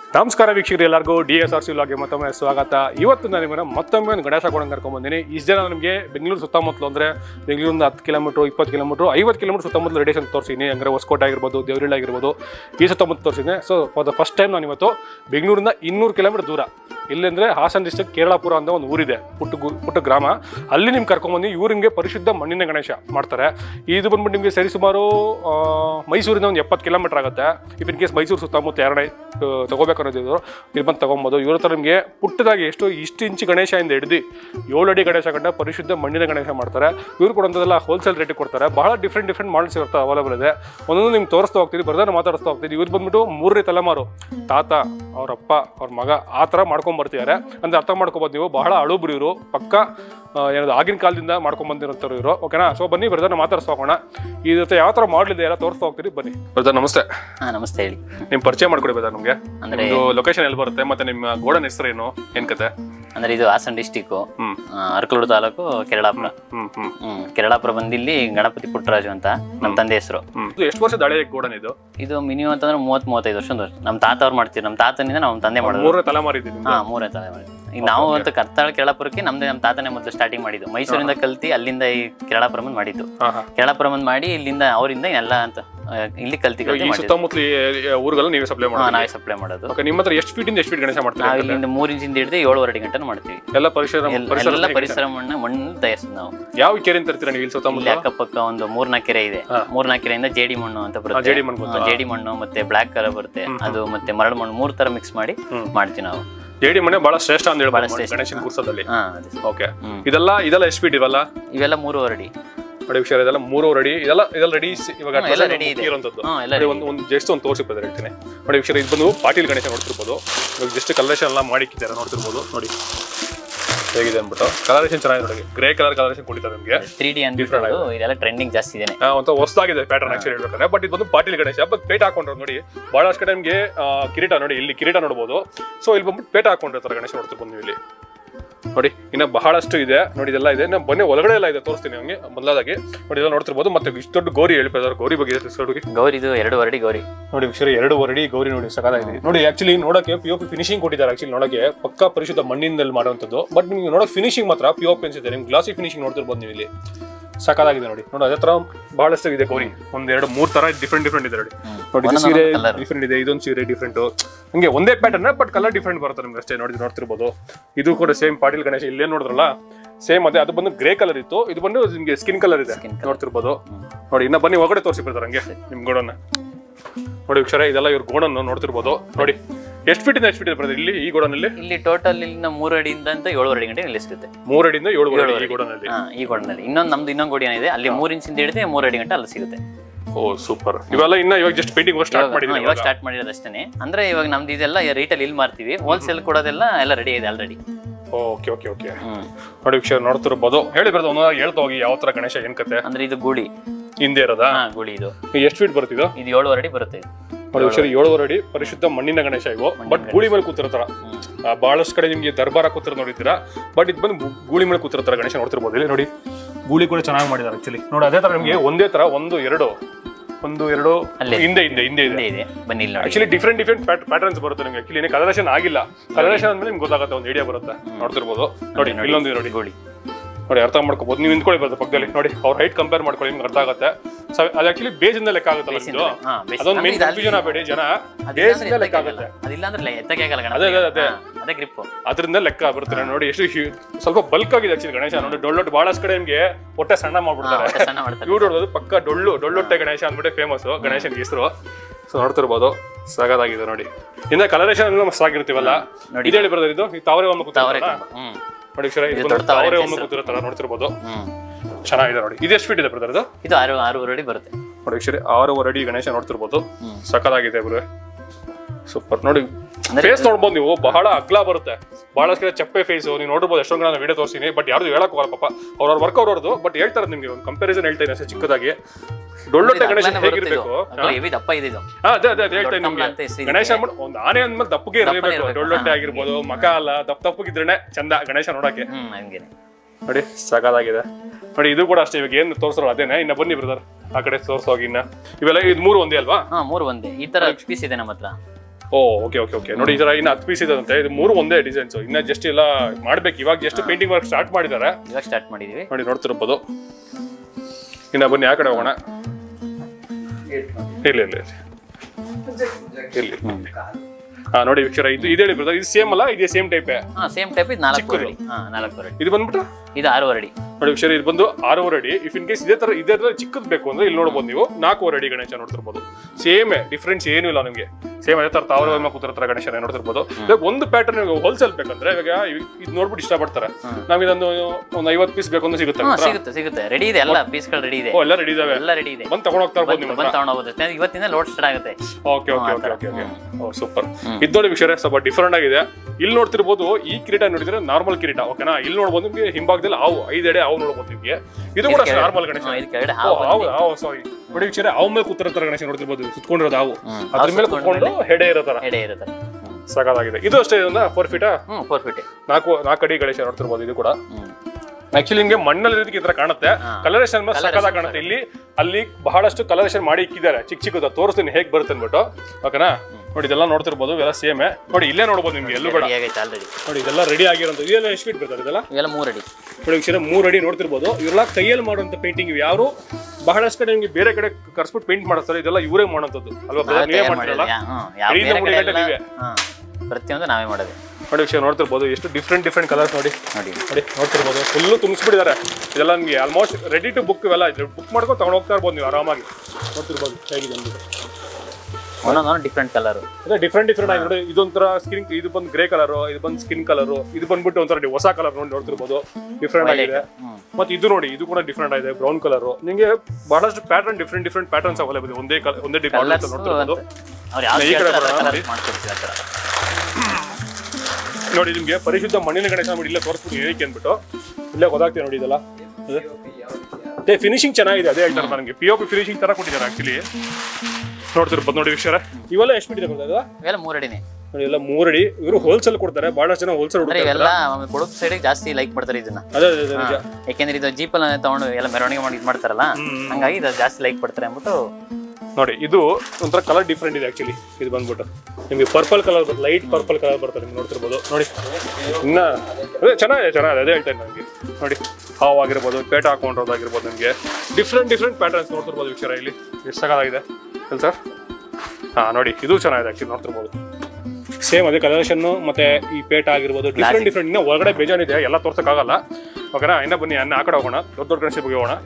ನಮಸ್ಕಾರ ವೀಕ್ಷಕರು ಎಲ್ಲರಿಗೂ ಡಿ ಎಸ್ ಆರ್ ಸಿ ಲಾಗೆ ಮತ್ತೊಮ್ಮೆ ಸ್ವಾಗತ ಇವತ್ತು ನಾನು ನಿಮ್ಮನ್ನ ಮತ್ತೊಮ್ಮೆ ಒಂದು ಗಣೇಶ ಕೊಡಂಗೆ ಕರ್ಕೊಂಡ್ಬಂದಿನಿ ಇಷ್ಟು ಜನ ನಿಮಗೆ ಬೆಂಗಳೂರು ಸುತ್ತಮುತ್ತಲು ಅಂದರೆ ಬೆಂಗಳೂರಿಂದ ಹತ್ತು ಕಿಲೋಮೀಟ್ರು ಇಪ್ಪತ್ತು ಕಿಲೋಮೀಟ್ರು ಐವತ್ತು ಕಿಲೋಮೀಟ್ರ್ ಸುತ್ತಮುತ್ತಲು ರೇಡಿಯೇಷನ್ ತೋರಿಸಿನಿ ಅಂದರೆ ಹೊಸಕೋಟೆ ಆಗಿರ್ಬೋದು ದೇವರಿಳ್ಳ ಆಗಿರ್ಬೋದು ಈ ಸುತ್ತಮುತ್ತ ತೋರಿಸಿದ್ದೀನಿ so for the first time ನಾನು ಇವತ್ತು ಬೆಂಗಳೂರಿಂದ ಇನ್ನೂರು ಕಿಲೋಮೀಟರ್ ದೂರ ಇಲ್ಲೆಂದರೆ ಹಾಸನ ಡಿಸ್ಟ್ರಿಕ್ಟ್ ಕೇರಳಪುರ ಅಂತ ಒಂದು ಊರಿದೆ ಪುಟ್ಟ ಗು- ಪುಟ್ಟ ಗ್ರಾಮ ಅಲ್ಲಿ ನಿಮ್ಗೆ ಕರ್ಕೊಂಬಂದು ಇವ್ರು ನಿಮಗೆ ಪರಿಶುದ್ಧ ಮಣ್ಣಿನ ಗಣೇಶ ಮಾಡ್ತಾರೆ ಇದು ಬಂದ್ಬಿಟ್ಟು ನಿಮಗೆ ಸರಿಸುಮಾರು ಆ, ಮೈಸೂರಿಂದ ಒಂದು ಎಪ್ಪತ್ತು ಕಿಲೋಮೀಟರ್ ಆಗುತ್ತೆ ಇಫ್ ಇನ್ ಕೇಸ್ ಮೈಸೂರು ಸುತ್ತಮುತ್ತ ಎರಡನೇ ತಗೋಬೇಕು ಅನ್ನೋದಿದ್ರು ಇಲ್ಲಿ ಬಂದು ತಗೊಬೋದು ಇವ್ರ ಹತ್ರ ನಿಮಗೆ ಪುಟ್ಟದಾಗಿ ಎಷ್ಟು ಇಷ್ಟು ಇಂಚು ಗಣೇಶದಿಂದ ಹಿಡಿದು ಏಳು ಅಡಿ ಗಣೇಶ ಕಂಡ ಪರಿಶುದ್ಧ ಮಣ್ಣಿನ ಗಣೇಶ ಮಾಡ್ತಾರೆ ಇವ್ರು ಕೊಡೋಂಥದ್ದೆಲ್ಲ ಹೋಲ್ಸೇಲ್ ರೇಟಿಗೆ ಕೊಡ್ತಾರೆ ಬಹಳ ಡಿಫ್ರೆಂಟ್ ಡಿಫ್ರೆಂಟ್ ಮಾಡಲ್ಸ್ ಇರುತ್ತೆ ಅವೈಲೇಬಲ್ ಇದೆ ಒಂದೊಂದು ನಿಮ್ಗೆ ತೋರಿಸ್ತಾ ಹೋಗ್ತೀವಿ ಬರ್ದಾನೆ ಮಾತಾಡಿಸ್ತಾ ಹೋಗ್ತೀವಿ ಇವ್ರು ಬಂದ್ಬಿಟ್ಟು ಮೂರನೇ ತಲೆಮಾರು ತಾತ ಅವ್ರ ಅಪ್ಪ ಅವ್ರ ಮಗ ಆ ಥರ ಮಾಡ್ಕೊಂಡ್ ಬರ್ತಿದ್ದಾರೆ ಅಂದ್ರೆ ಅರ್ಥ ಮಾಡ್ಕೊಬೋದು ನೀವು ಬಹಳ ಅಳುಬ್ರು ಇವರು ಪಕ್ಕ ಆ, ಏನದು ಆಗಿನ ಕಾಲದಿಂದ ಮಾಡ್ಕೊಂಡ್ ಬಂದಿರೋಂಥವ್ರು ಇವರು ಓಕೆನಾ ಸೊ ಬನ್ನಿ ಬ್ರದರ್ನ ಮಾತಾಡ್ಸ್ತಾ ಹೋಗೋಣ ಈ ಜೊತೆ ಯಾವ ಥರ ಮಾಡಲ್ ಇದೆ ಎಲ್ಲ ತೋರಿಸ್ತಾ ಹೋಗ್ತೀರಿ ಬನ್ನಿ ಬ್ರದರ್ ನಮಸ್ತೆ ಹಾ ನಮಸ್ತೆ ಹೇಳಿ ನಿಮ್ ಪರಿಚಯ ಮಾಡ್ಕೊಡಿ ಬ್ರದರ್ ನಮಗೆ ಅಂದ್ರೆ ನಿಮ್ದು ಲೊಕೇಶನ್ ಎಲ್ಲಿ ಬರುತ್ತೆ ಮತ್ತೆ ನಿಮ್ಮ ಗೋಡನ್ ಹೆಸರೇನು ಏನ್ ಕತೆ ಅಂದ್ರೆ ಇದು ಹಾಸನ ಡಿಸ್ಟಿಕ್ ಹ್ಮ್ ಅರ್ಕಲೂರು ತಾಲೂಕು ಕೆರಳಾಪುರ ಹ್ಮ್ ಹ್ಮ್ ಹ್ಮ್ ಕೆರಳಾಪುರ ಬಂದಿಲ್ಲಿ ಗಣಪತಿ ಪುಟ್ಟರಾಜು ಅಂತ ನಮ್ಮ ತಂದೆ ಹೆಸರು ಹ್ಮ್ ಇದು ಎಷ್ಟು ವರ್ಷದ ಹಳೆ ಗೋಡನ್ ಇದು ಇದು ಮಿನಿಮಮ್ ಅಂತಂದ್ರೆ ಮೂವತ್ ಮೂವತ್ತೈದು ವರ್ಷದ ವರ್ಷ ನಮ್ಮ ತಾತ ಅವ್ರು ಮಾಡ್ತೀವಿ ನಮ್ಮ ತಾತನಿಂದ ನಮ್ಮ ತಂದೆ ಮಾಡೋದು ಮೂರನೇ ತಲೆಮಾರಿ ಇದೆ ನಿಮ್ದು ಹಾ ಮೂರೇ ತಲೆ ಮಾಡಿದ್ದು ಈಗ ನಾವು ಅಂತ ಕರ್ತಾಳ ಕೆರಳಾಪುರಕ್ಕೆ ನಮ್ದೇ ನಮ್ಮ ತಾತನೇ ಮೊದಲು ಸ್ಟಾರ್ಟಿಂಗ್ ಮಾಡಿದ್ದು ಮೈಸೂರಿಂದ ಕಲ್ತಿ ಅಲ್ಲಿಂದ ಈ ಕೆರಳಾಪುರ ಬಂದು ಮಾಡಿದ್ದು ಹಾ ಹಾ ಕೆರಳಾಪುರ ಬಂದು ಮಾಡಿ ಇಲ್ಲಿಂದ ಅವರಿಂದ ಎಲ್ಲ ಅಂತ ಆ, ಇಲ್ಲಿ ಕಲ್ತಿ ಕಲ್ತಿ ಈ ಮಾಡಿದ್ದು ಸುತ್ತಮುತ್ತಲ ಊರುಗಳ ನೀವೇ ಸಪ್ಲೈ ಹಾ ಮಾಡಿ ನಾವೇ ಸಪ್ಲೈ ಮಾಡೋದು ಓಕೆ ನಿಮ್ಮ ಹತ್ರ ಎಷ್ಟು ಫೀಟ್ ಇಂದ ಎಷ್ಟು ಫೀಟ್ ಗಣೇಶ ನಾವು ಮಾಡ್ತೀರಾ ಇಲ್ಲಿಂದ ಮೂರ್ ಇಂಚಿಂದ ಹಿಡಿದು ಏಳುವರೆ ಗಂಟೆ ಮಾಡ್ತೀವಿ ಎಲ್ಲ ಪರಿಸರ ಎಲ್ಲ- ಪರಿಸರ ಎಲ್ಲ ಪರಿಸರ ಮಣ್ಣು ಮಣ್ಣು ತಯಾರಿಸೋದು ನಾವು ಯಾವ ಕೆರೆ ತರ್ತೀರಾ ನೀವು ಇಲ್ಲಿ ಇಲ್ಲಿ ಸುತ್ತಮುತ್ತ ಅಕ್ಕಪಕ್ಕ ಒಂದು ಮೂರ್ನಾಲ್ಕು ಕೆರೆ ಇದೆ ಹಾ. ಮೂರ್ನಾಲ್ಕು ಕೆರೆಯಿಂದ ಜೇಡಿ ಮಣ್ಣು ಅಂತ ಹಾ, ಬರುತ್ತೆ ಜೇಡಿ ಮಣ್ಣು ಗೊತ್ತು. ಹಾ, ಜೇಡಿ ಮಣ್ಣು ಮತ್ತೆ ಬ್ಲಾಕ್ ಕಲರ್ ಬರುತ್ತೆ ಅದು ಮತ್ತೆ ಮರಳು ಮಣ್ಣು ಮೂರ್ ತರ ಮಿಕ್ಸ್ ಮಾಡಿ ಹ್ಮ್. ಮಾಡ್ತೀವಿ ನಾವು ಜೇಡಿ ಮನೆ ಬಹಳ ಶ್ರೇಷ್ಠ ಅಂತ ಬಹಳ ಹೇಳ್ಬೋದು ಶ್ರೇಷ್ಠ. ಗಣೇಶನ ಕೂರ್ಸೋದಲ್ಲಿ ಹಾ ಅದೇ ಸರ್. ಓಕೆ ಹ್ಮ್. ಇದೆಲ್ಲ ಇದೆಲ್ಲ ಎಷ್ಟು ಫೀಟ್ ಇವೆಲ್ಲ ಇವೆಲ್ಲ ಮೂರುವರೆ ಅಡಿ ನೋಡಿ ವಿಷಯ ಇದೆಲ್ಲ ಮೂರುವರೆ ಅಡಿ ಇದೆಲ್ಲ ಇದೆಲ್ಲ ರೆಡಿ ಇವಾಗ ಹ್ಮ್, ಎಲ್ಲ ready ಇದೆ. ಇರುವಂತದ್ದು ಹಾ ಎಲ್ಲ ನೋಡಿ ಒಂದು ಒಂದು ಜಸ್ಟ್ ಒಂದು ತೋರಿಸಿ ಬರ್ತಾರೆ ಹೇಳ್ತೀನಿ ನೋಡಿ ವಿಷಯ ಇದು ಬಂದು ಪಾಟೀಲ್ ಗಣೇಶ ನೋಡ್ತಿರ್ಬೋದು ಇವಾಗ ಜಸ್ಟ್ ಕಲರೇಷನ್ ಎಲ್ಲ ಮಾಡಿಕ್ಕಿದ್ದಾರೆ ನೋಡ್ತಿರ್ಬೋದು ನೋಡಿ ಹೇಗಿದೆ ಅಂದ್ಬಿಟ್ಟು ಕಲರೇಷನ್ ಚೆನ್ನಾಗಿದೆ ನೋಡಿ ಗ್ರೇ ಕಲರ್ ಕಲರೇಷನ್ ಕೊಟ್ಟಿದ್ದಾರೆ ನಿಮಗೆ ತ್ರೀ ಡಿ ಅಂದ್ಬಿಟ್ಟು ಇದೆಲ್ಲ ಟ್ರೆಂಡಿಂಗ್ ಜಾಸ್ತಿ ಇದೆ ಒಂದು ಹೊಸದಾಗಿದೆ ಪ್ಯಾಟರ್ನ್ ಆಕ್ಚುಲಿ ಹೇಳ್ಬೇಕಂದ್ರೆ ಬಟ್ ಇದು ಬಂದು ಪಾಟೀಲ್ ಗಣೇಶ ಬಟ್ ಪೇಟ ಹಾಕೊಂಡ್ರು ನೋಡಿ ಬಹಳಷ್ಟು ಕಡೆ ನಿಮಗೆ ಕಿರೀಟ ನೋಡಿ ಇಲ್ಲಿ ಕಿರೀಟ ನೋಡ್ಬೋದು ಸೊ ಇಲ್ಲಿ ಬಂದ್ಬಿಟ್ಟು ಪೇಟ ಹಾಕೊಂಡಿರ್ತಾರೆ ಗಣೇಶ ನೋಡ್ತಿರ್ಬೋದು ನೀವು ಇಲ್ಲಿ ನೋಡಿ ಇನ್ನ ಬಹಳಷ್ಟು ಇದೆ ನೋಡಿ ಇದೆಲ್ಲ ಇದೆ ಇನ್ನು ಬನ್ನಿ ಒಳಗಡೆ ಎಲ್ಲ ಇದೆ ತೋರಿಸ್ತೀನಿ ನಿಮಗೆ ಮೊದಲಾಗಿ ನೋಡಿ ಇದೆಲ್ಲ ನೋಡ್ತಿರ್ಬೋದು ಮತ್ತೆ ಇಷ್ಟು ದೊಡ್ಡ ಗೌರಿ ಹೇಳಿದ್ದಾರೆ ಗೌರಿ ಬಗ್ಗೆ ತಿಳಿಸ್ಕೊಡಿ ಗೌರಿದು ಎರಡೂವರೆ ಅಡಿ ಗೌರಿ ನೋಡಿ ವಿಷಯ ಎರಡು ವರಡಿ ಗೌರಿ ನೋಡಿ ಸಕಾಲಾಗಿದೆ ನೋಡಿ ಆಕ್ಚುಲಿ ನೋಡಕ್ಕೆ ಪಿ ಪಿ ಫಿನಿಶಿಂಗ್ ಕೊಟ್ಟಿದ್ದಾರೆ ಆಕ್ಚುಲಿ ನೋಡಕ್ಕೆ ಪಕ್ಕಾ ಪರಿಶುದ್ಧ ಮಣ್ಣಿನಲ್ಲಿ ಮಾಡುವಂಥದ್ದು ಬಟ್ ನಿಮ್ಗೆ ನೋಡಕ್ ಫಿನಿಶಿಂಗ್ ಮಾತ್ರ ಪಿ ಓಪಿ ಅನ್ಸುತ್ತೆ ನಿಮ್ಗೆ ಗ್ಲಾಸಿ ಫಿನಿಶಿಂಗ್ ನೋಡ್ತಿರ್ಬೋದು ನೀವು ಇಲ್ಲಿ ಸಕಾಲಾಗಿದೆ ನೋಡಿ ನೋಡಿ ಅದೇ ತರ ಬಹಳಷ್ಟು ಇದೆ ಗೌರಿ ಒಂದ್ ಎರಡು ಮೂರ್ ತರ ಡಿಫ್ರೆಂಟ್ ಡಿಫ್ರೆಂಟ್ ಇದೆ ನೋಡಿ ನೋಡಿ ಇದು ಸೀರೆ ಕಲರ್ ಡಿಫ್ರೆಂಟ್ ಇದೆ ಇದೊಂದು ಸೀರೆ ಡಿಫ್ರೆಂಟ್ ಹಂಗೆ ಒಂದೇ ಪ್ಯಾಟರ್ನ್ ಬಟ್ ಕಲರ್ ಡಿಫ್ರೆಂಟ್ ಬರುತ್ತೆ ನಿಮ್ಗೆ ಅಷ್ಟೇ ನೋಡಿ ನೋಡ್ತಿರ್ಬೋದು ಇದು ಕೂಡ ಸೇಮ್ ಪಾಟೀಲ್ ಗಣೇಶ ಇಲ್ಲೇ ನೋಡಿದ್ರಲ್ಲ ಸೇಮ್ ಅದೇ ಅದು ಬಂದು ಗ್ರೇ ಕಲರ್ ಇತ್ತು ಇದು ಬಂದು ನಿಮ್ಗೆ ಸ್ಕಿನ್ ಕಲರ್ ಇದೆ Skin colour. ನೋಡ್ತಿರ್ಬೋದು ನೋಡಿ ಇನ್ನ ಬನ್ನಿ ಒಳಗಡೆ ತೋರಿಸಿ ಬರ್ತಾರೆ ಹಂಗೆ ನಿಮ್ ಗೋಡನ್ನ ನೋಡಿ ವೀಕ್ಷರ ಇದೆಲ್ಲ ಇವ್ರ ಗೋಡನ್ನು ನೋಡ್ತಿರ್ಬೋದು ನೋಡಿ ಎಷ್ಟು ಫೀಟ್ ಇಂದ ಎಷ್ಟು ಫೀಟ್ ಇದೆ brother ಇಲ್ಲಿ ಈ ಗೋಡನಲ್ಲಿ ಇಲ್ಲಿ ಟೋಟಲ್ ಇಲ್ಲಿಂದ ಮೂರು ಅಡಿಯಿಂದ ಅಂತ ಏಳುವರೆ ಗಂಟೆ ನಿಲ್ಲಿಸುತ್ತೆ ಮೂರ್ ಅಡಿಯಿಂದ ಏಳು ಅಡಿ ಈ ಗೋಡನಲ್ಲಿ ಹಾ ಈ ಗೋಡನಲ್ಲಿ ಇನ್ನೊಂದು ನಮ್ದು ಇನ್ನೊಂದು ಗೋಡಿ ಏನಿದೆ ಅಲ್ಲಿ ಮೂರ್ ಇಂಚಿಂದ ಹಿಡಿದು ಮೂರು ಅಡಿ ಗಂಟೆ ಅಲ್ಲಿ ಸಿಗುತ್ತೆ ಓ ಸೂಪರ್ ಇವೆಲ್ಲ ಇನ್ನ ಇವಾಗ ಜಸ್ಟ್ ಪೇಂಟಿಂಗ್ ಸ್ಟಾರ್ಟ್ ಹಾ, ಮಾಡಿದ್ರೆ ಇವಾಗ ಸ್ಟಾರ್ಟ್ ಮಾಡಿರೋದು ಅಷ್ಟೇ ಅಂದ್ರೆ ಇವಾಗ ನಮ್ದು ಇದೆಲ್ಲ ರೇಟಲ್ಲಿ ಇಲ್ಲಿ ಮಾರ್ತೀವಿ ಹೋಲ್ಸೇಲ್ ಕೊಡೋದೆಲ್ಲ ಎಲ್ಲ ರೆಡಿ ಇದೆ ಆಲ್ರೆಡಿ ಓಕೆ ಓಕೆ ಓಕೆ ಹ್ಮ್ ನೋಡಿ ವೀಕ್ಷರ ನೋಡ್ತಿರ್ಬೋದು ಹೇಳಿ ಬರೋದು ಒಂದೊಂದಾಗಿ ಹೇಳ್ತಾ ಹೋಗಿ ಯಾವ ತರ ಗಣೇಶ ಏನ್ ಕತೆ ಅಂದ್ರೆ ಇದು ಗೂಳಿ ಹಿಂದೆ ಇರೋದಾ ಹಾ ಗೂಳಿ ಇದು ಎಷ್ಟು ಫೀಟ್ ಬರ್ತಿದ್ದು ಇದು ಏಳುವರೆ ಅಡಿ ಬರುತ್ತೆ ಇದು. ನೋಡಿ ವೀಕ್ಷರ ಏಳುವರೆ ಅಡಿ ಪರಿಶುದ್ಧ ಮಣ್ಣಿನ ಗಣೇಶ ಇವು ಬಟ್ ಗೂಳಿ ಮೇಲೆ ಕೂತಿರ್ತಾರ ಹ್ಮ್. ಬಹಳಷ್ಟು ಕಡೆ ನಿಮ್ಗೆ ದರ್ಬಾರ ಕೂತಿರೋ ನೋಡಿದ್ದೀರಾ ಬಟ್ ಇದು ಬಂದು ಗು- ಗೂಳಿ ಮೇಲೆ ಕೂತಿರ್ತಾರೆ ಗಣೇಶ ನೋಡ್ತಿರ್ಬೋದು ಇಲ್ಲಿ ನೋಡಿ ಗೂಳಿ ಕೂಡ ಚೆನ್ನಾಗಿ ಮಾಡಿದ್ದಾರೆ ಆಕ್ಚುಲಿ ನೋಡಿ ಅದೇ ತರ ನಿಮ್ಗೆ ಒಂದೇ ತರ ಒಂದು ಎರಡು ಒಂದು ಎರಡು ಅಲ್ಲೇ. ಹಿಂದೆ ಹಿಂದೆ ಹಿಂದೆ ಇದೆ ಹಿಂದೆ ಇದೆ ಬನ್ನಿ ಇಲ್ಲಿ ನೋಡಿ ಆಕ್ಚುಲಿ ಡಿಫ್ರೆಂಟ್ ಡಿಫ್ರೆಂಟ್ ಪ್ಯಾಟರ್ನ್ಸ್ ಬರುತ್ತೆ ನಿಮ್ಗೆ ಆಕ್ಚುಲಿ ಕಲರೇಷನ್ ಆಗಿಲ್ಲ ಕಲರೇಷನ್ ಅಂದ್ರೆ ನಿಮ್ಗೆ ಗೊತ್ತಾಗುತ್ತೆ ಒಂದು ಐಡಿಯಾ ಬರುತ್ತೆ ನೋಡ್ತಿರ್ಬೋದು ನೋಡಿ ಇಲ್ಲೊಂದು ನೋಡಿ ಗೂಳಿ ನೋಡಿ ಅರ್ಥ ಮಾಡ್ಕೋಬಹುದು ನೀವು ನಿಂತ್ಕೊಳ್ಳಿ ಬರುತ್ತೆ ಪಕ್ಕದಲ್ಲಿ ನೋಡಿ ಅವ್ರ ಹೈಟ್ ಕಂಪೇರ್ ಮಾಡ್ಕೊಳ್ಳಿ ನಿಮ್ಗೆ ಅರ್ಥ ಆಗುತ್ತೆ ಸೊ ಅದು ಆಕ್ಚುಲಿ ಬೇಸಿಂದ ಲೆಕ್ಕ ಆಗುತ್ತಲ್ಲ ಇದು ಹಾ ಬೇಸ್ ಅದೊಂದು ಮೇನ್ ಕನ್ಫ್ಯೂಷನ್ ಆಗಬೇಡಿ ಜನ ಬೇಸಿಂದ ಲೆಕ್ಕ ಆಗುತ್ತೆ ಅದಿಲ್ಲ ಅಂದ್ರೆ ಎತ್ತಕ್ಕೆ ಆಗಲ್ಲ ಅದೇ, ಗಣಪತಿ ಅದೇ, ಅದೇ. ಹಾ, ಅದೇ ಗ್ರಿಪ್ ಅದರಿಂದ ಲೆಕ್ಕ ಬರ್ತಾರೆ ನೋಡಿ ಎಷ್ಟು ಹ್ಯೂ- ಸ್ವಲ್ಪ ಬಲ್ಕ್ ಆಗಿದೆ ಆಕ್ಚುಲಿ ಗಣೇಶ ನೋಡಿ ಡೊಳ್ಳೊಟ್ಟು ಬಹಳಷ್ಟು ಕಡೆ ನಿಮ್ಗೆ ಹೊಟ್ಟೆ ಸಣ್ಣ ಮಾಡ್ಬಿಡ್ತಾರೆ ಸಣ್ಣ ಮಾಡ್ತಾರೆ ಇವ್ರು ನೋಡೋದು ಪಕ್ಕ ಡೊಳ್ಳು ಡೊಳ್ಳೊಟ್ಟೆ ಗಣೇಶ ಅಂದ್ಬಿಟ್ಟು ಫೇಮಸ್ ಗಣೇಶನ್ ಹೆಸರು ಸೊ ನೋಡ್ತಿರ್ಬೋದು ಸಾಗದಾಗಿದೆ ನೋಡಿ ಇನ್ನ ಕಲರೇಷನ್ ಮಸ್ತ್ ಆಗಿರ್ತೀವಲ್ಲ ನೋಡಿ. ಇದು ಹೇಳಿ ಬರ್ತಾರೆ ಇದು ಈ ತಾವರೆ ಒಮ್ಮೆ ತಾವರೆ ಕೂತಿರ್ತಾರಲ್ಲ? ಕಂಬ. ಹ್ಮ್ ನೋಡಿ ಸರ್ ಇದು ದೊಡ್ಡ ತಾವರೆ ತಾವರೆ ಅಂತ ಒಮ್ಮೆ ಹೆಸರು. ಕೂತಿರ್ತಾರ ನೋಡ್ತಿರ್ಬೋದು ಹ್ಮ್ ಚೆನ್ನಾಗಿದೆ ನೋಡಿ ಇದು ಎಷ್ಟು ಫೀಟ್ ಇದೆ ಬ್ರದರ್ ಇದು ಇದು ಆರು ಆರೂವರೆ ಅಡಿ ಬರುತ್ತೆ ನೋಡಿ ವೀಕ್ಷರೇ ಆರೂವರೆ ಅಡಿ ಗಣೇಶ ನೋಡ್ತಿರ್ಬೋದು ಹ್ಮ್. ಸಕ್ಕದಾಗಿದೆ ಗುರು ಸೂಪರ್ ನೋಡಿ ಅಂದ್ರೆ- ಫೇಸ್ ನೋಡ್ಬೋದು ನೀವು ಬಹಳ ಅಗ್ಲ ಬರುತ್ತೆ ಬಹಳಷ್ಟು ಕಡೆ ಚಪ್ಪೆ ಫೇಸ್ ನೀವು ನೋಡ್ಬೋದು ಎಷ್ಟೊಂದು ನಾನು ವಿಡಿಯೋ ತೋರಿಸ್ತೀನಿ ಬಟ್ ಯಾರು ಹೇಳಕ್ ಹೋಗಲ್ಲ ಪಾಪ ಅವ್ರವ್ರ ವರ್ಕ್ ಅವ್ರವ್ರದ್ದು ಬಟ್ ಹೇಳ್ತಾರೆ ನಿಮ್ಗೆ ಒಂದು ಕಂಪ್ಯಾರಿಸನ್ ಹೇಳ್ತಾ ಅಷ್ಟೇ ಚಿಕ್ಕದಾಗಿ ಡೊಳ್ಳೊಟ್ಟೆ ಗಣೇಶ ಅಗ್ಲನೇ ಬರುತ್ತೆ ಇದು. ಹೇಗಿರ್ಬೇಕು ಅಗ್ಲ ಹೆವಿ ದಪ್ಪ ಇದೆ ಇದು ಹಾ ಅದೇ ಅದೇ ಅದೇ ಹೇಳ್ತಾ ದೊಡ್ಡ ನಿಮ್ಗೆ ಅಂತ ಹೆಸ್ರು ಗಣೇಶ ಇದಕ್ಕೆ. ಅಂದ್ಬಿಟ್ಟು ಒಂದು ಆನೆ ಅಂದ್ಮೇಲೆ ದಪ್ಪಗೆ ದಪ್ಪನೇ ಇರಬೇಕು ಇರ್ಬೇಕು. ಡೊಳ್ಳೊಟ್ಟೆ ಹಾ. ಆಗಿರ್ಬೋದು ಮಕ ಅಲ್ಲ ದಪ್ಪ ದಪ್ಪಗಿದ್ರೇನೆ ಚಂದ ಗಣೇಶ ನೋಡಕ್ಕೆ ಹ್ಮ್ ಹಂಗೇನೆ ನೋಡಿ ಸಕಾಲಾಗಿದೆ ನೋಡಿ ಇದು ಕೂಡ ಅಷ್ಟೇ ಇವಾಗ ಏನು ತೋರಿಸೋ ಅದೇನೆ ಇನ್ನ ಬನ್ನಿ ಬ್ರದರ್ ಆ ಕಡೆ ತೋರ್ಸೋಗಿ ಇನ್ನ ಇವೆಲ್ಲ ಇದು ಮೂರು ಒಂದೇ ಅಲ್ವಾ ಹಾ ಮೂರು ಒಂದೇ ಈ ತರ ಪೀಸ್ ಇದೆ ನಮ್ಮ ಹತ್ರ ಓ ಓಕೆ ಓಕೆ ಓಕೆ ನೋಡಿ ಈ ತರ ಇನ್ನು ಹತ್ತು ಪೀಸ್ ಇದಂತೆ ಇದು ಮೂರು ಒಂದೇ ಡಿಸೈನ್ಸ್ ಇನ್ನ ಜಸ್ಟ್ ಎಲ್ಲ ಮಾಡ್ಬೇಕು ಇವಾಗ ಜಸ್ಟ್ ಪೇಂಟಿಂಗ್ ವರ್ಕ್ ಸ್ಟಾರ್ಟ್ ಮಾಡಿದ್ದಾರೆ ಇವಾಗ ಸ್ಟಾರ್ಟ್ ಮಾಡಿದೀವಿ ನೋಡಿ ನೋಡ್ತಿರ್ಬೋದು ಇನ್ನ ಬನ್ನಿ ಆ ಕಡೆ ಹೋಗೋಣ ಇಲ್ಲ ಇಲ್ಲ ಇಲ್ಲ ಇಲ್ಲಿ ಹಾ ನೋಡಿ ವೀಕ್ಷರ ಇದು ಇದು ಹೇಳಿ brother, ಇದು ಸೇಮ್ ಅಲ್ಲ ಇದೇ ಸೇಮ್ ಟೈಪ್ ಹಾ ಸೇಮ್ ಟೈಪ್ ಇದು ನಾಲ್ಕು ಅಡಿ ಹಾ ನಾಲ್ಕು ಅಡಿ ಇದು ಬಂದ್ಬಿಟ್ಟು ಇದು ಆರೂವರೆ ಅಡಿ ನೋಡಿ ವೀಕ್ಷರ ಇದು ಬಂದು ಆರೂವರೆ ಅಡಿ ಇಫ್ ಇನ್ ಕೇಸ್ ಇದೇ ತರ ಇದೇ ತರ ಚಿಕ್ಕದ್ ಬೇಕು ಅಂದ್ರೆ ಇಲ್ಲಿ ನೋಡ್ಬೋದು ನೀವು ನಾಲ್ಕೂವರೆ ಅಡಿ ಗಣೇಶ ನೋಡ್ತಿರ್ಬೋದು ಸೇಮ್ ಡಿಫ್ರೆನ್ಸ್ ಏನು ಇಲ್ಲ ನಿಮಗೆ ಸೇಮ್ ಅದೇ ತರ ತಾವರೆ ಮೇಲೆ ಕೂತಿರ್ತಾರೆ ಗಣೇಶನ ನೋಡ್ತಿರ್ಬೋದು ಇವಾಗ ಒಂದು ಪ್ಯಾಟರ್ನ್ ಹೋಲ್ಸೇಲ್ ಬೇಕಂದ್ರೆ ಇವಾಗ ಇದು ನೋಡ್ಬಿಟ್ಟು ಇಷ್ಟಪಡ್ತಾರೆ ನಮ್ಗೆ ಇದೊಂದು ಒಂದು ಐವತ್ತು ಪೀಸ್ ಬೇಕು ಅಂದ್ರೆ ಸಿಗುತ್ತೆ ಹಾ ಸಿಗುತ್ತೆ ಸಿಗುತ್ತೆ ರೆಡಿ ಇದೆ ಎಲ್ಲ ಪೀಸ್ಗಳು ರೆಡಿ ಇದೆ ಓ ಎಲ್ಲ ರೆಡಿ ಇದಾವೆ ಎಲ್ಲ ರೆಡಿ ಇದೆ ಬಂದು ತಗೊಂಡ್ ಹೋಗ್ತಾ ಇರ್ಬೋದು ನಿಮ್ಮ ಬಂದು ತಗೊಂಡು ಹೋಗುತ್ತೆ ಇವತ್ತಿಂದ ಲೋಡ್ ಸ್ಟಾರ್ಟ್ ಆಗುತ್ತೆ okay okay okay okay okay ಓ ಸೂಪರ್ ಇದು ನೋಡಿ ವಿಷಯ ಸ್ವಲ್ಪ ಡಿಫರೆಂಟ್ ಆಗಿದೆ ಇಲ್ಲಿ ನೋಡ್ತಿರ್ಬೋದು ಈ ಕಿರೀಟ ನೋಡಿದ್ರೆ ನಾರ್ಮಲ್ ಕಿರೀಟ ಓಕೆನಾ ಇಲ್ಲಿ ನೋಡ್ಬೋದು ನಿಮಗೆ ಹಿಂಭಾಗದಲ್ಲಿ ಹಾವು ಐದೆಡೆ ಹಾವು ನೋಡ್ಬೋದು ನಿಮಗೆ ಇದು ಕೂಡ ನಾರ್ಮಲ್ ಗಣೇಶ ಹಾ, ಇದು ಕೆಳಗಡೆ ಓ, ಹಾವು ಹಾವು ಸಾರಿ ನೋಡಿ ವಿಚಾರ ಹಾವು ಮೇಲೆ ಕೂತಿರ್ತಾರೆ ಗಣೇಶ ನೋಡ್ತಿರ್ಬೋದು ಸುತ್ಕೊಂಡಿರೋದು ಹಾವು ಅದ್ರ ಮೇಲೆ ಕುತ್ಕೊಂಡು ಹೆಡೆ ಇರೋ ತರ ಎಡೆ ಇರುತ್ತೆ ಸಾಕಾಗಿದೆ ಇದು ಅಷ್ಟೇ ಇದನ್ನ ಫೋರ್ ಫೀಟಾ ಹ್ಮ್ ಫೋರ್ ಫೀಟ್ ನಾಲ್ಕು ನಾಲ್ಕು ಅಡಿ ಗಣೇಶ ನೋಡ್ತಿರ್ಬೋದು ಇದು ಕೂಡ ಹ್ಮ್ ಆಕ್ಚುಲಿ ನಿಮ್ಗೆ ಮಣ್ಣಲ್ಲಿ ಇರೋದಕ್ಕೆ ಈ ತರ ಕಾಣುತ್ತೆ ಹಾ. ಕಲರೇಷನ್ ಸಕ್ಕದಾಗ ಕಾಣುತ್ತೆ ಇಲ್ಲಿ ಅಲ್ಲಿ ಬಹಳಷ್ಟು ಕಲರೇಷನ್ ಮಾಡಿ ಇಕ್ಕಿದ್ದಾರೆ ಚಿಕ್ಕ ಚಿಕ್ಕದ ತೋರಿಸ್ತೀನಿ ಹೇಗ್ ಬರುತ್ತೆ ಅನ್ಬಿಟ್ಟು ಓಕೆನಾ ನೋಡಿ ಇದೆಲ್ಲ ನೋಡ್ತಿರ್ಬೋದು ಇವೆಲ್ಲ ಸೇಮೆ ನೋಡಿ ಇಲ್ಲೇ ನೋಡ್ಬೋದು ನಿಮ್ಗೆ ಎಲ್ಲೂ ಬೇಡ ರೆಡಿ ಆಗೈತೆ ಆಲ್ರೆಡಿ ನೋಡಿ ಇದೆಲ್ಲ ರೆಡಿ ಆಗಿರೋದು ಇದೆಲ್ಲ ಎಷ್ಟು ಫೀಟ್ ಬರ್ತದೆ ಇದೆಲ್ಲ ಇವೆಲ್ಲ ಮೂರು ಅಡಿ ನೋಡಿ ವಿಷಯ ಮೂರು ಅಡಿ ನೋಡ್ತಿರ್ಬೋದು ಇವರೆಲ್ಲ ಕೈಯಲ್ಲಿ ಮಾಡುವಂತ ಪೇಂಟಿಂಗ್ ಇವು ಯಾರು ಬಹಳಷ್ಟು ಕಡೆ ನಿಮ್ಗೆ ಬೇರೆ ಕಡೆ ಕರ್ಸ್ಬಿಟ್ಟು ಪೇಂಟ್ ಮಾಡಿಸ್ತಾರೆ ಇದೆಲ್ಲ ಇವರೇ ಮಾಡೋಂಥದ್ದು ಅಲ್ವಾ brother? ನೀವೇ ತಯಾರು ಮಾಡ್ತೀರಲ್ಲ ಮಾಡಿಲ್ಲ ಹ್ಮ್ ಯಾವ ಬೆಳಿಗ್ಗೆ ಬೇರೆ ಮೂರು ಕಡೆ ಗಂಟೆ ಎಲ್ಲ ನೀವೇ. ಹಾ ಪ್ರತಿಯೊಂದು ನಾವೇ ಮಾಡೋದು ನೋಡಿ ವಿಷಯ ನೋಡ್ತಿರ್ಬೋದು ಎಷ್ಟು ಡಿಫ್ರೆಂಟ್ ಡಿಫ್ರೆಂಟ್ ಕಲರ್ಸ್ ನೋಡಿ ನೋಡಿ ನೋಡಿ ನೋಡ್ತಿರ್ಬೋದು ಫುಲ್ಲು ತುಂಬಿಸ್ಬಿಟ್ಟಿದ್ದಾರೆ ಇದೆಲ್ಲ ನಿಮಗೆ ಆಲ್ಮೋಸ್ಟ್ ರೆಡಿ ಟು ಬುಕ್ ಇವೆಲ್ಲ ಬುಕ್ ಮಾಡ್ಕೊಂಡು ತಗೊಂಡು ಹೋಗ್ತಾ ಇರ್ಬೋದು ನೀವು ಆರಾಮಾಗಿ ನೋಡ್ತಿರ್ಬೋದು ಹೇಗಿದೆ ಅಂದ್ಬಿಟ್ಟು ಒಂದೊಂದೊಂದು ಡಿಫ್ರೆಂಟ್ ಕಲರ್ ಅದೇ ಡಿಫ್ರೆಂಟ್ ಡಿಫ್ರೆಂಟ್ ಆಗಿ ನೋಡಿ ಇದೊಂಥರ ಸ್ಕಿನ್ ಇದು ಬಂದು ಗ್ರೇ ಕಲರ್ ಇದು ಬಂದು ಸ್ಕಿನ್ ಕಲರ್ ಇದು ಬಂದ್ಬಿಟ್ಟು ಒಂಥರ ಹೊಸ ಕಲರ್ ನೋಡಿ ನೋಡ್ತಿರ್ಬೋದು ಡಿಫ್ರೆಂಟ್ ಆಗಿದೆ ಹ್ಮ್ ಮತ್ತೆ ಇದು ನೋಡಿ ಇದು ಕೂಡ ಡಿಫ್ರೆಂಟ್ ಆಗಿದೆ ಬ್ರೌನ್ ಕಲರ್ ನಿಮಗೆ ಬಹಳಷ್ಟು pattern different different patterns available ಇದೆ ಒಂದೇ ಕಲರ್ ಒಂದೇ ಡಿಫಾಲ್ಟ್ ನೋಡ್ತಿರ್ಬೋದು ಅವ್ರು ಯಾವ ಈ ಕಡೆ ಬರೋಣ ಕಲರ್ ನೋಡಿ. ಮಾಡ್ಕೊಡ್ತೀವಿ ಆ ಥರ ನೋಡಿ ನಿಮಗೆ ಪರಿಶುದ್ಧ ಮಣ್ಣಿನ ಗಣೇಶ ನೋಡಿ ಇಲ್ಲೇ ತೋರಿಸ್ಬಿಟ್ಟು ಏನಕ್ಕೆ ಅಂದ್ಬಿಟ್ಟು ಇಲ್ಲೇ ಗೊತ್ತಾಗ್ತಿದೆ ನೋಡಿ ಇದೆಲ್ಲ ಅದೇ ಫಿನಿಶಿಂಗ್ ಚೆನ್ನಾಗಿದೆ ಅದೇ ಹೇಳ್ತಾರೆ ನನಗೆ ಪಿ ಒ ಪಿ ಫಿನಿಶಿಂಗ್ ತರ ಕೊಟ್ಟಿದ್ದಾರೆ ಆಕ್ಚುಲಿ ನೋಡ್ತಿರ್ಬೋದು ನೋಡಿ ವಿಷಯ ಇವೆಲ್ಲ ಎಷ್ಟು ಬಿಟ್ಟಿದೆ ಗೊತ್ತಾ ಇವೆಲ್ಲ ಮೂರು ಅಡಿನೇ ನೋಡಿ ಎಲ್ಲ ಮೂರಡಿ ಇವರು ಹೋಲ್ಸೇಲ್ ಕೊಡ್ತಾರೆ ಬಹಳಷ್ಟು ಜನ ಹೋಲ್ಸೇಲ್ ಅಂದ್ರೆ ಕೊಡ್ತಾರೆ ಇವೆಲ್ಲ ಕೊಡೋಕ್ ಸೈಡಿಗೆ ಜಾಸ್ತಿ ಲೈಕ್ ಮಾಡ್ತಾರೆ ಇದನ್ನ ಅದೇ ಅದೇ ಅದೇ ನಿಜ ಯಾಕೆಂದ್ರೆ ಇದು ಜೀಪಲ್ಲಿ ತಗೊಂಡು ಎಲ್ಲ ಮೆರವಣಿಗೆ ಮಾಡಿ ಇದ್ ಮಾಡ್ತಾರಲ್ಲ ಹಂಗಾಗಿ ಇದು ಜಾಸ್ತಿ ಲೈಕ್ ಪಡ್ತಾರೆ ಅಂದ್ಬಿಟ್ಟು ನೋಡಿ ಇದು ಒಂಥರ ಕಲರ್ ಡಿಫ್ರೆಂಟ್ ಇದೆ ಆಕ್ಚುಲಿ ಇದು ಬಂದ್ಬಿಟ್ಟು ನಿಮಗೆ ಪರ್ಪಲ್ ಕಲರ್ ಬರುತ್ತೆ ಲೈಟ್ ಪರ್ಪಲ್ ಕಲರ್ ಬರ್ತದೆ ನಿಮ್ಗೆ ನೋಡ್ತಿರ್ಬೋದು ನೋಡಿ ಇನ್ನ ಅದೇ ಚೆನ್ನಾಗಿದೆ ಚೆನ್ನಾಗಿದೆ ಅದೇ ಹೇಳ್ತೇನೆ ನನಗೆ ನೋಡಿ ಹಾವು ಆಗಿರ್ಬೋದು ಪೇಟ ಹಾಕೊಂಡಿರೋದಾಗಿರ್ಬೋದು ನಿಮಗೆ ಡಿಫ್ರೆಂಟ್ ಡಿಫ್ರೆಂಟ್ ಪ್ಯಾಟರ್ನ್ಸ್ ನೋಡ್ತಿರ್ಬೋದು ವಿಚಾರ ಇಲ್ಲಿ ಎಷ್ಟು ಸಗಾಗಿದೆ ಎಲ್ಲಿ ಸರ್ ಹಾಂ ನೋಡಿ ಇದು ಚೆನ್ನಾಗಿದೆ ಆಕ್ಚುಲಿ ನೋಡ್ತಿರ್ಬೋದು ಸೇಮ್ ಅದೇ ಕಲರ್ಷನ್ನು ಮತ್ತೆ ಈ ಪೇಟ ಆಗಿರ್ಬೋದು ಡಿಫ್ರೆಂಟ್ ಡಿಫ್ರೆಂಟ್ ಇನ್ನ ಒಳಗಡೆ ಬೇಜಾನಿದೆ ಎಲ್ಲ ತೋರ್ಸಕ್ಕಾಗಲ್ಲ ಓಕೆನಾ ಇನ್ನ ಬನ್ನಿ ಅನ್ನ ಆ ಕಡೆ ಹೋಗೋಣ ದೊಡ್ಡ ದೊಡ್ಡ ಗಣೇಶ ಬಗ್ಗೆ ಹೋಗೋಣ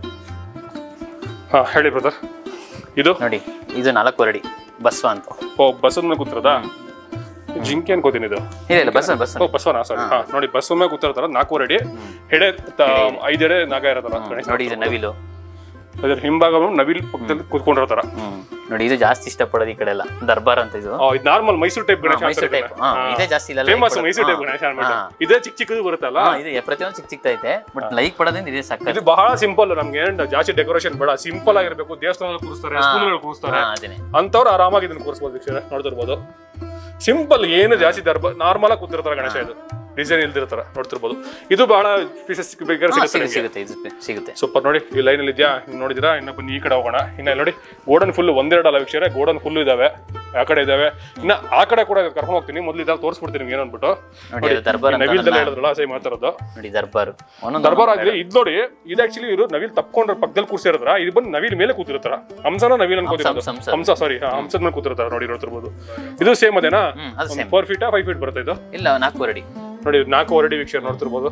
ಹಾಂ ಹೇಳಿ ಬ್ರದರ್ ಇದು ನೋಡಿ ಇದು ನಾಲ್ಕು ಅಡಿ ಬಸ್ವ ಅಂತ ಓ ಬಸ್ಸದ ಮೇಲೆ ಕೂತಿರೋದಾ ಜಿಂಕೆ ಅನ್ಕೋತೀನಿ ಇದು ಇಲ್ಲ ಇಲ್ಲ ಬಸ್ ಬಸ್ ಓ ಬಸವನ ಸಾರಿ ಹಾ ನೋಡಿ ಬಸ್ ಮೇಲೆ ಕೂತಿರ್ತಾರ ನಾಲ್ಕೂವರೆ ಅಡಿ ಹೆಡೆ ತ- ಐದೆಡೆ ನಾಗ ಇರತ್ತಾರ ಗಣೇಶ ನೋಡಿ ಇದು ನವಿಲು ಅದ್ರ ಹಿಂಭಾಗ ನವಿಲ್ ಪಕ್ಕದಲ್ಲಿ ಕೂತ್ಕೊಂಡಿರ್ತಾರ ಹ್ಮ್ ನೋಡಿ ಇದು ಜಾಸ್ತಿ ಇಷ್ಟಪಡೋದು ಈ ಕಡೆ ಎಲ್ಲ ದರ್ಬಾರ್ ಅಂತ ಇದು ಆ, ಇದು normal Mysuru type Ganesha Mysuru type ಹಾ ಇದೇ ಜಾಸ್ತಿ ಇಲ್ಲ ಫೇಮಸ್ ಮೈಸೂರು ಟೈಪ್ ಗಣೇಶ ಅನ್ಬಿಟ್ಟು ಇದೇ ಚಿಕ್ಕ ಚಿಕ್ಕದು ಬರುತ್ತಲ್ಲ ಇದು ಪ್ರತಿಯೊಂದು ಚಿಕ್ಕ ಚಿಕ್ಕದೈತೆ ಬಟ್ ಲೈಕ್ ಪಡೋದ್ರಿಂದ ಇದೇ ಸಕ್ಕ ಇದು ಬಹಳ ಸಿಂಪಲ್ ನಮ್ಗೆ ಏನು ಜಾಸ್ತಿ ಡೆಕೋರೇಷನ್ ಬೇಡ ಸಿಂಪಲ್ ಆಗಿರ್ಬೇಕು ದೇವಸ್ಥಾನದಲ್ಲಿ ಕೂರಿಸ್ತಾರೆ ಸ್ಕೂಲ್ಗಳಲ್ಲಿ ಕೂರಿಸ್ತಾರೆ ಹಾ ಅದೇನೆ ಅಂತವ್ರು ಆರಾಮಾಗಿ ಇದನ್ನ ಕೂರಿಸ್ಬೋದು ವೀಕ್ಷಕರೇ ನೋಡ್ತಿರ್ಬೋದು ಸಿಂಪಲ್ ಏನು ಜಾಸ್ತಿ ದರ್ಬ ನಾರ್ಮಲ್ ಆಗಿ ಕೂತಿರ್ತಾರೆ ಗಣೇಶ ಇದು ಡಿಸೈನ್ ಇಲ್ದಿರ್ತಾರ ನೋಡ್ತಿರ್ಬೋದು ಇದು ಬಹಳ ಪೀಸಸ್ ಬೇಕಾದ್ರೆ ಹಾ, ಸಿಗುತ್ತೆ ಸಿಗುತ್ತೆ ನಿಮ್ಗೆ. ಸಿಗುತ್ತೆ ಇದು ಸಿಗುತ್ತೆ ಸೂಪರ್ ನೋಡಿ ಈ ಲೈನ್ ಅಲ್ಲಿ ಇದೆಯಾ ಇನ್ನು ನೋಡಿದಿರಾ ಇನ್ನ ಬನ್ನಿ ಈ ಕಡೆ ಹೋಗೋಣ ಇನ್ನ ಇಲ್ಲಿ ನೋಡಿ ಗೋಡನ್ ಫುಲ್ ಒಂದೆರಡು ಅಲ್ಲ ವೀಕ್ಷಕರೇ ಗೋಡನ್ ಫುಲ್ ಇದಾವೆ ಆ ಕಡೆ ಇದಾವೆ ಇನ್ನ ಆ ಕಡೆ ಕೂಡ ಕರ್ಕೊಂಡು ಹೋಗ್ತೀನಿ ಮೊದಲು ಇದಾಗ ತೋರಿಸ್ಬಿಡ್ತೀನಿ ನಿಮ್ಗೆ ಏನು ಅಂದ್ಬಿಟ್ಟು ನೋಡಿ ಅದು ದರ್ಬಾರ್ ಅಂತ ನವಿಲ್ದಲ್ಲಿ ಹೇಳಿದ್ರಲ್ಲ ಸೈ ಮಾತಾಡೋದು ನೋಡಿ ದರ್ಬಾರ್ ಒಂದೊಂದು ದರ್ಬಾರ್ ಆಗಿದೆ ಇದು ನೋಡಿ ಇದು ಆಕ್ಚುಲಿ ಇವರು ನವಿಲ್ ತಪ್ಕೊಂಡ್ರ ಪಕ್ಕದಲ್ಲಿ ಕೂರ್ಸಿರೋದ್ರ ಇದು ಬಂದು ನವಿಲ್ ಮೇಲೆ ಕೂತಿರ್ತಾರ ಹಂಸನ ನವಿಲ್ ಅನ್ಕೋತಿರೋದು ಹಂಸ, ಹಂಸ. ಹಂಸ ಸಾರಿ ಹಂಸದ ಮೇಲೆ ಕೂತಿರ್ತಾರ ನೋಡಿ ನೋಡ್ತಿರ್ಬೋದು ಇದು ಸೇಮ್ ಅದೇನಾ ಹ್ಮ್ ಅದು ಸೇಮ್ ಫೋರ್ ಫೀಟಾ ಫೈವ್ ಫೀಟ್ ಬರುತ್ತೆ ಇದು ಇಲ್ಲ ನಾಲ್ಕು ಅಡಿ ನೋಡಿ ನಾಲ್ಕು ಹೊರಡಿ ವೀಕ್ಷಕ ನೋಡ್ತಿರ್ಬೋದು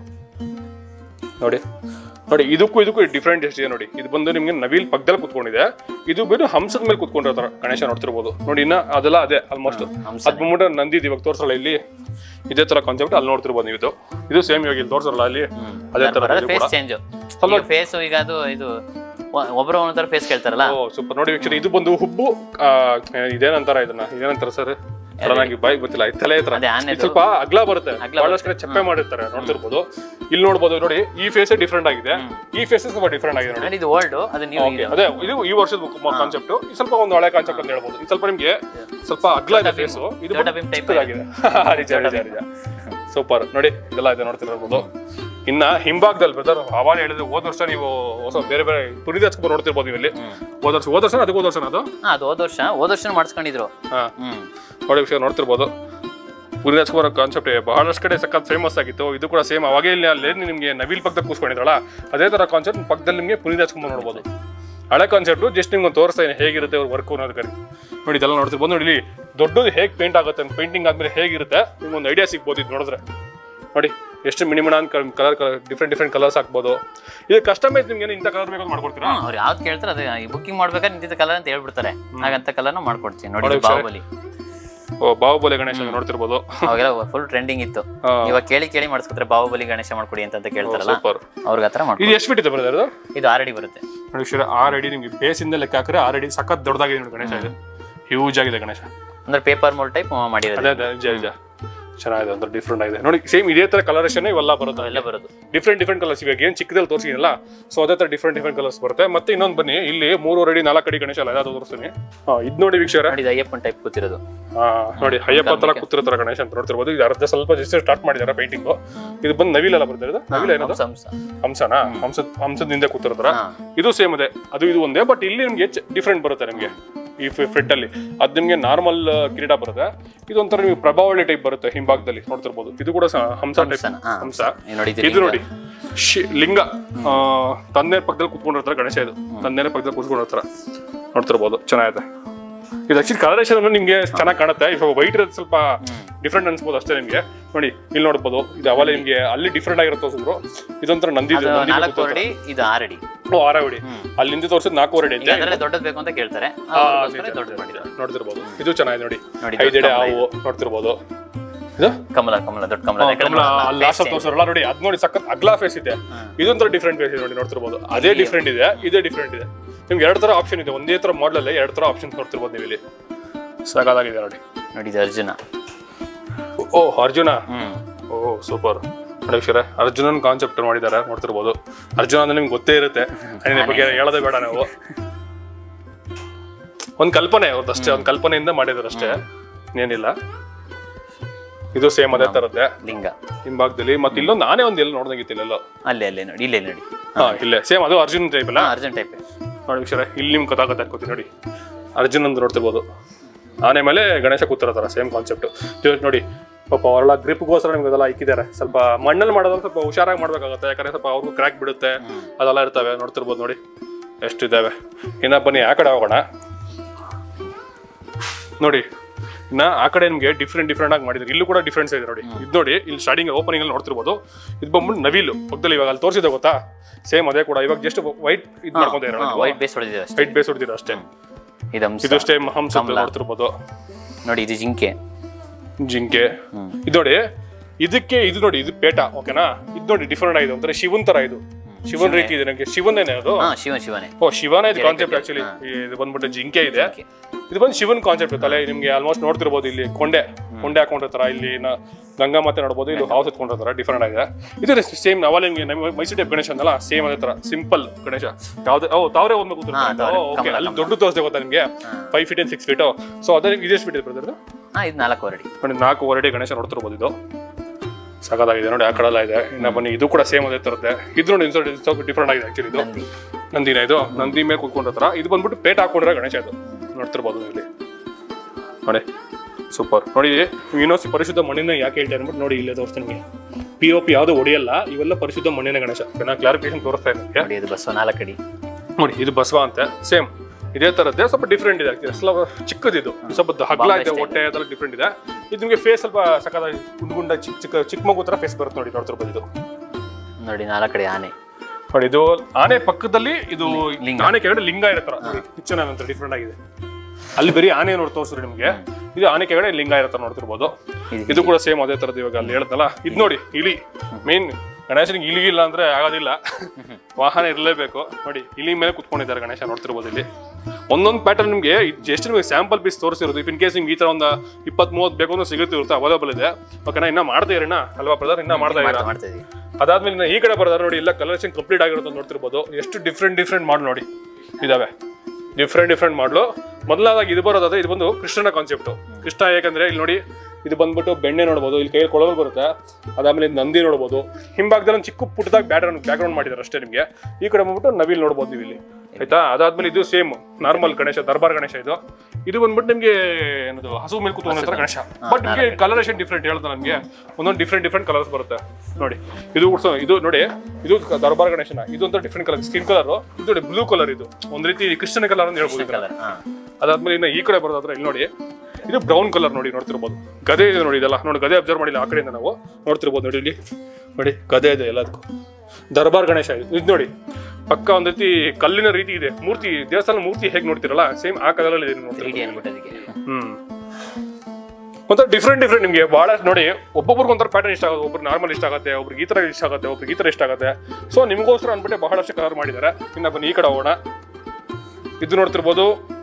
ನೋಡಿ ನೋಡಿ ಇದಕ್ಕೂ ಇದಕ್ಕೂ ಡಿಫ್ರೆಂಟ್ ಎಷ್ಟಿದೆ ನೋಡಿ ಇದು ಬಂದು ನಿಮ್ಗೆ ನವಿಲ್ ಪಕ್ಕದಲ್ಲಿ ಕುತ್ಕೊಂಡಿದೆ ಇದು ಬಂದು ಹಂಸದ ಮೇಲೆ ಕುತ್ಕೊಂಡಿರ್ತಾರ ಗಣೇಶ ನೋಡ್ತಿರ್ಬೋದು ನೋಡಿ ಇನ್ನ ಅದೆಲ್ಲ ಅದೇ ಆಲ್ಮೋಸ್ಟ್ ಹಂಸ ಅದ್ ಬಂದ್ಬಿಟ್ಟು ನಂದಿದ್ ಇವಾಗ ತೋರ್ಸಲ್ಲ ಇಲ್ಲಿ ಇದೇ ತರ ಕಾನ್ಸೆಪ್ಟ್ ಅಲ್ಲಿ ನೋಡ್ತಿರ್ಬೋದು ನೀವು ಇದು ಇದು ಸೇಮ್ ಇವಾಗ ಇಲ್ಲಿ ತೋರ್ಸಲ್ಲ ಅಲ್ಲಿ ಅದೇ ತರ ಇದು ಫೇಸ್ ಕೂಡ. ಚೇಂಜ್ ಈಗ ಫೇಸ್ ಈಗ ಅದು ಇದು ಒ- ಒಬ್ರು ಒಂದೊಂದರ ಫೇಸ್ ಕೇಳ್ತಾರಲ್ಲ ಓ ಸೂಪರ್ ನೋಡಿ ವೀಕ್ಷಕ ಇದು ಬಂದು ಹುಬ್ಬು ಆ, ಇದೇನಂತಾರ ಇದನ್ನ ಇದೇನಂತಾರ ಸರ್ ಸಡನ್ನಾಗಿ ಬಾಯಿ ಗೊತ್ತಿಲ್ಲ ಇದು ತಲೆ ಹತ್ರ ಅದೇ ಆನೆ ಇದು ಸ್ವಲ್ಪ ಅಗ್ಲ ಬರುತ್ತೆ ಅಗ್ಲ ಬಹಳಷ್ಟು ಕಡೆ ಚಪ್ಪೆ ಮಾಡಿರ್ತಾರೆ ನೋಡ್ತಿರ್ಬೋದು ಇಲ್ಲಿ ನೋಡ್ಬೋದು ನೋಡಿ ಈ ಫೇಸ್ ಡಿಫ್ರೆಂಟ್ ಆಗಿದೆ ಈ ಫೇಸ್ ಸ್ವಲ್ಪ ಡಿಫ್ರೆಂಟ್ ಆಗಿದೆ ನೋಡಿ ನೋಡಿ ಇದು ಓಲ್ಡ್ ಅದು ನೀವು Okay, ಅದೇ ಇದು ಈ ವರ್ಷದ ಕಾನ್ಸೆಪ್ಟ್ ಸ್ವಲ್ಪ ಒಂದು ಹಳೆ ಕಾನ್ಸೆಪ್ಟ್ ಅಂತ ಹೇಳ್ಬೋದು ಇದು ಸ್ವಲ್ಪ ನಿಮ್ಗೆ ಸ್ವಲ್ಪ ಅಗ್ಲ ಇದೆ ಫೇಸ್ ಇದು ದೊಡ್ಡ ಭೀಮ್ ಟೈಪ್ ಚಿಕ್ಕದಾಗಿದೆ ನಿಜ ನಿಜ ನಿಜ ಸೂಪರ್ ನೋಡಿ ಇದೆಲ್ಲ ಇದೆ ನೋಡ್ತಿರ್ಬೋದು ಇನ್ನ ಹಿಂಭಾಗದಲ್ಲಿ ಬ್ರದರ್ ಅವಾಗ ಹೇಳಿದ್ರೆ ಹೋದ ವರ್ಷ ನೀವು ಹೊಸ ಬೇರೆ ಬೇರೆ ತುರಿದ ಹಚ್ಕೊಂಡು ನೋಡ್ತಿರ್ಬೋದು ನೀವು ಇಲ್ಲಿ ಹೋದ ವರ್ಷ ಹೋದ ವರ್ಷ ಅದಕ್ಕೆ ಹೋದ ವರ್ಷ ಅದು ಹಾ ಅದು ಹೋದ ವರ್ಷ ಹೋದ ವರ್ಷ ಮಾಡಿಸ್ಕೊಂಡಿದ್ರು ಹಾ ಹ್ಮ್ ನೋಡಿ ವಿಷಯ ನೋಡ್ತಿರ್ಬೋದು ಪುನೀತ್ ರಾಜ್ಕುಮಾರ್ ಕಾನ್ಸೆಪ್ಟ್ ಬಹಳಷ್ಟು ಕಡೆ ಸಖತ್ ಫೇಮಸ್ ಆಗಿತ್ತು ಇದು ಕೂಡ ಸೇಮ್ ಅವಾಗೇ ಇಲ್ಲಿ ಅಲ್ಲಿ ನಿಮಗೆ ನವಿಲ್ ಪಕ್ಕದಲ್ಲಿ ಕೂಸ್ಕೊಂಡಿದ್ರಲ್ಲ ಅದೇ ಥರ ಕಾನ್ಸೆಪ್ಟ್ ಪಕ್ಕದಲ್ಲಿ ನಿಮಗೆ ಪುನೀತ್ ರಾಜ್ಕುಮಾರ್ ನೋಡ್ಬೋದು ಹಳೆ ಕಾನ್ಸೆಪ್ಟು ಜಸ್ಟ್ ನಿಮ್ಗೆ ತೋರಿಸ್ತಾ ಇದ್ದೀನಿ ಹೇಗಿರುತ್ತೆ ಅವ್ರ ವರ್ಕ್ ಅನ್ನೋದಕ್ಕೆ ನೋಡಿ ಇದೆಲ್ಲ ನೋಡ್ತಿರ್ಬೋದು ನೋಡಿ ಇಲ್ಲಿ ದೊಡ್ಡದು ಹೇಗೆ ಪೇಂಟ್ ಆಗುತ್ತೆ ಪೇಂಟಿಂಗ್ ಆದ್ಮೇಲೆ ಹೇಗಿರುತ್ತೆ ನಿಮ್ಗೊಂದು ಐಡಿಯಾ ಸಿಗ್ಬೋದು ಇದು ನೋಡಿದ್ರೆ ನೋಡಿ ಎಷ್ಟು minimum colour different different colours ಹಾಕ್ಬೋದು ಇದು ಕಸ್ಟಮೈಸ್ ನಿಮ್ಗೆ ಇಂಥ ಕಲರ್ ಬೇಕು ಅಂತ ಮಾಡ್ಕೊಡ್ತೀರಾ ಅವ್ರು ಯಾವ್ದು ಕೇಳ್ತಾರೆ ಅದೇ ಬುಕಿಂಗ್ ಮಾಡ್ಬೇಕಾದ್ರೆ ನಿಂತಿದ್ದ ಕಲರ್ ಅಂತ ಹೇಳ್ಬಿಡ್ತಾರೆ ಹಾಗಂತ ಕಲರ್ನ ಮಾಡ್ಕೊಡ್ತೀನಿ ನೋಡಿ ನೋಡಿ ಇದು ಬಾಹುಬಲಿ ಓ ಬಾಹುಬಲಿ ಗಣೇಶ ನೋಡ್ತಿರ್ಬೋದು ಅವಾಗೆಲ್ಲ ಫುಲ್ ಟ್ರೆಂಡಿಂಗ್ ಇತ್ತು ಹಾ. ಇವಾಗ ಕೇಳಿ ಕೇಳಿ ಮಾಡಿಸ್ಕೊತಾರೆ ಬಾಹುಬಲಿ ಗಣೇಶ ಮಾಡ್ಕೊಡಿ ಅಂತ ಅಂತ ಕೇಳ್ತಾರಲ್ಲ ಸೂಪರ್ ಅವ್ರಿಗೆ ಹತ್ರ ಇದು ಮಾಡ್ಕೊಡಿ ಎಷ್ಟು ಫೀಟ್ ಇದೆ ಬರೋದು ಇದು ಇದು ಆಲ್ರೆಡಿ ಬರುತ್ತೆ ನೋಡಿ ಶಿರ ಆರ್ ಅಡಿ ನಿಮ್ಗೆ ಬೇಸಿಂದ ಲೆಕ್ಕ ಹಾಕಿದ್ರೆ ಆರ್ ಅಡಿ ಸಖತ್ ದೊಡ್ಡದಾಗಿದೆ ನೋಡಿ ಗಣೇಶ ಇದು ಹ್ಯೂಜ್ ಆಗಿದೆ ಗಣೇಶ ಅಂದ್ರೆ ಪೇಪರ್ ಮೋಲ್ ಟೈಪ್ ಮಾಡಿರೋದು ಅದೇ ಅದೇ ನಿಜ ನಿಜ ಚೆನ್ನಾಗಿದೆ ಅಂದ್ರೆ ಡಿಫ್ರೆಂಟ್ ಆಗಿದೆ ನೋಡಿ ಸೇಮ್ ಇದೇ ತರ ಕಲರೇಷನ್ ಇವೆಲ್ಲ ಬರುತ್ತೆ ಎಲ್ಲ ಬರೋದು ಡಿಫ್ರೆಂಟ್ ಡಿಫ್ರೆಂಟ್ ಕಲರ್ಸ್ ಇವಾಗ ಏನು ಚಿಕ್ಕದಲ್ಲಿ ತೋರಿಸಿದಲ್ಲ ಸೊ ಅದೇ ತರ ಡಿಫ್ರೆಂಟ್ ಡಿಫ್ರೆಂಟ್ ಕಲರ್ಸ್ ಬರುತ್ತೆ ಮತ್ತೆ ಇನ್ನೊಂದು ಬನ್ನಿ ಇಲ್ಲಿ ಮೂರುವರೆ ಅಡಿ ನಾಲ್ಕು ಅಡಿ ಗಣೇಶ ಅಲ್ಲ ಯಾವ್ದು ತೋರಿಸ್ತೀನಿ ಹಾ ಇದು ನೋಡಿ ವೀಕ್ಷರ ನೋಡಿ ಇದು ಅಯ್ಯಪ್ಪನ್ ಟೈಪ್ ಕೂತಿರೋದು ಹಾ ನೋಡಿ ಅಯ್ಯಪ್ಪ ತರ ಕೂತಿರ್ತಾರ ಗಣೇಶ ಅಂತ ನೋಡ್ತಿರ್ಬೋದು ಇದು ಅರ್ಧ ಸ್ವಲ್ಪ ಜಸ್ಟ್ ಸ್ಟಾರ್ಟ್ ಮಾಡಿದಾರೆ ಪೇಂಟಿಂಗ್ ಇದು ಬಂದು ನವಿಲೆಲ್ಲ ಬರ್ತಾ ಇರೋದು ನವಿಲ ಏನದು ಹಂಸ ಹಂಸ ಹಂಸನಾ ಹಂಸದ ಹಂಸದ ಹಿಂದೆ ಕೂತಿರ್ತಾರ ಹಾ. ಇದು ಸೇಮ್ ಇದೆ ಅದು ಇದು ಒಂದೇ ಬಟ್ ಇಲ್ಲಿ ನಿಮ್ಗೆ ಡಿಫ್ರೆಂಟ್ ಬರುತ್ತೆ ನಿಮಗೆ ಈ ಫಿಟ್ ಅಲ್ಲಿ ಅದು ನಿಮ್ಗೆ ನಾರ್ಮಲ್ ಕಿರೀಟ ಬರುತ್ತೆ ಇದು ಒಂಥರ ನಿಮ್ಗೆ ಪ್ರಭಾವಳಿ ಟೈಪ್ ಬರುತ್ತೆ ಹಿಂಭಾಗದಲ್ಲಿ ನೋಡ್ತಿರ್ಬೋದು ಇದು ಕೂಡ ಸಹ ಹಂಸ ಟೈಪ್ ಹಂಸನ, ಹಾ, ಹಂಸ ಇದು ನೋಡಿ ಇದು ಇದು ನೋಡಿ ಶಿ- ಲಿಂಗ ಆ, ತಂದೆ ಪಕ್ಕದಲ್ಲಿ ಕುತ್ಕೊಂಡಿರ್ತಾರೆ ಗಣೇಶ ಇದು ತಂದೆನೇ ಪಕ್ಕದಲ್ಲಿ ಕುತ್ಕೊಂಡಿರ್ತಾರೆ ನೋಡ್ತಿರ್ಬೋದು ಚೆನ್ನಾಗಿದೆ ಇದು ಆಕ್ಚುಲಿ ಕಲರೇಷನ್ ನಿಮ್ಗೆ ಚೆನ್ನಾಗಿ ಕಾಣುತ್ತೆ ಇವಾಗ ವೈಟ್ ಇರೋದು ಸ್ವಲ್ಪ ಡಿಫ್ರೆಂಟ್ ಅನ್ಸ್ಬೋದು ಅಷ್ಟೇ ನಿಮ್ಗೆ ನೋಡಿ ಇಲ್ಲಿ ನೋಡ್ಬೋದು ಇದು ಅವಲೇ ನಿಮ್ಗೆ ಅಲ್ಲಿ ಡಿಫ್ರೆಂಟ್ ಆಗಿರೋ ತೋರಿಸಿದ್ರು ಇದೊಂಥರ ನಂದಿ ಅದು ನಾಲ್ಕು ಅಡಿ ಇದು ಆರಡಿ ಆರ ಹೊಡಿ ಅಲ್ಲಿ ನಿಂತು ತೋರಿಸಿದ್ ನಾಲ್ಕೂವರೆ ಅಡಿ ಈಗ ಐತೆ ಅದರಲ್ಲಿ ದೊಡ್ಡದು ಬೇಕು ಅಂತ ಕೇಳ್ತಾರೆ ಆ, ಅವ್ರಿಗೋಸ್ಕರ ನಿಜ, ದೊಡ್ಡದು ನಿಜ, ಮಾಡಿದ್ದಾರೆ ನಿಜ. ನೋಡ್ತಿರ್ಬೋದು ಇದು ಚೆನ್ನಾಗಿದೆ ನೋಡಿ ನೋಡಿ, ಐದೆಡೆ ದೊಡ್ಡ ಹಾವು ನೋಡ್ತಿರ್ಬೋದು ಇದು ಕಮಲ ಕಮಲ ದೊಡ್ಡ ಕಮಲ ಆ ಕಡೆ ನೋಡಲ್ಲ, ಅಲ್ಲಿ face ಲಾಸ್ಟ್ change. ತೋರಿಸೋರಲ್ಲ ನೋಡಿ ಅದ್ ನೋಡಿ ಸಖತ್ ಅಗ್ಲಾ ಫೇಸ್ ಇದೆ ಇದೊಂಥರ ಡಿಫ್ರೆಂಟ್ ಫೇಸ್ ಇದೆ ನೋಡಿ ನೋಡ್ತಿರ್ಬೋದು ಅದೇ ಡಿಫ್ರೆಂಟ್ ಇದೆ ಇದೇ ಡಿಫ್ರೆಂಟ್ ಇದೆ ನಿಮ್ಗೆ ಎರಡು ತರ ಆಪ್ಷನ್ ಇದೆ ಒಂದೇ ತರ ಮಾಡಲ್ ಅಲ್ಲೇ ಎರಡು ತರ ಆಪ್ಷನ್ ನೋಡ್ತಿರ್ಬೋದು ನೀವು ಇಲ್ಲಿ ಸಾಕಾಗಿದೆ ನೋಡಿ ನೋಡಿ ಇದು ಅರ್ಜುನ ಓ ಅರ್ಜುನ ಹ್ಮ್ ಓ ಸೂಪರ್ ನೋಡಿ ವೀಕ್ಷಕರೇ ಅರ್ಜುನನ್ ಕಾನ್ಸೆಪ್ಟ್ ಮಾಡಿದ್ದಾರೆ ನೋಡ್ತಿರ್ಬೋದು ಅರ್ಜುನ ಅಂದ್ರೆ ನಿಮ್ಗೆ ಗೊತ್ತೇ ಇರುತ್ತೆ ಅದ್ರ ಬಗ್ಗೆ ಹೇಳೋದೇ ಬೇಡ ನಾವು ಒಂದ್ ಕಲ್ಪನೆ ಅವ್ರದ್ದಷ್ಟೇ ಒಂದ್ ಕಲ್ಪನೆಯಿಂದ ಮಾಡಿದಾರೆ ಅಷ್ಟೇ ಏನಿಲ್ಲ ಇದು ಸೇಮ್ ಅದೇ ತರದ್ದೆ ಲಿಂಗ ಹಿಂಭಾಗದಲ್ಲಿ ಮತ್ತೆ ಇಲ್ಲೊಂದು ಆನೆ ಒಂದು ಎಲ್ಲ ನೋಡ್ದಂಗಿತ್ತು ಇಲ್ಲೆಲ್ಲೋ ಅಲ್ಲೇ ಅಲ್ಲೇ ನೋಡಿ ಇಲ್ಲೇ ನೋಡಿ ಹಾ ಇಲ್ಲೇ ಸೇಮ್ ಅದು ಅರ್ಜುನ್ ಟೈಪ್ ಅಲ್ಲ ಹಾ ಅರ್ಜುನ್ ಟೈಪ್ ನೋಡಿ ವೀಕ್ಷಕರೇ ಇಲ್ಲಿ ನಿಮ್ಗೆ ಗೊತ್ತಾಗುತ್ತೆ ಅನ್ಕೋತೀನಿ ನೋಡಿ ಅರ್ಜುನ್ ಅಂತ ನೋಡ್ತಿರ್ಬೋದು ಆನೆ ಮೇಲೆ ಗಣೇಶ ಕೂತಿರೋ ಸೇಮ್ ಕಾನ್ಸೆಪ್ಟ್ ನೋಡಿ ಪಾಪ ಅವರೆಲ್ಲ ಗ್ರಿಪ್ಗೋಸ್ಕರ ನಿಮ್ಗೆ ಅದೆಲ್ಲ ಇಕ್ಕಿದ್ದಾರೆ ಸ್ವಲ್ಪ ಮಣ್ಣಲ್ಲಿ ಮಾಡೋದ್ರೆ ಸ್ವಲ್ಪ ಹುಷಾರಾಗಿ ಮಾಡ್ಬೇಕಾಗುತ್ತೆ ಯಾಕಂದ್ರೆ ಸ್ವಲ್ಪ ಅವ್ರಿಗೂ ಕ್ರ್ಯಾಕ್ ಬಿಡುತ್ತೆ ಅದೆಲ್ಲ ಇರ್ತವೆ ನೋಡ್ತಿರ್ಬೋದು ನೋಡಿ ಎಷ್ಟಿದ್ದಾವೆ ಇನ್ನ ಬನ್ನಿ ಆ ಕಡೆ ಹೋಗೋಣ ನೋಡಿ ಇನ್ನ ಆ ಕಡೆ ನಿಮ್ಗೆ ಡಿಫ್ರೆಂಟ್ ಡಿಫ್ರೆಂಟ್ ಆಗಿ ಮಾಡಿದ್ರು ಇಲ್ಲೂ ಕೂಡ ಡಿಫ್ರೆನ್ಸ್ ಇದೆ ನೋಡಿ ಇದು ನೋಡಿ ಇಲ್ಲಿ ಸ್ಟಾರ್ಟಿಂಗ್ ಓಪನಿಂಗ್ ಅಲ್ಲಿ ನೋಡ್ತಿರ್ಬೋದು ಇದು ಬಂದ್ಬಿಟ್ಟು ನವಿಲು ಪಕ್ಕದಲ್ಲಿ ಇವಾಗ ಅಲ್ಲಿ ತೋರಿಸಿದೆ ಗೊತ್ತಾ ಸೇಮ್ ಅದೇ ಕೂಡ ಇವಾಗ ಜಸ್ಟ್ ವೈಟ್ ಇದು ಮಾಡ್ಕೊಂತ ವೈಟ್ ಬೇಸ್ ಹೊಡೆದಿದೆ ಅಷ್ಟೇ ವೈಟ್ ಬೇಸ್ ಹೊಡ್ದಿರ ಅಷ್ಟೇ ಇದು ಹಂಸ ಇದು ಅಷ್ಟೇ ಹಂಸ ನೋಡ್ತಿರ್ಬೋದು ನೋಡಿ ಇದು ಜಿಂಕೆ ಜಿಂಕೆ ಇದು ನೋಡಿ ಇದಕ್ಕೆ ಇದು ನೋಡಿ ಇದು ಪೇಟ ಓಕೆನಾ ಇದು ನೋಡಿ ಡಿಫ್ರೆಂಟ್ ಆಗಿದೆ ಒಂಥರ ಶಿವನ್ ತರ ಇದು ಶಿವನ್ ರೀತಿ ಇದೆ ನನಗೆ ಶಿವನೇನೆ ಅದು ಹಾ ಶಿವನ್ ಶಿವನೇ ಓ ಶಿವನೇ ಇದು ಕಾನ್ಸೆಪ್ಟ್ ಆಕ್ಚುಲಿ ಇದು ಬಂದ್ಬಿಟ್ಟು ಜಿಂಕೆ ಇದೆ ಇದು ಬಂದು ಶಿವನ್ ಕಾನ್ಸೆಪ್ಟ್ ತಲೆ ನಿಮ್ಗೆ ಆಲ್ಮೋಸ್ಟ್ ನೋಡ್ತಿರ್ಬೋದು ಇಲ್ಲಿ ಕೊಂಡೆ ಕೊಂಡೆ ಹಾಕೊಂಡಿರ್ತಾರ ಇಲ್ಲಿ ನ- ಗಂಗಾ ಮಾತೆ ನೋಡ್ಬೋದು ಇಲ್ಲಿ ಹೌಸ್ ಎತ್ಕೊಂಡಿರ್ತಾರ ಡಿಫ್ರೆಂಟ್ ಆಗಿದೆ ಇದು ಸೇಮ್ ನಾವಲ್ಲ ನಿಮ್ಗೆ ನಮ್ಮ ಮೈಸೂರು ಟೈಪ್ ಗಣೇಶ ಅಂದಲ್ಲ ಸೇಮ್ ಅದೇ ತರ ಸಿಂಪಲ್ ಗಣೇಶ ಯಾವ್ದೇ ಓ ತಾವ್ರೆ ಒಂದು ಕೂತಿರ್ತಾರೆ ಓಕೆ ಅಲ್ಲಿ ದೊಡ್ಡ ತೋರಿಸ್ದೆ ಗೊತ್ತಾ ನಿಮ್ಗೆ five feet and six feet so ಅದೇ ಇದೆಷ್ಟು ಫೀಟ್ ಇದೆ ಬ್ರದರ್ ಹಾ ಇದು ನಾಲ್ಕು ಅಡಿ ನೋಡಿ ನಾಲ್ಕು ಹೊರಡಿ ಗಣೇಶ ನೋಡ್ತಿರ್ಬೋದು ಇದು ಸಖತ್ತಾಗಿದೆ ನೋಡಿ ಆ ಕಡೆಲ್ಲ ಇದೆ ಇನ್ನ ಬನ್ನಿ ಇದು ಕೂಡ ಸೇಮ್ ಅದೇ ತರುತ್ತೆ ಇದು ನೋಡಿ ಇದು ಸ್ವಲ್ಪ ಡಿಫ್ರೆಂಟ್ ಆಗಿದೆ ಆಕ್ಚುಲಿ ಇದು ನಂದಿ ನಂದಿನ ಇದು ನಂದಿ ಮೇಲೆ ಕೂತ್ಕೊಂಡಿರ್ತಾರ ಇದು ಬಂದ್ಬಿಟ್ಟು ಪೇಟ ಹಾಕೊಂಡಿರೋ ಗಣೇಶ ಇದು ನೋಡ್ತಿರ್ಬೋದು ಇಲ್ಲಿ ನೋಡಿ ಸೂಪರ್ ನೋಡಿ ನೀವು ಇನ್ನೊಂದು ಪರಿಶುದ್ಧ ಮಣ್ಣಿನ ಯಾಕೆ ಹೇಳ್ತಾ ಅನ್ಬಿಟ್ಟು ನೋಡಿ ಇಲ್ಲೇ ತೋರಿಸ್ತೀನಿ ನಿಮಗೆ ಪಿ ಒ ಪಿ ಯಾವುದು ಹೊಡೆಯಲ್ಲ ಇವೆಲ್ಲ ಪರಿಶುದ್ಧ ಮಣ್ಣಿನ ಗಣೇಶ ನಾನು ಕ್ಲಾರಿಫಿಕೇಶನ್ ತೋರಿಸ್ತಾ ಇದ್ದೀನಿ ನೋಡಿ ಇದು ಬಸವ ನಾಲ್ಕು ಅಡಿ ನೋಡಿ ಇದು ಬಸವ ಅಂತೆ ಸೇಮ್ ಇದೇ ತರದ್ದೇ ಸ್ವಲ್ಪ ಡಿಫ್ರೆಂಟ್ ಇದೆ actually. ಸ್ವಲ್ಪ ಚಿಕ್ಕದಿದು ಸ್ವಲ್ಪ ದ- ಹಗ್ಲ ಇದೆ ಹೊಟ್ಟೆ ಅದೆಲ್ಲ ಡಿಫ್ರೆಂಟ್ ಇದೆ ಇದು ನಿಮಗೆ ಫೇಸ್ ಸ್ವಲ್ಪ ಸಕ್ಕದಾಗಿ ಗುಂಡ್ ಗುಂಡ ಚಿಕ್ಕ ಚಿಕ್ಕ ಚಿಕ್ಕ ಮಗು ತರ ಫೇಸ್ ಬರುತ್ತೆ ನೋಡಿ ನೋಡ್ತಿರ್ಬೋದು ಇದು ನೋಡಿ ನಾಲ್ಕು ಅಡಿ ಆನೆ ನೋಡಿ ಇದು ಆನೆ ಪಕ್ಕದಲ್ಲಿ ಇದು ಲಿಂಗ. ಆನೆ ಕೆಳಗಡೆ ಲಿಂಗ ಇರತ್ತರ ಕಿಚನ್ ಅಂತ ಡಿಫ್ರೆಂಟ್ ಆಗಿದೆ ಅಲ್ಲಿ ಬರೀ ಆನೆ ನೋಡಿ ತೋರಿಸ್ರಿ ನಿಮ್ಗೆ ಇದು ಆನೆ ಕೆಳಗಡೆ ಲಿಂಗ ಇರತ್ತ ನೋಡ್ತಿರ್ಬೋದು ಇದು- ಇದು ಕೂಡ ಸೇಮ್ ಅದೇ ತರದ್ದು ಇವಾಗ ಅಲ್ಲಿ ಹೇಳ್ದಲ್ಲ ಇದು ನೋಡಿ ಇಲಿ ಮೇನ್ ಗಣೇಶನಿಗೆ ಇಲಿ ಇಲ್ಲ ಅಂದ್ರೆ ಆಗೋದಿಲ್ಲ ವಾಹನ ಇರಲೇಬೇಕು ನೋಡಿ ಇಲಿ ಮೇಲೆ ಕುತ್ಕೊಂಡಿದ್ದಾರೆ ಗಣೇಶ ನೋಡ್ತಿರ್ಬೋದು ಇಲ್ಲಿ ಒಂದೊಂದು ಪ್ಯಾಟರ್ನ್ ನಿಮಗೆ ಎಷ್ಟು ನಿಮಗೆ ಸ್ಯಾಂಪಲ್ ಪೀಸ್ ತೋರಿಸಿರೋದು ಇಫ್ ಇನ್ ಕೇಸ್ ನಿಮ್ಗೆ ಈ ತರ ಒಂದು ಇಪ್ಪತ್ತ್ ಮೂವತ್ತು ಬೇಕು ಅಂದ್ರೆ ಸಿಗುತ್ತೆ ಇರುತ್ತೆ ಅವೈಲೇಬಲ್ ಇದೆ ಓಕೆನಾ ಇನ್ನ ಮಾಡ್ತಾ ಇರೋಣ ಅಲ್ವಾ ಬ್ರದರ್ ಇನ್ನ ಮಾಡ್ತಾ ಇರ ಮಾಡ್ತಾ ಮಾಡ್ತಾ ಇದೀವಿ ಅದಾದ್ಮೇಲೆ ಇನ್ನು ಈ ಕಡೆ ಬರ್ದಾರೆ ನೋಡಿ ಎಲ್ಲ ಕಲರ್ಸಿಂಗ್ ಕಂಪ್ಲೀಟ್ ಆಗಿರುತ್ತೆ ಅಂತ ನೋಡ್ತಿರ್ಬೋದು ಎಷ್ಟು ಡಿಫ್ರೆಂಟ್ ಡಿಫ್ರೆಂಟ್ ಮಾಡಿ ನೋಡಿ ಇದಾವೆ ಡಿಫ್ರೆಂಟ್ ಡಿಫ್ರೆಂಟ್ ಮಾಡ್ಲು ಮೊದಲಾದಾಗ ಇದು ಬರೋದಾದ್ರೆ ಇದು ಬಂದು ಕೃಷ್ಣನ ಕಾನ್ಸೆಪ್ಟ್ ಕೃಷ್ಣ ಯಾಕಂದ್ರೆ ಇಲ್ಲಿ ನೋಡಿ ಇದು ಬಂದ್ಬಿಟ್ಟು ಬೆಣ್ಣೆ ನೋಡ್ಬೋದು ಇಲ್ಲಿ ಕೈಯಲ್ಲಿ ಕೊಳಲು ಬರುತ್ತೆ ಅದಾದ್ಮೇಲೆ ಇದು ನಂದಿ ನೋಡ್ಬೋದು ಹಿಂಭಾಗದಲ್ಲಿ ಒಂದು ಚಿಕ್ಕ ಪುಟ್ಟದಾಗ ಬ್ಯಾಕ್ಗ್ರೌಂಡ್ ಬ್ಯಾಕ್ಗ್ರೌಂಡ್ ಮಾಡಿದ್ದಾರೆ ಅಷ್ಟೇ ನಿಮಗೆ ಈ ಕಡೆ ಬಂದ್ಬಿಟ್ಟು ನವಿಲ್ ನೋಡ್ಬೋದು ನೀವು ಇಲ್ಲಿ ಆಯ್ತಾ ಅದಾದ್ಮೇಲೆ ಇದು ಸೇಮ್ ನಾರ್ಮಲ್ ಗಣೇಶ ದರ್ಬಾರ್ ಗಣೇಶ ಇದು ಇದು ಬಂದ್ಬಿಟ್ಟು ನಿಮ್ಗೆ ಏನದು ಹಸು ಮೇಲೆ ಕೂತ್ಕೊಂಡ ಗಣೇಶ ಬಟ್ ನಿಮಗೆ ಕಲರೇಷನ್ ಡಿಫ್ರೆಂಟ್ ಹೇಳ್ತಾ ನಮಗೆ ಒಂದೊಂದು ಡಿಫ್ರೆಂಟ್ ಡಿಫ್ರೆಂಟ್ ಕಲರ್ಸ್ ಬರುತ್ತೆ ನೋಡಿ ಇದು ಉಡ್ಸೋ ಇದು ನೋಡಿ ಇದು ಕ- ದರ್ಬಾರ್ ಗಣೇಶನ ಇದು ಅಂತ ಡಿಫ್ರೆಂಟ್ ಕಲರ್ ಸ್ಕಿನ್ ಕಲರ್ ಇದು ನೋಡಿ ಬ್ಲೂ ಕಲರ್ ಇದು ಒಂದ್ ರೀತಿ ಕೃಷ್ಣನ ಕಲರ್ ಅಂತ ಹೇಳ್ಬೋದು ಇದನ್ನ. ಕಲರ್ ಹಾ ಅದಾದ್ಮೇಲೆ ಇನ್ನು ಈ ಕಡೆ ಬರೋದಾದ್ರೆ ಇಲ್ಲಿ ನೋಡಿ ಇದು ಬ್ರೌನ್ ಕಲರ್ ನೋಡಿ ನೋಡ್ತಿರ್ಬೋದು ಗದೆ ಇದೆ ನೋಡಿ ಇದೆಲ್ಲ ನೋಡಿ ಗದೆ ಅಬ್ಸರ್ವ್ ಮಾಡಿಲ್ಲ ಆ ಕಡೆಯಿಂದ ನಾವು ನೋಡ್ತಿರ್ಬೋದು ನೋಡಿ ಇಲ್ಲಿ ನೋಡಿ ಗದೆ ಇದೆ ಎಲ್ಲದಕ್ಕೂ ದರ್ಬಾರ್ ಗಣೇಶ ಇದು ಇದು ನೋಡಿ ಪಕ್ಕ ಒಂದ್ ರೀತಿ ಕಲ್ಲಿನ ರೀತಿ ಇದೆ ಮೂರ್ತಿ ದೇವಸ್ಥಾನ ಮೂರ್ತಿ ಹೇಗೆ ನೋಡ್ತಿರಲ್ಲ ಸೇಮ್ ಆ ಕಲರ್ ಇದೆ ನೋಡ್ತಿರ್ಬೋದು ತ್ರೀ ಡಿ ಅನ್ಬಿಟ್ಟು ಅದಕ್ಕೆ ಹ್ಮ್ ಮತ್ತೆ ಡಿಫ್ರೆಂಟ್ ಡಿಫ್ರೆಂಟ್ ನಿಮಗೆ ಭಾಳ ನೋಡಿ ಒಬ್ಬೊಬ್ರಿಗೆ ಒಂಥರ ಪ್ಯಾಟರ್ನ್ ಇಷ್ಟ ಆಗುತ್ತೆ ಒಬ್ರು ನಾರ್ಮಲ್ ಇಷ್ಟ ಆಗುತ್ತೆ ಒಬ್ರಿಗೆ ಈ ಥರ ಇಷ್ಟ ಆಗುತ್ತೆ ಒಬ್ರಿಗೆ ಈ ಥರ ಇಷ್ಟ ಆಗುತ್ತೆ ಸೊ ನಿಮಗೋಸ್ಕರ ಅಂದ್ಬಿಟ್ಟು ಬಹಳಷ್ಟು ಕಲರ್ ಮಾಡಿದ್ದಾರೆ ಇನ್ನು ಬನ್ನಿ ಈ ಕಡೆ ಹೋಗೋಣ ಇದು ನೋಡ್ತಿರ್ಬೋದು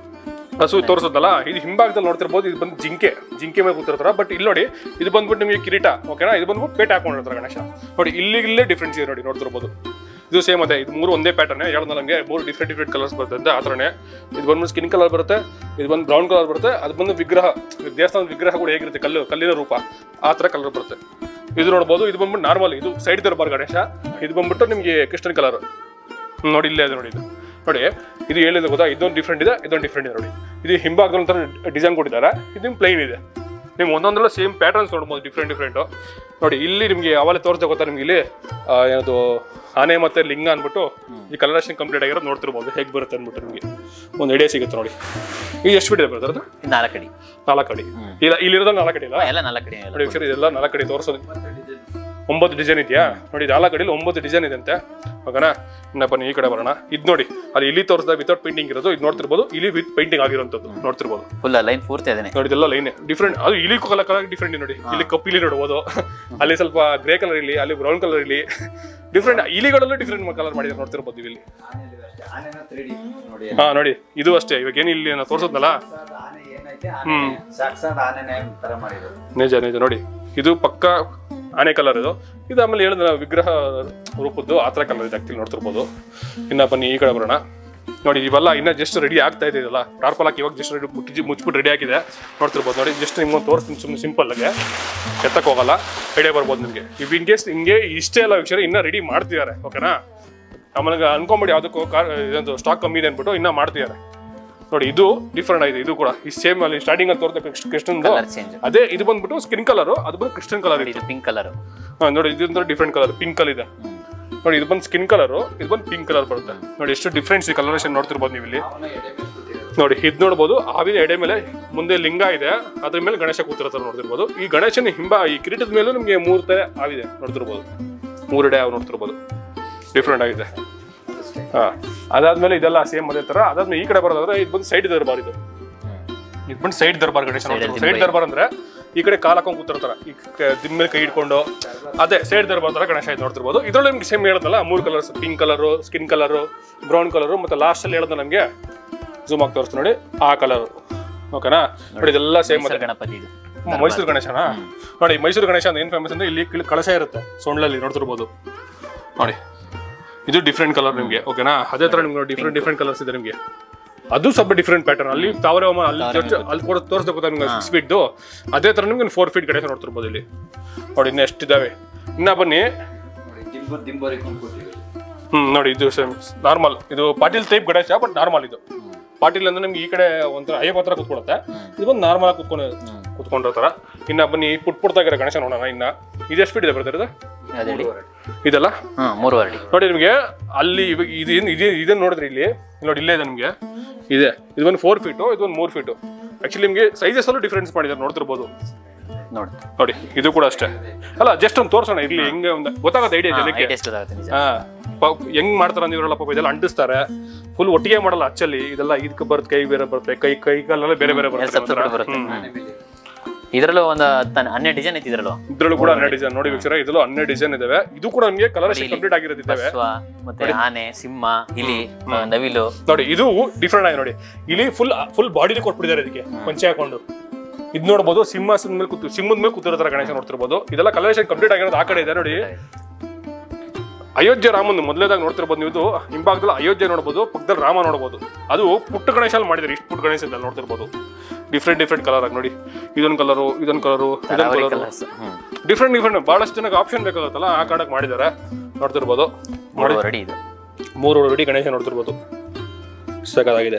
ಹಸು ತೋರಿಸೋದಲ್ಲ ಇದು ಹಿಂಭಾಗದಲ್ಲಿ ನೋಡ್ತಿರ್ಬೋದು ಇದು ಬಂದು ಜಿಂಕೆ ಜಿಂಕೆ ಮೇಲೆ ಕೂತಿರ್ತಾರ ಬಟ್ ಇಲ್ಲಿ ನೋಡಿ ಇದು ಬಂದ್ಬಿಟ್ಟು ನಿಮಗೆ ಕಿರೀಟ ಓಕೆನಾ ಇದು ಬಂದ್ಬಿಟ್ಟು ಪೇಟೆ ಹಾಕೊಂಡಿರ್ತಾರೆ ಗಣೇಶ ನೋಡಿ ಇಲ್ಲಿ ಇಲ್ಲೇ ಡಿಫ್ರೆನ್ಸ್ ಇದೆ ನೋಡಿ ನೋಡ್ತಿರ್ಬೋದು ಇದು ಸೇಮ್ ಅದೇ ಇದು ಮೂರು ಒಂದೇ ಪ್ಯಾಟರ್ನ್ ಹೇಳಿದ ನಮಗೆ ಮೂರು ಡಿಫ್ರೆಂಟ್ ಡಿಫ್ರೆಂಟ್ ಕಲರ್ಸ್ ಬರುತ್ತೆ ಆ ಥರನೇ ಇದು ಬಂದ್ಬಿಟ್ಟು ಸ್ಕಿನ್ ಕಲರ್ ಬರುತ್ತೆ ಇದು ಬಂದು ಬ್ರೌನ್ ಕಲರ್ ಬರುತ್ತೆ ಅದು ಬಂದು ವಿಗ್ರಹ ದೇವಸ್ಥಾನದ ವಿಗ್ರಹ ಕೂಡ ಹೇಗಿರುತ್ತೆ ಕಲ್ಲು ಕಲ್ಲಿನ ರೂಪ ಆ ಥರ ಕಲರ್ ಬರುತ್ತೆ ಇದು ನೋಡ್ಬೋದು ಇದು ಬಂದ್ಬಿಟ್ಟು ನಾರ್ಮಲ್ ಇದು ಸೈಡ್ ದರ್ಬಾರ್ ಗಣೇಶ ಇದು ಬಂದ್ಬಿಟ್ಟು ನಿಮಗೆ ಕೃಷ್ಣನ್ ಕಲರ್ ನೋಡಿ ಇಲ್ಲೇ ಇದೆ ನೋಡಿ ಇದು ನೋಡಿ ಇದು ಏನಿದೆ ಗೊತ್ತಾ ಇದೊಂದು ಡಿಫ್ರೆಂಟ್ ಇದೆ ಇದೊಂದು ಡಿಫ್ರೆಂಟ್ ಇದೆ ನೋಡಿ ಇದು ಹಿಂಭಾಗದಲ್ಲಿ ಒಂಥರ ಡಿಸೈನ್ ಕೊಟ್ಟಿದ್ದಾರೆ ಇದು ಪ್ಲೈನ್ ಇದೆ ನೀವು ಒಂದೊಂದರಲ್ಲೂ ಸೇಮ್ ಪ್ಯಾಟರ್ನ್ಸ್ ನೋಡ್ಬೋದು ಡಿಫ್ರೆಂಟ್ ಡಿಫ್ರೆಂಟು ನೋಡಿ ಇಲ್ಲಿ ನಿಮಗೆ ಅವಾಗಲೇ ತೋರಿಸ್ದೆ ಗೊತ್ತಾ ನಿಮ್ಗೆ ಇಲ್ಲಿ ಆ, ಏನದು ಆನೆ ಮತ್ತೆ ಲಿಂಗ ಅಂದ್ಬಿಟ್ಟು ಈ ಕಲರೇಷನ್ ಕಂಪ್ಲೀಟ್ ಆಗಿರೋದು ನೋಡ್ತಿರ್ಬೋದು ಹೇಗೆ ಬರುತ್ತೆ ಅಂದ್ಬಿಟ್ಟು ನಿಮಗೆ ಒಂದು ಐಡಿಯಾ ಸಿಗುತ್ತೆ ನೋಡಿ ಇದು ಎಷ್ಟು ಫೀಟ್ ಇದೆ ಬರ್ತಾರೆ ಇದು ನಾಲ್ಕು ಅಡಿ ನಾಲ್ಕು ಅಡಿ ಇಲ್ಲ ಇಲ್ಲಿರೋದು ನಾಲ್ಕು ಅಡಿ ಇಲ್ಲ ಎಲ್ಲ ನಾಲ್ಕು ಅಡಿ ಎಲ್ಲ ನೋಡಿ ವೀಕ್ಷಕರೇ, ಇದೆಲ್ಲ ನಾಲ್ಕು ಅಡಿ ತೋರಿಸೋದು ಒಂಬತ್ತು ಡಿಸೈನ್ ಇದೆಯಾ ನೋಡಿ ನಾಲ್ಕು ಅಡಿಲಿ ಒಂಬತ್ತು ಡಿಸೈನ್ ಇದೆ ಅಂತೆ ಓಕೆನಾ ಇನ್ನ ಬನ್ನಿ ಈ ಕಡೆ ಬರೋಣ ಇದು ನೋಡಿ ಅಲ್ಲಿ ಇಲ್ಲಿ ತೋರಿಸಿದ ವಿತೌಟ್ ಪೇಂಟಿಂಗ್ ಇರೋದು ಇದು ನೋಡ್ತಿರ್ಬೋದು ಇಲ್ಲಿ ವಿತ್ ಪೇಂಟಿಂಗ್ ಆಗಿರೋಂಥದ್ದು ನೋಡ್ತಿರ್ಬೋದು ಫುಲ್ ಲೈನ್ ಪೂರ್ತಿ ಅದನ್ನೇ ನೋಡಿ ಇದೆಲ್ಲ ಲೈನ್ ಡಿಫ್ರೆಂಟ್ ಅದು ಇಲ್ಲಿ ಕಲರ್ ಕಲರ್ ಡಿಫ್ರೆಂಟ್ ನೋಡಿ ಇಲ್ಲಿ ಕಪ್ಪು ಇಲ್ಲಿ ನೋಡ್ಬೋದು ಅಲ್ಲಿ ಸ್ವಲ್ಪ ಗ್ರೇ ಕಲರ್ ಇಲ್ಲಿ ಅಲ್ಲಿ ಬ್ರೌನ್ ಕಲರ್ ಇಲ್ಲಿ ಡಿಫ್ರೆಂಟ್ ಇಲಿಗಳಲ್ಲೂ ಡಿಫ್ರೆಂಟ್ ಕಲರ್ ಮಾಡಿದ್ರೆ ನೋಡ್ತಿರ್ಬೋದು ನೀವು ಇಲ್ಲಿ ಆನೆನ 3D ನೋಡಿ ಹಾ ನೋಡಿ ಇದು ಅಷ್ಟೇ ಇವಾಗ ಏನು ಇಲ್ಲಿ ನಾವು ತೋರಿಸೋದ್ನಲ್ಲ ಸಾಕ್ಷಾತ್ ಆನೆ ಏನೈತೆ ಆನೆ ಸಾಕ್ಷಾತ್ ಆನೆನೆ ತರ ಮಾಡಿರೋದು ನಿಜ ನಿಜ ನೋಡಿ ಇದು ಪಕ್ಕ ಆನೆ ಕಲರ್ ಇದು ಇದು ಆಮೇಲೆ ಹೇಳಿದ ವಿಗ್ರಹ ರೂಪದ್ದು ಆ ಥರ ಕಲರ್ ಇದೆ ಆಕ್ಚುಲಿ ನೋಡ್ತಿರ್ಬೋದು ಇನ್ನ ಬನ್ನಿ ಈ ಕಡೆ ಬರೋಣ ನೋಡಿ ಇವೆಲ್ಲ ಇನ್ನ ಜಸ್ಟ್ ರೆಡಿ ಆಗ್ತಾ ಇದೆ ಇದೆಲ್ಲ ಟಾರ್ಪಲ್ ಹಾಕಿ ಇವಾಗ ಜಸ್ಟ್ ರೆಡಿ ಮುಚ್ಚಿ ಮುಚ್ಚಿಬಿಟ್ಟು ರೆಡಿ ಆಗಿದೆ ನೋಡ್ತಿರ್ಬೋದು ನೋಡಿ ಜಸ್ಟ್ ನಿಮ್ಗೊಂದು ತೋರಿಸ್ತೀನಿ ಸುಮ್ಮನೆ ಸಿಂಪಲ್ ಆಗಿ ಎತ್ತಕ್ಕೆ ಹೋಗಲ್ಲ ಐಡಿಯಾ ಬರ್ಬೋದು ನಿಮಗೆ ಇವ್ ಇನ್ ಕೇಸ್ ಹಿಂಗೆ ಇಷ್ಟೇ ಎಲ್ಲ ವೀಕ್ಷರ ಇನ್ನೂ ರೆಡಿ ಮಾಡ್ತಿದ್ದಾರೆ ಓಕೆನಾ ಆಮೇಲೆ ಅನ್ಕೊಂಬಿಡಿ ಯಾವುದಕ್ಕೂ ಕಾರ್ ಇದೊಂದು ಸ್ಟಾಕ್ ಕಮ್ಮಿ ಇದೆ ಅಂದ್ಬಿಟ್ಟು ಇನ್ನೂ ಮಾಡ್ತಿದ್ದಾರೆ ನೋಡಿ ಇದು ಡಿಫ್ರೆಂಟ್ ಆಗಿದೆ ಇದು ಕೂಡ ಈ ಸೇಮ್ ಅಲ್ಲಿ ಸ್ಟಾರ್ಟಿಂಗ್ ಅಲ್ಲಿ ತೋರಿದ ಕೃಷ್ಣಂದು ಕಲರ್ ಚೇಂಜ್ ಅದೇ ಇದು ಬಂದ್ಬಿಟ್ಟು ಸ್ಕಿನ್ ಕಲರ್ ಅದು ಬಂದು ಕ್ರಿಸ್ಟನ್ ಕಲರ್ ಇದೆ ಇದು ಪಿಂಕ್ ಕಲರ್ ಹಾ, ನೋಡಿ ಇದು ಡಿಫ್ರೆಂಟ್ ಕಲರ್ ಪಿಂಕ್ ಕಲರ್ ಇದೆ ನೋಡಿ ಇದು ಬಂದು ಸ್ಕಿನ್ ಕಲರ್ ಇದು ಬಂದು ಪಿಂಕ್ ಕಲರ್ ಬರುತ್ತೆ ನೋಡಿ ಎಷ್ಟು ಡಿಫ್ರೆನ್ಸ್ ಈ ಕಲರೇಷನ್ ನೋಡ್ತಿರ್ಬೋದು ನೀವು ಇಲ್ಲಿ ಅವನ ಎಡೆ ಮೇಲೆ ಕೂತಿರೋದು ನೋಡಿ ಇದು ನೋಡ್ಬೋದು ಆವಿನ ಎಡೆ ಮೇಲೆ ಮುಂದೆ ಲಿಂಗ ಇದೆ ಅದ್ರ ಮೇಲೆ ಗಣೇಶ ಕೂತಿರೋ ನೋಡ್ತಿರ್ಬೋದು ಈ ಗಣೇಶನ ಹಿಂಬ ಈ ಕಿರೀಟದ ಮೇಲೂ ನಿಮಗೆ ಮೂರು ತರ ಆವಿದೆ ನೋಡ್ತಿರ್ಬೋದು ಮೂರು ಎಡೆ ಅವು ನೋಡ್ತಿರ್ಬೋದು ಡಿಫ್ರೆಂಟ್ ಆಗಿದೆ ಹಾ ಅದಾದ್ಮೇಲೆ ಇದೆಲ್ಲ ಸೇಮ್ ಅದೇ ತರ ಅದಾದ್ಮೇಲೆ ಈ ಕಡೆ ಬರೋದಾದ್ರೆ ಇದು ಬಂದು ಸೈಡ್ ದರ್ಬಾರ್ ಇದು ಇದು ಬಂದು ಸೈಡ್ ದರ್ಬಾರ್ ಗಣೇಶ ಸೈಡ್ ದರ್ಬಾರ್ ಅಂದ್ರೆ ಈ ಕಡೆ ಕಾಲ್ ಹಾಕೊಂಡು ಕೂತಿರ್ತಾರ ಈ ಕ- ದಿನ ಮೇಲೆ ಕೈ ಇಟ್ಕೊಂಡು ಅದೇ ಸೈಡ್ ದರ್ಬಾರ್ ತರ ಗಣೇಶ ಇದು ನೋಡ್ತಿರ್ಬೋದು ಇದ್ರೊಳಗೆ ನಿಮ್ಗೆ ಸೇಮ್ ಹೇಳದಲ್ಲ ಮೂರು colours pink colour skin colour brown colour ಮತ್ತೆ ಲಾಸ್ಟ್ ಅಲ್ಲಿ ಹೇಳೋದು ನಮಗೆ ಝೂಮ್ ಆಗಿ ತೋರಿಸ್ತು ನೋಡಿ ಆ ಕಲರ್ ಓಕೆನಾ ನೋಡಿ ಇದೆಲ್ಲ ಸೇಮ್ ಅದೇ ಗಣಪತಿ ಇದು ಮೈಸೂರು ಗಣೇಶನ ನೋಡಿ ಮೈಸೂರು ಗಣೇಶ ಅಂದ್ರೆ ಏನ್ ಫೇಮಸ್ ಅಂದ್ರೆ ಇಲ್ಲಿ ಕಿಲ್- ಕಳಶ ಇರುತ್ತೆ ಸೊಂಡ್ಲಲ್ಲಿ ನೋಡ್ತಿರ್ಬೋದು ನೋಡಿ ಇದು ಡಿಫ್ರೆಂಟ್ ಕಲರ್ ನಿಮಗೆ ಓಕೆನಾ ಅದೇ ತರ ನಿಮ್ಗೆ ಡಿಫ್ರೆಂಟ್ ಡಿಫ್ರೆಂಟ್ ಕಲರ್ಸ್ ಇದೆ ನಿಮಗೆ ಅದು ಸ್ವಲ್ಪ ಡಿಫ್ರೆಂಟ್ ಪ್ಯಾಟರ್ನ್ ಅಲ್ಲಿ ತಾವರೆ ಹೋಮ ಅಲ್ಲಿ just ಅಲ್ಲಿ ಕೂಡ ತೋರಿಸ್ಬೇಕು ಗೊತ್ತಾ ನಿಮ್ಗೆ ಸಿಕ್ಸ್ ಫೀಟ್ ಅದೇ ತರ ನಿಮ್ಗೆ ಫೋರ್ ಫೀಟ್ ಗಣೇಶ ನೋಡ್ತಿರ್ಬೋದು ಇಲ್ಲಿ ನೋಡಿ ಇನ್ನು ಎಷ್ಟಿದಾವೆ ಇನ್ನ ಬನ್ನಿ ನೋಡಿ ದಿಂಬು ದಿಂಬೋರಿಕೊಂಡು ಕೂತಿರೋದು ಹ್ಮ್ ನೋಡಿ ಇದು ನಾರ್ಮಲ್ ಇದು Patil type Ganesha but normal ಇದು ಪಾಟೀಲ್ ಅಂದ್ರೆ ನಿಮ್ಗೆ ಈ ಕಡೆ ಒಂಥರ ಅಯ್ಯಪ್ಪ ಹತ್ರ ಕುತ್ಕೊಳುತ್ತೆ ಇದು ಬಂದು ನಾರ್ಮಲ್ ಆಗಿ ಕುತ್ಕೊಂಡು ಕುತ್ಕೊಂಡಿರ್ತಾರ ಇನ್ನ ಬನ್ನಿ ಪುಟ್ ಪುಟ್ಟಾಗಿರೋ ಗಣೇಶ ನೋಡೋಣ ಇನ್ನ ಇದು ಎಷ್ಟು ಫೀಟ್ ಇದೆ ಬರ್ತಿರೋದು ಅದ್ ಹೇಳಿ ಇದೆಲ್ಲ ಹಾ ಮೂರು ಅಡಿ ನೋಡಿ ನಿಮಗೆ ಅಲ್ಲಿ ಇವಾಗ ಇದು ಇದು ಇದನ್ನ ನೋಡಿದ್ರಿ ಇಲ್ಲಿ ನೋಡಿ ಇಲ್ಲೇ ಇದೆ ನಿಮಗೆ ಇದೆ ಇದು ಒಂದು ಫೋರ್ ಫೀಟು ಇದು ಒಂದು ಮೂರು ಫೀಟು ಆಕ್ಚುಲಿ ನಿಮಗೆ ಸೈಜಸ್ ಅಲ್ಲೂ ಡಿಫ್ರೆನ್ಸ್ ಮಾಡಿದ್ದಾರೆ ನೋಡ್ತಿರ್ಬೋದು ನೋಡಿ ನೋಡಿ ಇದು ಕೂಡ ಅಷ್ಟೇ ಅಲ್ಲ ಜಸ್ಟ್ ಒಂದು ತೋರ್ಸೋಣ ಇಲ್ಲಿ ಹೆಂಗೆ ಒಂದು ಗೊತ್ತಾಗುತ್ತೆ ಐಡಿಯಾ ಜನಕ್ಕೆ ಟೇಸ್ಟ್ ಗೊತ್ತಾಗುತ್ತೆ ನಿಜ ಹಾ ಪ- ಹೆಂಗ್ ಮಾಡ್ತಾರ ಅಂದಿರಲ್ಲ ಪಾಪ ಇದೆಲ್ಲ ಅಂಟಿಸ್ತಾರೆ ಫುಲ್ ಒಟ್ಟಿಗೆ ಮಾಡಲ್ಲ ಅಚ್ಚಲ್ಲಿ ಇದೆಲ್ಲ ಇದಕ್ಕೆ ಬರುತ್ತೆ ಕೈ ಬೇರೆ ಬರುತ್ತೆ ಕೈ ಕೈ ಕಾಲೆಲ್ಲ ಬೇರೆ ಬೇರೆ ಬರುತ್ತೆ ಸಪ್ರೇಟ್ ಒಂಥರ. ಬರುತ್ತೆ ಹ್ಮ್. ಆನೆ ಮೇಲೆ ಇದ್ರಲ್ಲೂ ಒಂದು ಹತ್ತು ಹನ್ನೆರಡು ಡಿಸೈನ್ ಐತಿ ಇದ್ರಲ್ಲೂ ಇದ್ರಲ್ಲೂ ಕೂಡ ಹನ್ನೆರಡು ಡಿಸೈನ್ ನೋಡಿ ವೀಕ್ಷರ ಇದ್ರಲ್ಲೂ ಹನ್ನೆರಡು ಡಿಸೈನ್ ಇದಾವೆ ಇದು ಕೂಡ ನಮಗೆ ಕಲರ್ ಕಂಪ್ಲೀಟ್ ಆಗಿರೋದಿದ್ದಾವೆ ಬಸವ ಮತ್ತೆ ಆನೆ ಸಿಂಹ ಇಲಿ ಆ, ನವಿಲು ನೋಡಿ ಇದು ಡಿಫ್ರೆಂಟ್ ಆಗಿ ನೋಡಿ ಇಲ್ಲಿ ಫುಲ್ ಫುಲ್ ಬಾಡಿ ಕೊಟ್ಬಿಟ್ಟಿದ್ದಾರೆ ಇದಕ್ಕೆ ಪಂಚೆ ಹಾಕೊಂಡು ಇದು ನೋಡ್ಬೋದು ಸಿಂಹಾಸನ ಮೇಲೆ ಕೂತು ಸಿಂಹದ ಮೇಲೆ ಕೂತಿರೋ ಗಣೇಶ ನೋಡ್ತಿರ್ಬೋದು ಇದೆಲ್ಲ ಕಲರೇಷನ್ ಕಂಪ್ಲೀಟ್ ಆಗಿರೋದು ಆ ಕಡೆ ಇದೆ ನೋಡಿ ಅಯೋಧ್ಯೆ ರಾಮನ್ ಮೊದಲೇದಾಗ ನೋಡ್ತಿರ್ಬೋದು ನೀವು ಇದು ಹಿಂಭಾಗದಲ್ಲಿ ಅಯೋಧ್ಯೆ ನೋಡ್ಬೋದು ಪಕ್ಕದಲ್ಲಿ ರಾಮ ನೋಡ್ಬೋದು ಅದು ಪುಟ್ಟ ಗಣೇಶಲ್ಲಿ ಮಾಡಿದ್ದಾರೆ ಇಷ್ಟು ಪುಟ್ಟ ಗಣೇಶ ಇದೆ ಅಲ್ಲಿ ನೋಡ್ತಿರ್ಬೋದು ಡಿಫ್ರೆಂಟ್ ಡಿಫ್ರೆಂಟ್ ಕಲರ್ ಆಗಿ ನೋಡಿ ಇದೊಂದು ಕಲರು ಇದೊಂದು ಕಲರು ಇದೊಂದು ತರಾವರಿ ಕಲರು ಕಲರ್ಸ್ ಹ್ಮ್ ಡಿಫ್ರೆಂಟ್ ಡಿಫ್ರೆಂಟ್ ಬಹಳಷ್ಟು ಜನಕ್ಕೆ ಆಪ್ಷನ್ ಬೇಕಾಗುತ್ತಲ್ಲ ಆ ಕಾಡಕ್ಕೆ ಮಾಡಿದ್ದಾರೆ ನೋಡ್ತಿರ್ಬೋದು ನೋಡಿ ಮೂರುವರೆ ಅಡಿ ಇದು ಮೂರು ರೆಡಿ ಗಣೇಶ ನೋಡ್ತಿರ್ಬೋದು ಸಖತ್ತಾಗಿದೆ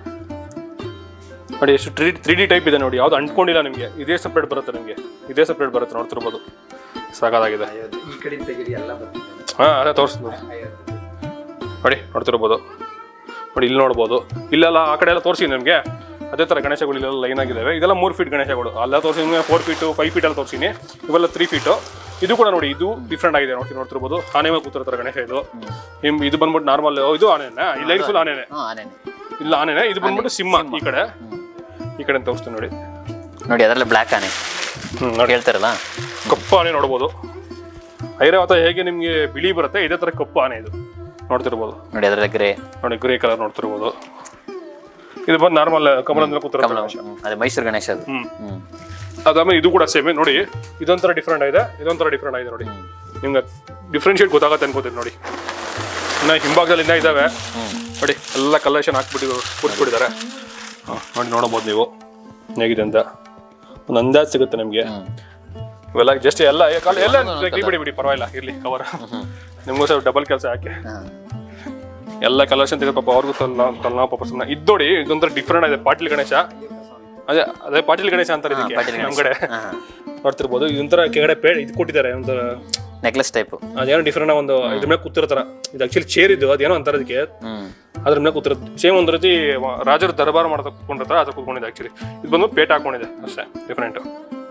ನೋಡಿ ಎಷ್ಟು ತ್ರೀ ತ್ರೀ ಡಿ ಟೈಪ್ ಇದೆ ನೋಡಿ ಯಾವ್ದು ಅಂಟ್ಕೊಂಡಿಲ್ಲ ನಿಮಗೆ ಇದೇ ಸಪ್ರೇಟ್ ಬರುತ್ತೆ ನಿಮಗೆ ಇದೇ ಸಪ್ರೇಟ್ ಬರುತ್ತೆ ನೋಡ್ತಿರ್ಬೋದು ಸಾಕಾಗಿದೆ ಅಯೋಧ್ಯೆ ಈ ಕಡೆ ತೆಗಿರಿ ಎಲ್ಲ ಬರ್ತಿದೆ ಹಾಂ ಅದೇ ತೋರಿಸ್ತೀನಿ ನೋಡಿ ಅಯೋಧ್ಯೆ ನೋಡಿ ನೋಡ್ತಿರ್ಬೋದು ನೋಡಿ ಇಲ್ಲಿ ನೋಡ್ಬೋದು ಇಲ್ಲೆಲ್ಲ ಆ ಕಡೆ ಎಲ್ಲ ತೋರಿಸಿ ನಿಮಗೆ ಅದೇ ಥರ ಗಣೇಶಗಳು ಇಲ್ಲೆಲ್ಲ ಲೈನ್ ಆಗಿದ್ದಾವೆ ಇದೆಲ್ಲ ಮೂರು ಫೀಟ್ ಗಣೇಶಗಳು ಅಲ್ಲ ತೋರಿಸಿ ನಿಮಗೆ ಫೋರ್ ಫೀಟು ಫೈವ್ ಫೀಟ್ ಎಲ್ಲ ತೋರಿಸಿನಿ ಇವೆಲ್ಲ ತ್ರೀ ಫೀಟು ಇದು ಕೂಡ ನೋಡಿ ಇದು ಡಿಫ್ರೆಂಟ್ ಆಗಿದೆ ನೋಡಿ ನೋಡ್ತಿರ್ಬೋದು ಆನೆ ಮೇಲೆ ಕೂತಿರ್ತಾರೆ ಗಣೇಶ ಇದು ನಿಮ್ ಇದು ಬಂದ್ಬಿಟ್ಟು ನಾರ್ಮಲ್ ಇದು ಆನೆನ ಈ ಲೈನ್ ಫುಲ್ ಆನೆನೆ ಹ್ಞೂ ಆನೇನೆ ಇಲ್ಲ ಆನೆನೆ ಇದು ಬಂದ್ಬಿಟ್ಟು ಸಿಂಹ ಈ ಕಡೆ ಈ ಕಡೆ ತೋರಿಸ್ತೀನಿ ನೋಡಿ ನೋಡಿ ಅದರಲ್ಲೇ ಬ್ಲ್ಯಾಕ್ ಆನೆ ಹ್ಮ್ ನೋಡಿ ಹೇಳ್ತಾರಲ್ಲ ಕಪ್ಪು ಆನೆ ನೋಡ್ಬೋದು ಐರಾವತ ಹೇಗೆ ನಿಮಗೆ ಬಿಳಿ ಬರುತ್ತೆ ಇದೇ ಥರ ಕಪ್ಪು ಆನೆ ಇದು ನೋಡ್ತಿರ್ಬೋದು ನೋಡಿ ಅದರಲ್ಲೇ ಗ್ರೇ ನೋಡಿ ಗ್ರೇ ಕಲರ್ ನೋಡ್ತಿರ್ಬೋದು ಇದು ಬಂದು ನಾರ್ಮಲ್ ಕಮಲ ಮೇಲೆ ಕೂತಿರೋ ಗಣೇಶ ಹ್ಮ್. ಅದೇ ಮೈಸೂರು ಗಣೇಶ ಅದು ಹ್ಮ್ ಹ್ಮ್ ಅದಾದ್ಮೇಲೆ ಇದು ಕೂಡ ಸೇಮ್ ನೋಡಿ ಇದೊಂಥರ ಡಿಫ್ರೆಂಟ್ ಆಗಿದೆ ಇದೊಂಥರ ಡಿಫ್ರೆಂಟ್ ಆಗಿದೆ ನೋಡಿ ನಿಮ್ಗೆ ಡಿಫ್ರೆನ್ಶಿಯೇಟ್ ಗೊತ್ತಾಗತ್ತೆ ಅನ್ಕೋತೀನಿ ನೋಡಿ ಇನ್ನು ಹಿಂಭಾಗದಲ್ಲಿ ಇನ್ನೂ ಇದ್ದಾವೆ ನೋಡಿ ಎಲ್ಲ ಕಲೆಕ್ಷನ್ ಹಾಕ್ಬಿಟ್ಟು ಕೂತ್ಬಿಟ್ಟಿದ್ದಾರೆ ಹಾಂ ನೋಡಿ ನೋಡ್ಬೋದು ನೀವು ಹೇಗಿದೆ ಅಂತ ಒಂದು ಅಂದಾಜು ಸಿಗುತ್ತೆ ನಿಮಗೆ ಇವೆಲ್ಲ ಜಸ್ಟ್ ಎಲ್ಲ ಕಾಲ- ಎಲ್ಲ ಬಿಡಿ ಬಿಡಿ ಪರವಾಗಿಲ್ಲ ಇರಲಿ ಕವರ್ ನಿಮಗೋಸ್ಕರ ಡಬಲ್ ಕೆಲಸ ಹಾಕಿ ಹಾಂ ಎಲ್ಲ ಕಲೆಕ್ಷನ್ ತೆಗೆದು ಪಾಪ ಅವ್ರಿಗೂ ತಲ್ಲ ತಲೆನೋವು ಪಾಪ ಸುಮ್ಮನೆ ಇದು ನೋಡಿ ಇದೊಂಥರ ಡಿಫ್ರೆಂಟ್ ಆಗಿದೆ ಪಾಟೀಲ್ ಗಣೇಶ ಅದೇ ಅದೇ ಪಾಟೀಲ್ ಗಣೇಶ ಅಂತಾರೆ ಇದಕ್ಕೆ ಪಾಟೀಲ್ ನಮ್ಮ ಗಣೇಶ ಕಡೆ ಹಾಂ ನೋಡ್ತಿರ್ಬೋದು ಇದೊಂಥರ ಕೆಳಗಡೆ ಪೇ ಇದು ಕೊಟ್ಟಿದ್ದಾರೆ ಒಂದು ನೆಕ್ಲೆಸ್ ಟೈಪು ಅದೇನೋ ಡಿಫ್ರೆಂಟ್ ಒಂದು ಇದ್ರ ಮೇಲೆ ಕೂತಿರ್ತಾರ ಇದು ಆಕ್ಚುಲಿ ಚೇರ್ ಇದು ಅದೇನೋ ಅಂತಾರೆ ಅದಕ್ಕೆ ಹ್ಮ್ ಅದ್ರ ಮೇಲೆ ಕೂತಿರುತ್ತೆ ಸೇಮ್ ಒಂದು ರೀತಿ ರಾಜರು ದರ್ಬಾರ ಮಾಡ್ತಾ ಕೂತ್ಕೊಂಡಿರ್ತಾರೆ ಅದ್ರ ಕೂತ್ಕೊಂಡಿದೆ ಆಕ್ಚುಲಿ ಇದು ಬಂದು ಪೇಟ್ ಹಾಕೊಂಡಿದೆ ಅಷ್ಟೇ ಡಿಫ್ರೆಂಟ್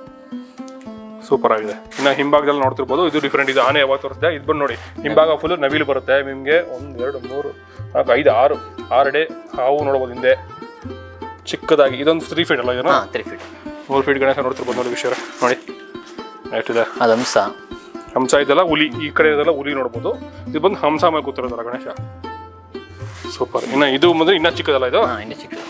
ಸೂಪರ್ ಆಗಿದೆ ಇನ್ನು ಹಿಂಭಾಗದಲ್ಲಿ ನೋಡ್ತಿರ್ಬೋದು ಇದು ಡಿಫ್ರೆಂಟ್ ಇದು ಆನೆ ಯಾವಾಗ ತೋರಿಸಿದೆ ಇದು ಬಂದು ನೋಡಿ ಹಿಂಭಾಗ ಫುಲ್ ನವಿಲು ಬರುತ್ತೆ ನಿಮಗೆ ಒಂದು ಎರಡು ಮೂರು ನಾಲ್ಕು ಐದು ಆರು ಆರು ಅಡಿ ಹಾವು ನೋಡ್ಬೋದು ಹಿಂದೆ ಚಿಕ್ಕದಾಗಿ ಇದೊಂದು ತ್ರೀ ಫೀಟ್ ಅಲ್ಲ ಏನೋ ಹಾಂ ತ್ರೀ ಫೀಟ್ ಮೂರು ಫೀಟ್ ಗಣೇಶ ನೋಡ್ತಿರ್ಬೋದು ನೋಡಿ ವಿಷಯ ನೋಡಿ ಎಷ್ಟಿದೆ ಅದು ಹಂಸ ಹಂಸ ಇದೆಲ್ಲ ಹುಲಿ ಈ ಕಡೆ ಇದೆಲ್ಲ ಹುಲಿ ನೋಡ್ಬೋದು ಇದು ಬಂದು ಹಂಸ ಮೇಲೆ ಕೂತಿರೋದಲ್ಲ ಗಣೇಶ ಸೂಪರ್ ಇನ್ನು ಇದು ಬಂದ್ರೆ ಇನ್ನೂ ಚಿಕ್ಕದಲ್ಲ ಇದು ಹಾಂ ಇನ್ನು ಚಿಕ್ಕ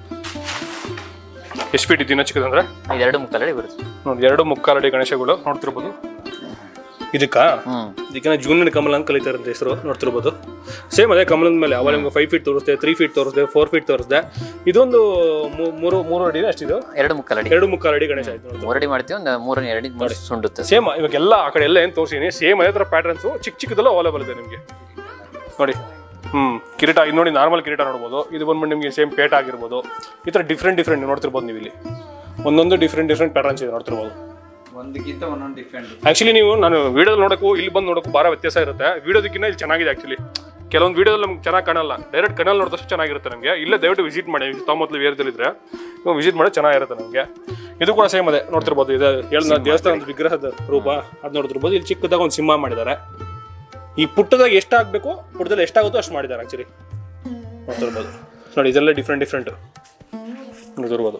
ಎಷ್ಟು ಫೀಟ್ ಇದು ಇನ್ನೂ ಚಿಕ್ಕದಂದ್ರೆ ಇದು ಎರಡು ಮುಕ್ಕಲಡಿ ಬರುತ್ತೆ ನೋಡಿ ಎರಡು ಮುಕ್ಕಾಲಡಿ ಗಣೇಶಗಳು ನೋಡ್ತಿರ್ಬೋದು ಇದಕ್ಕಾ ಹ್ಮ್ ಇದಕ್ಕೆ ಜೂನಿಯರ್ ಕಮಲ ಅಂತ ಕಲಿತಾರೆ ಅಂತ ಹೆಸರು ನೋಡ್ತಿರ್ಬೋದು ಸೇಮ್ ಅದೇ ಕಮಲದ ಮೇಲೆ ಅವಾಗ ನಿಮ್ಗೆ ಫೈವ್ ಫೀಟ್ ತೋರಿಸ್ದೆ ತ್ರೀ ಫೀಟ್ ತೋರಿಸ್ದೆ ಫೋರ್ ಫೀಟ್ ತೋರಿಸ್ದೆ ಇದೊಂದು ಮೂ- ಮೂರು ಮೂರು ಅಡಿ ಅಷ್ಟಿದು ಎರಡು ಮುಕ್ಕಲಡಿ ಎರಡು ಮುಕ್ಕಾಲು ಅಡಿ ಗಣೇಶ ಆಯ್ತು ನೋಡಿ ಮೂರಡಿ ಮಾಡ್ತೀವಿ ಒಂದು ಮೂರನೇ ಎರಡು ಮೂರು ಸುಂಡುತ್ತೆ ಸೇಮ್ ಇವಾಗೆಲ್ಲ ಆ ಕಡೆ ಎಲ್ಲ ಏನು ತೋರಿಸಿನಿ ಸೇಮ್ ಅದೇ ಥರ ಪ್ಯಾಟರ್ನ್ಸು ಚಿಕ್ಕ ಚಿಕ್ಕದೆಲ್ಲ ಅವೈಲೇಬಲ್ ಇದೆ ನಿಮಗೆ ನೋಡಿ ಹ್ಮ್ ಕಿರೀಟ ಇದು ನೋಡಿ ನಾರ್ಮಲ್ ಕಿರೀಟ ನೋಡ್ಬೋದು ಇದು ಬಂದ್ಬಿಟ್ಟು ನಿಮಗೆ ಸೇಮ್ ಪೇಟ ಆಗಿರ್ಬೋದು ಈ ಥರ ಡಿಫ್ರೆಂಟ್ ಡಿಫ್ರೆಂಟ್ ನೋಡ್ತಿರ್ಬೋದು ನೀವು ಇಲ್ಲಿ ಒಂದೊಂದು ಡಿಫ್ರೆಂಟ್ ಡಿಫ್ರೆಂಟ್ ಪ್ಯಾಟರ್ನ್ಸ್ ಇದೆ ನೋಡ್ತಿರ್ಬೋದು ಒಂದಕ್ಕಿಂತ ಒಂದೊಂದು ಡಿಫ್ರೆಂಟ್ ಆಕ್ಚುಲಿ ನೀವು ನಾನು ವಿಡಿಯೋದಲ್ಲಿ ನೋಡೋಕ್ಕೂ ಇಲ್ಲಿ ಬಂದು ನೋಡೋಕ್ಕೂ ಭಾಳ ವ್ಯತ್ಯಾಸ ಇರುತ್ತೆ ವಿಡಿಯೋದಕ್ಕಿಂತ ಇಲ್ಲಿ ಚೆನ್ನಾಗಿದೆ ಆಕ್ಚುಲಿ ಕೆಲವೊಂದು ವಿಡಿಯೋದಲ್ಲಿ ನಮ್ಗೆ ಚೆನ್ನಾಗಿ ಕಾಣಲ್ಲ ಡೈರೆಕ್ಟ್ ಕಣ್ಣಲ್ಲಿ ನೋಡಿದಷ್ಟು ಚೆನ್ನಾಗಿರುತ್ತೆ ನಮಗೆ ಇಲ್ಲೇ ದಯವಿಟ್ಟು ವಿಸಿಟ್ ಮಾಡಿ ತೊಂಬತ್ತು ವೇರದಲ್ಲಿದ್ರೆ ನೀವು ವಿಸಿಟ್ ಮಾಡಿ ಚೆನ್ನಾಗಿರುತ್ತೆ ನಮಗೆ ಇದು ಕೂಡ ಸೇಮ್ ಅದೇ ನೋಡ್ತಿರ್ಬೋದು ಇದು ಹೇಳಿದ ದೇವಸ್ಥಾನದ ವಿಗ್ರಹದ ರೂಪ ಅದು ನೋಡ್ತಿರ್ಬೋದು ಇಲ್ಲಿ ಚಿಕ್ಕದಾಗ ಒಂದು ಸಿಂಹ ಮಾಡಿದ್ದಾರೆ ಈ ಪುಟ್ಟದಾಗ ಎಷ್ಟು ಹಾಕ್ಬೇಕು ಪುಟ್ಟದಲ್ಲಿ ಎಷ್ಟಾಗುತ್ತೋ ಅಷ್ಟು ಮಾಡಿದ್ದಾರೆ ಆಕ್ಚುಲಿ ನೋಡ್ತಿರ್ಬೋದು ನೋಡಿ ಇದೆಲ್ಲ ಡಿಫ್ರೆಂಟ್ ಡಿಫ್ರೆಂಟ್ ನೋಡ್ತಿರ್ಬೋದು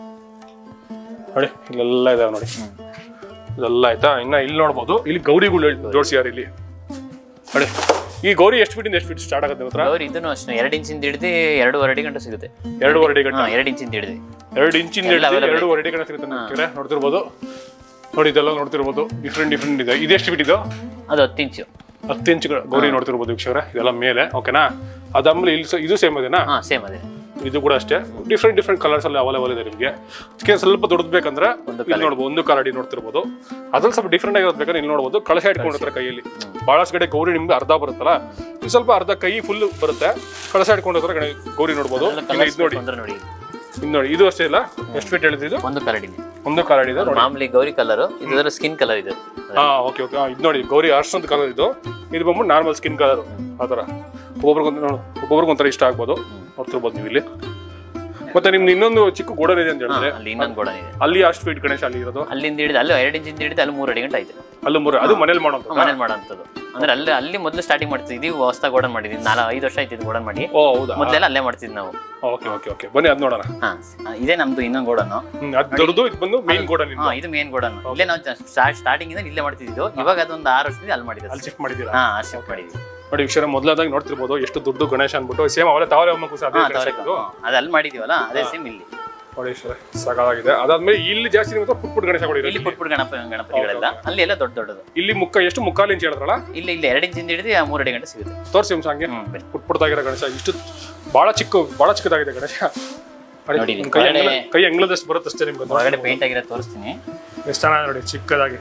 ನೋಡಿ ಇಲ್ಲೆಲ್ಲ ಇದಾವೆ ನೋಡಿ ಇದೆಲ್ಲ ಆಯ್ತಾ ಇನ್ನ ಇಲ್ಲಿ ನೋಡ್ಬೋದು ಇಲ್ಲಿ ಗೌರಿಗಳು ಜೋಡಿಸಿದ್ದಾರೆ ಇಲ್ಲಿ ನೋಡಿ ಈ ಗೌರಿ ಎಷ್ಟು ಫೀಟಿಂದ ಎಷ್ಟು ಫೀಟ್ ಸ್ಟಾರ್ಟ್ ಆಗುತ್ತೆ ನಿಮ್ಮ ಹತ್ರ ಅವ್ರು ಇದನ್ನು ಅಷ್ಟೇ ಎರಡು ಇಂಚಿಂದ ಹಿಡಿದು ಎರಡೂವರೆ ಅಡಿ ಗಂಟೆ ಸಿಗುತ್ತೆ ಎರಡೂವರೆ ಅಡಿ ಗಂಟೆ ಹಾಂ ಎರಡು ಇಂಚಿಂದ ಹಿಡಿದು ಎರಡು ಇಂಚಿಂದ ಎಲ್ಲ ಹಿಡಿದು available ಎರಡೂವರೆ ಅಡಿ ಗಂಟೆ ಸಿಗುತ್ತೆ ನಿಮ್ಗೆ ನೋಡ್ತಿರ್ಬೋದು ನೋಡಿ ಇದೆಲ್ಲ ನೋಡ್ತಿರ್ಬೋದು ಡಿಫ್ರೆಂಟ್ ಡಿಫ್ರೆಂಟ್ ಇದೆ ಇದೆಷ್ಟು ಫೀಟ್ ಇದು ಅದು ಹತ್ತು ಇಂಚು ಹತ್ತು ಇಂಚು ಗೌರಿ ನೋಡ್ತಿರ್ಬೋದು ವೀಕ್ಷಕರೇ ಇದೆಲ್ಲ ಮೇಲೆ ಓಕೆನಾ ಅದಾದ್ಮೇಲೆ ಇಲ್ಲಿ ಸ- ಇದು ಸೇಮ್ ಅದೇನಾ ಹಾಂ ಸೇಮ್ ಅದೇ ಇದು ಕೂಡ ಅಷ್ಟೇ ಡಿಫ್ರೆಂಟ್ ಡಿಫ್ರೆಂಟ್ ಕಲರ್ಸ್ ಅಲ್ಲಿ ಅವೈಲೇಬಲ್ ಇದೆ ನಿಮಗೆ ಅದಕ್ಕೆ ಸ್ವಲ್ಪ ದೊಡ್ಡದು ಬೇಕಂದ್ರೆ ಇಲ್ಲಿ ನೋಡ್ಬೋದು ಒಂದು ಕಾಲಡಿ ನೋಡ್ತಿರ್ಬೋದು ಅದ್ರಲ್ಲಿ ಸ್ವಲ್ಪ ಡಿಫ್ರೆಂಟ್ ಆಗಿರೋದು ಬೇಕಾದ್ರೆ ಇಲ್ಲಿ ನೋಡ್ಬೋದು ಕಳಶ ಇಟ್ಕೊಂಡಿರ್ತಾರೆ ಕೈಯಲ್ಲಿ ಬಹಳಷ್ಟು ಕಡೆ ಗೌರಿ ನಿಮ್ಗೆ ಅರ್ಧ ಬರುತ್ತಲ್ಲ ಇದು ಸ್ವಲ್ಪ ಅರ್ಧ ಕೈ ಫುಲ್ ಬರುತ್ತೆ ಕಳಶ ಇಟ್ಕೊಂಡಿರ್ತಾರೆ ಗಣೆ- ಗೌರಿ ನೋಡ್ಬೋದು ಇನ್ನು ಇದು ನೋಡಿ ಅಂದ್ರೆ ನೋಡಿ ಇದು ನೋಡಿ ಇದು ಅಷ್ಟೇ ಇಲ್ಲ ಎಷ್ಟು ಫೀಟ್ ಹೇಳಿದ್ದು ಇದು ಒಂದು ಕರಡಿ ಒಂದು ಕಾಲಡಿ ಇದೆ ನೋಡಿ ಮಾಮೂಲಿ ಗೌರಿ ಕಲರ್ ಇದರ ಸ್ಕಿನ್ ಕಲರ್ ಇದು ಹಾ ಓಕೆ ಓಕೆ ಇದು ನೋಡಿ ಗೌರಿ ಅಷ್ಟೊಂದು ಕಲರ್ ಇದು ಇದು ಬಂದ್ಬಿಟ್ಟು ನಾರ್ಮಲ್ ಸ್ಕಿನ್ ಕಲರ್ ಆ ಥರ ಒಬ್ಬೊಬ್ರಿಗೊಂದು ನೋಡು ಒಬ್ಬೊಬ್ರಿಗೆ ಒಂಥರ ಇಷ್ಟ ಆಗ್ಬೋದು ನೋಡ್ತಿರ್ಬೋದು ನೀವು ಇಲ್ಲಿ ಮತ್ತೆ ನಿಮ್ದು ಇನ್ನೊಂದು ಚಿಕ್ಕ ಗೋಡನ್ ಇದೆ ಅಂತ ಹೇಳಿದ್ರೆ ಅಲ್ಲಿ ಇನ್ನೊಂದು ಗೋಡನ್ ಇದೆ ಅಲ್ಲಿ ಅಷ್ಟು ಫೀಟ್ ಗಣೇಶ ಅಲ್ಲಿ ಇರೋದು ಅಲ್ಲಿಂದ ಹಿಡಿದು ಅಲ್ಲಿ ಎರಡು ಇಂಚಿಂದ ಹಿಡಿದು ಅಲ್ಲಿ ಮೂರು ಅಡಿ ಗಂಟೆ ಆಯ್ತು ಅಲ್ಲೂ ಮೂರು ಅದು ಮನೇಲಿ ಮಾಡೋದು ಮನೇಲಿ ಮಾಡೋಂಥದ್ದು ಅಂದ್ರೆ ಅಲ್ಲಿ ಅಲ್ಲಿ ಮೊದಲು ಸ್ಟಾರ್ಟಿಂಗ್ ಮಾಡ್ತಿದ್ವಿ ಇದೀಗ ಹೊಸ್ದಾಗಿ ಗೋಡನ್ ಮಾಡಿದ್ವಿ ನಾಲ್ಕು ಐದು ವರ್ಷ ಆಯ್ತು ಗೋಡನ್ ಮಾಡಿ ಓ ಹೌದಾ ಮೊದಲೆಲ್ಲ ಅಲ್ಲೇ ಮಾಡ್ತಿದ್ವಿ ನಾವು ಓಕೆ ಓಕೆ ಓಕೆ ಬನ್ನಿ ಅದ್ ನೋಡೋಣ ಹಾ ಇದೇ ನಮ್ದು ಇನ್ನೊಂದು ಗೋಡನು ಹ್ಮ್ ಅದ್ ದೊಡ್ಡದು ಇದು ಬಂದು ಮೇನ್ ಗೋಡನ್ ಹಾ ಇದು ಮೇನ್ ಗೋಡನ್ ಇಲ್ಲೇ ನಾವು ಸ್ಟಾರ್ಟಿಂಗ್ ಇಂದ ಇಲ್ಲೇ ಮಾಡ್ತಿದ್ದು ಇವಾಗ ಅದೊಂದು ಆರು ವರ್ಷದಿಂದ ಅಲ್ಲಿ ಮಾಡಿದ್ರು ಅಲ್ಲಿ ಶಿಫ್ಟ್ ಮಾಡಿದ್ದೀರಾ ಹಾ ಶಿಫ್ಟ್ ಮಾಡಿದ್ವಿ ನೋಡಿ ವಿಷಯ ಮೊದಲಾದಾಗ ನೋಡ್ತಿರ್ಬೋದು ಎಷ್ಟು ದೊಡ್ಡ ಗಣೇಶ ಅನ್ಬಿಟ್ಟು ಸೇಮ್ ಅವಲೇ ತಾವರೆ ಅಮ್ಮ ಕೂಸ ಅದೇ ಹಾ ಗಣೇಶ ತವರಿಗೆ ಇದು ಅದು ಅಲ್ಲಿ ಮಾಡಿದೀವಲ್ಲ ಅದೇ ಸೇಮ್ ಇಲ್ಲಿ ನೋಡಿ ವಿಷಯ ಸಾಕಾಗಿದೆ ಅದಾದ್ಮೇಲೆ ಇಲ್ಲಿ ಜಾಸ್ತಿ ನಿಮ್ಗೆ ಪುಟ್ ಪುಟ್ ಗಣೇಶಗಳು ಇಲ್ಲಿ ಇರುತ್ತೆ ಪುಟ್ ಪುಟ್ ಗಣಪ ಗಣಪತಿಗಳೆಲ್ಲ ಅಲ್ಲಿ ಎಲ್ಲ ದೊಡ್ಡ ದೊಡ್ಡದು ಇಲ್ಲಿ ಮುಕ್ಕ ಎಷ್ಟು ಮುಕ್ಕಾಲು ಇಂಚ್ ಹೇಳಿದ್ರಲ್ಲ ಇಲ್ಲಿ ಇಲ್ಲಿ ಎರಡು ಇಂಚಿಂದ ಹಿಡಿದು ಆ ಮೂರು ಅಡಿ ಗಂಟೆ ಸಿಗುತ್ತೆ ತೋರಿಸಿ ನಿಮಿಷ ಹಂಗೆ ಹ್ಮ್ ಬನ್ನಿ. ಪುಟ್ ಪುಟ್ಟಾಗಿರೋ ಗಣೇಶ ಇಷ್ಟು ಬಹಳ ಚಿಕ್ಕ ಬಹಳ ಚಿಕ್ಕದಾಗಿದೆ ಗಣೇಶ ನೋಡಿ, ನೋಡಿ, ನಿಮ್ ಕೈ ಹೊರಗಡೆ- ಅಂಗ್ಲ- ಕೈ ಅಂಗ್ಲದಷ್ಟು ಬರುತ್ತೆ ಅಷ್ಟೇ ನಿಮ್ಗೆ ಹೊರಗಡೆ ಪೇಂಟ್ ಆಗಿರೋದು ತೋರಿಸ್ತೀನಿ ಎಷ್ಟು ಚೆನ್ನಾಗಿ ನೋಡಿ ಚಿಕ್ಕದಾಗಿ